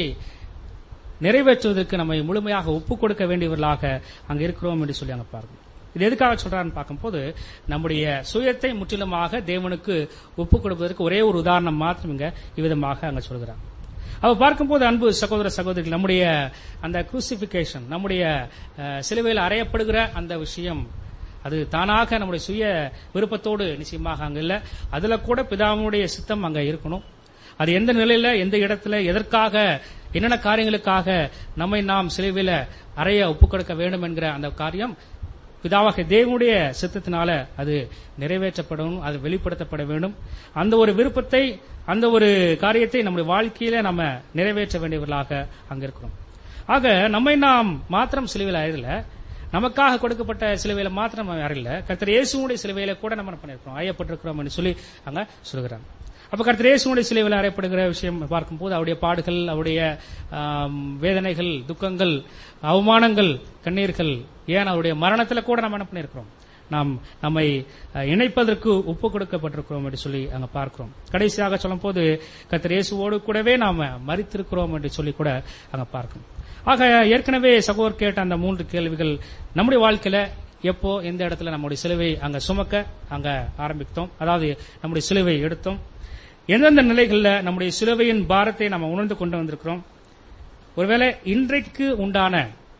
நிறைவேற்றுவதற்கு நம்மை முழுமையாக ஒப்புக் கொடுக்க வேண்டியவர்களாக அங்க இருக்கிறோம் என்று சொல்லி அங்க பார்க்கணும் இது எதுக்காக சொல்றான்னு பார்க்கும்போது நம்முடைய சுயத்தை முற்றிலுமாக தேவனுக்கு ஒப்புக் கொடுப்பதற்கு ஒரே ஒரு உதாரணம் மாத்திரம் இங்க இவ்விதமாக அங்க சொல்கிறார் அவ பார்க்கும்போது அன்பு சகோதர சகோதரிகள் நம்முடைய அந்த குரூசிபிகேஷன் நம்முடைய அஹ், சிலுவையில் அறையப்படுகிற அந்த விஷயம் அது தானாக நம்முடைய சுய விருப்பத்தோடு நிச்சயமாக அங்க இல்ல அதுல கூட பிதாவுடைய சித்தம் அங்க இருக்கணும் அது எந்த நிலையில எந்த இடத்துல எதற்காக என்னென்ன காரியங்களுக்காக நம்மை நாம் சிலுவையில அறைய ஒப்புக்கொடுக்க வேண்டும் என்கிற அந்த காரியம் பிதாவாக தேவனுடைய சித்தத்தினால அது நிறைவேற்றப்படணும் அது வெளிப்படுத்தப்பட வேண்டும் அந்த ஒரு விருப்பத்தை அந்த ஒரு காரியத்தை நம்முடைய வாழ்க்கையில நம்ம நிறைவேற்ற வேண்டியவர்களாக அங்க இருக்கிறோம் ஆக நம்மை நாம் மாத்திரம் சிலுவையில் அறையல நமக்காக கொடுக்கப்பட்ட சிலுவையில மாத்திரம் நம்ம அறையல கர்த்தர் இயேசுடைய சிலுவையில கூட நம்ம என்ன பண்ணிருக்கிறோம் ஐயப்பட்டிருக்கிறோம் என்று சொல்லி அங்க சொல்கிறாங்க அப்ப கர்த்தர் இயேசுடைய சிலுவையில் அறையப்படுகிற விஷயம் பார்க்கும்போது அவருடைய பாடுகள் அவருடைய ஆம், வேதனைகள் துக்கங்கள் அவமானங்கள் கண்ணீர்கள் ஏன் அவருடைய மரணத்துல கூட நம்ம என்ன பண்ணிருக்கிறோம் நாம் நம்மை அஹ், இணைப்பதற்கு ஒப்பு கொடுக்கப்பட்டிருக்கிறோம் என்று சொல்லி அங்க பார்க்கிறோம் கடைசியாக சொல்லும் போது கர்த்தர் இயேசுவோடு கூடவே நாம மறித்திருக்கிறோம் என்று சொல்லி கூட அங்க பார்க்கிறோம் ஆக ஏற்கனவே சகோதரர் கேட்ட அந்த மூன்று கேள்விகள் நம்முடைய வாழ்க்கையில எப்போ எந்த இடத்துல நம்முடைய சிலுவை அங்க சுமக்க அங்க ஆரம்பித்தோம் அதாவது நம்முடைய சிலுவை எடுத்தோம் எந்தெந்த நிலைகள்ல நம்முடைய சிலுவையின் பாரத்தை நம்ம உணர்ந்து கொண்டு வந்திருக்கிறோம் ஒருவேளை இன்றைக்கு உண்டான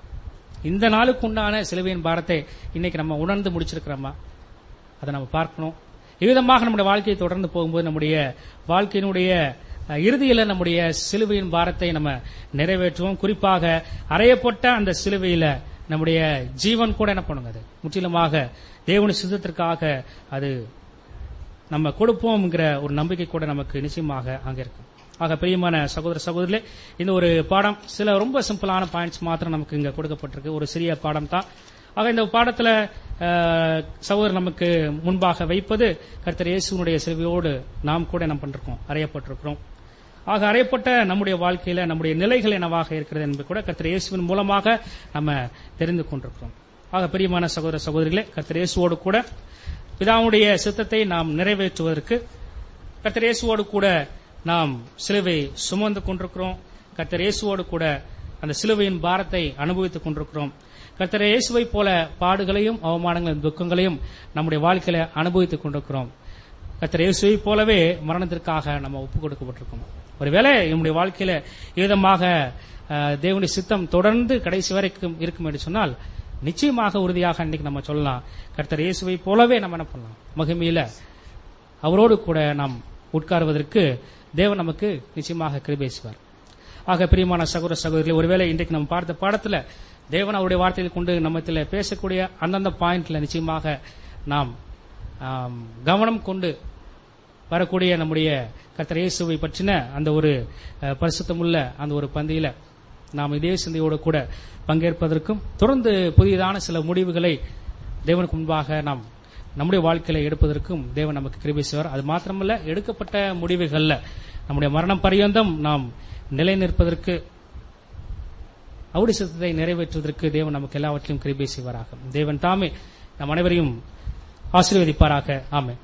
இந்த நாளுக்கு உண்டான சிலுவையின் பாரத்தை இன்னைக்கு நம்ம உணர்ந்து முடிச்சிருக்கிறோமா அதை நம்ம பார்க்கணும் இவ்விதமாக நம்முடைய வாழ்க்கையை தொடர்ந்து போகும்போது நம்முடைய வாழ்க்கையினுடைய அஹ், இறுதியில நம்முடைய சிலுவையின் பாரத்தை நம்ம நிறைவேற்றுவோம் குறிப்பாக அறையப்பட்ட அந்த சிலுவையில நம்முடைய ஜீவன் கூட என்ன பண்ணுங்க அது முற்றிலுமாக தேவனுடைய சித்தத்திற்காக அது நம்ம கொடுப்போம்ங்கிற ஒரு நம்பிக்கை கூட நமக்கு நிச்சயமாக அங்க இருக்கும் ஆக பிரியமான சகோதர சகோதரிகளே இந்த ஒரு பாடம் சில ரொம்ப சிம்பிளான பாயிண்ட்ஸ் மாத்திரம் நமக்கு இங்க கொடுக்கப்பட்டிருக்கு ஒரு சிறிய பாடம் தான் ஆக இந்த பாடத்துல அஹ், சகோதரர் நமக்கு முன்பாக வைப்பது கர்த்தர் இயேசுனுடைய சிலுவையோடு நாம் கூட என்ன பண்ணிருக்கோம் அறையப்பட்டிருக்கிறோம் ஆக அறையப்பட்ட நம்முடைய வாழ்க்கையில நம்முடைய நிலைகள் என்னவாக இருக்கிறது என்பது கூட கர்த்தர் இயேசுவின் மூலமாக நம்ம தெரிந்து கொண்டிருக்கிறோம் ஆக பிரியமான சகோதர சகோதரிகளே கர்த்தர் இயேசுவோடு கூட பிதாவுடைய சித்தத்தை நாம் நிறைவேற்றுவதற்கு கர்த்தர் இயேசுவோடு கூட நாம் சிலுவை சுமந்து கொண்டிருக்கிறோம் கர்த்தர் இயேசுவோடு கூட அந்த சிலுவையின் பாரத்தை அனுபவித்துக் கொண்டிருக்கிறோம் கர்த்தர் இயேசுவை போல பாடுகளையும் அவமானங்களையும் துக்கங்களையும் நம்முடைய வாழ்க்கையில அனுபவித்துக் கொண்டிருக்கிறோம் கர்த்தர் இயேசுவை போலவே மரணத்திற்காக நம்ம ஒப்புக் கொடுக்கப்பட்டிருக்கோம் ஒருவேளை நம்முடைய வாழ்க்கையில விதமாக தேவனுடைய சித்தம் தொடர்ந்து கடைசி வரைக்கும் இருக்கும் என்று சொன்னால் நிச்சயமாக உறுதியாக இன்னைக்கு நம்ம சொல்லலாம் கர்த்தர் இயேசுவை போலவே நம்ம என்ன பண்ணலாம் மகிமையில அவரோடு கூட நாம் உட்காருவதற்கு தேவன் நமக்கு நிச்சயமாக கிருபேசுவார் ஆக பிரியமான சகோதர சகோதரிகளே ஒருவேளை இன்றைக்கு நம்ம பார்த்த பாடத்துல தேவன் அவருடைய வார்த்தையை கொண்டு நம்மத்தில் பேசக்கூடிய அந்தந்த பாயிண்ட்ல நிச்சயமாக நாம் ஆம், கவனம் கொண்டு வரக்கூடிய நம்முடைய கர்த்தர் இயேசுவை பற்றின அந்த ஒரு அஹ், பரிசுத்தமுள்ள அந்த ஒரு பந்தியில நாம் இதே சிந்தையோடு கூட பங்கேற்பதற்கும் தொடர்ந்து புதியதான சில முடிவுகளை தேவனுக்கு முன்பாக நாம் நம்முடைய வாழ்க்கையில எடுப்பதற்கும் தேவன் நமக்கு கிருபை செய்வார் அது மாத்திரமல்ல எடுக்கப்பட்ட முடிவுகள்ல நம்முடைய மரணம் பரியந்தம் நாம் நிலை நிற்பதற்கு அவருடைய சித்தத்தை நிறைவேற்றுவதற்கு தேவன் நமக்கு எல்லாவற்றையும் கிருபை செய்வாராக தேவன் தாமே நம் அனைவரையும் ஆசீர்வதிப்பாராக ஆமென்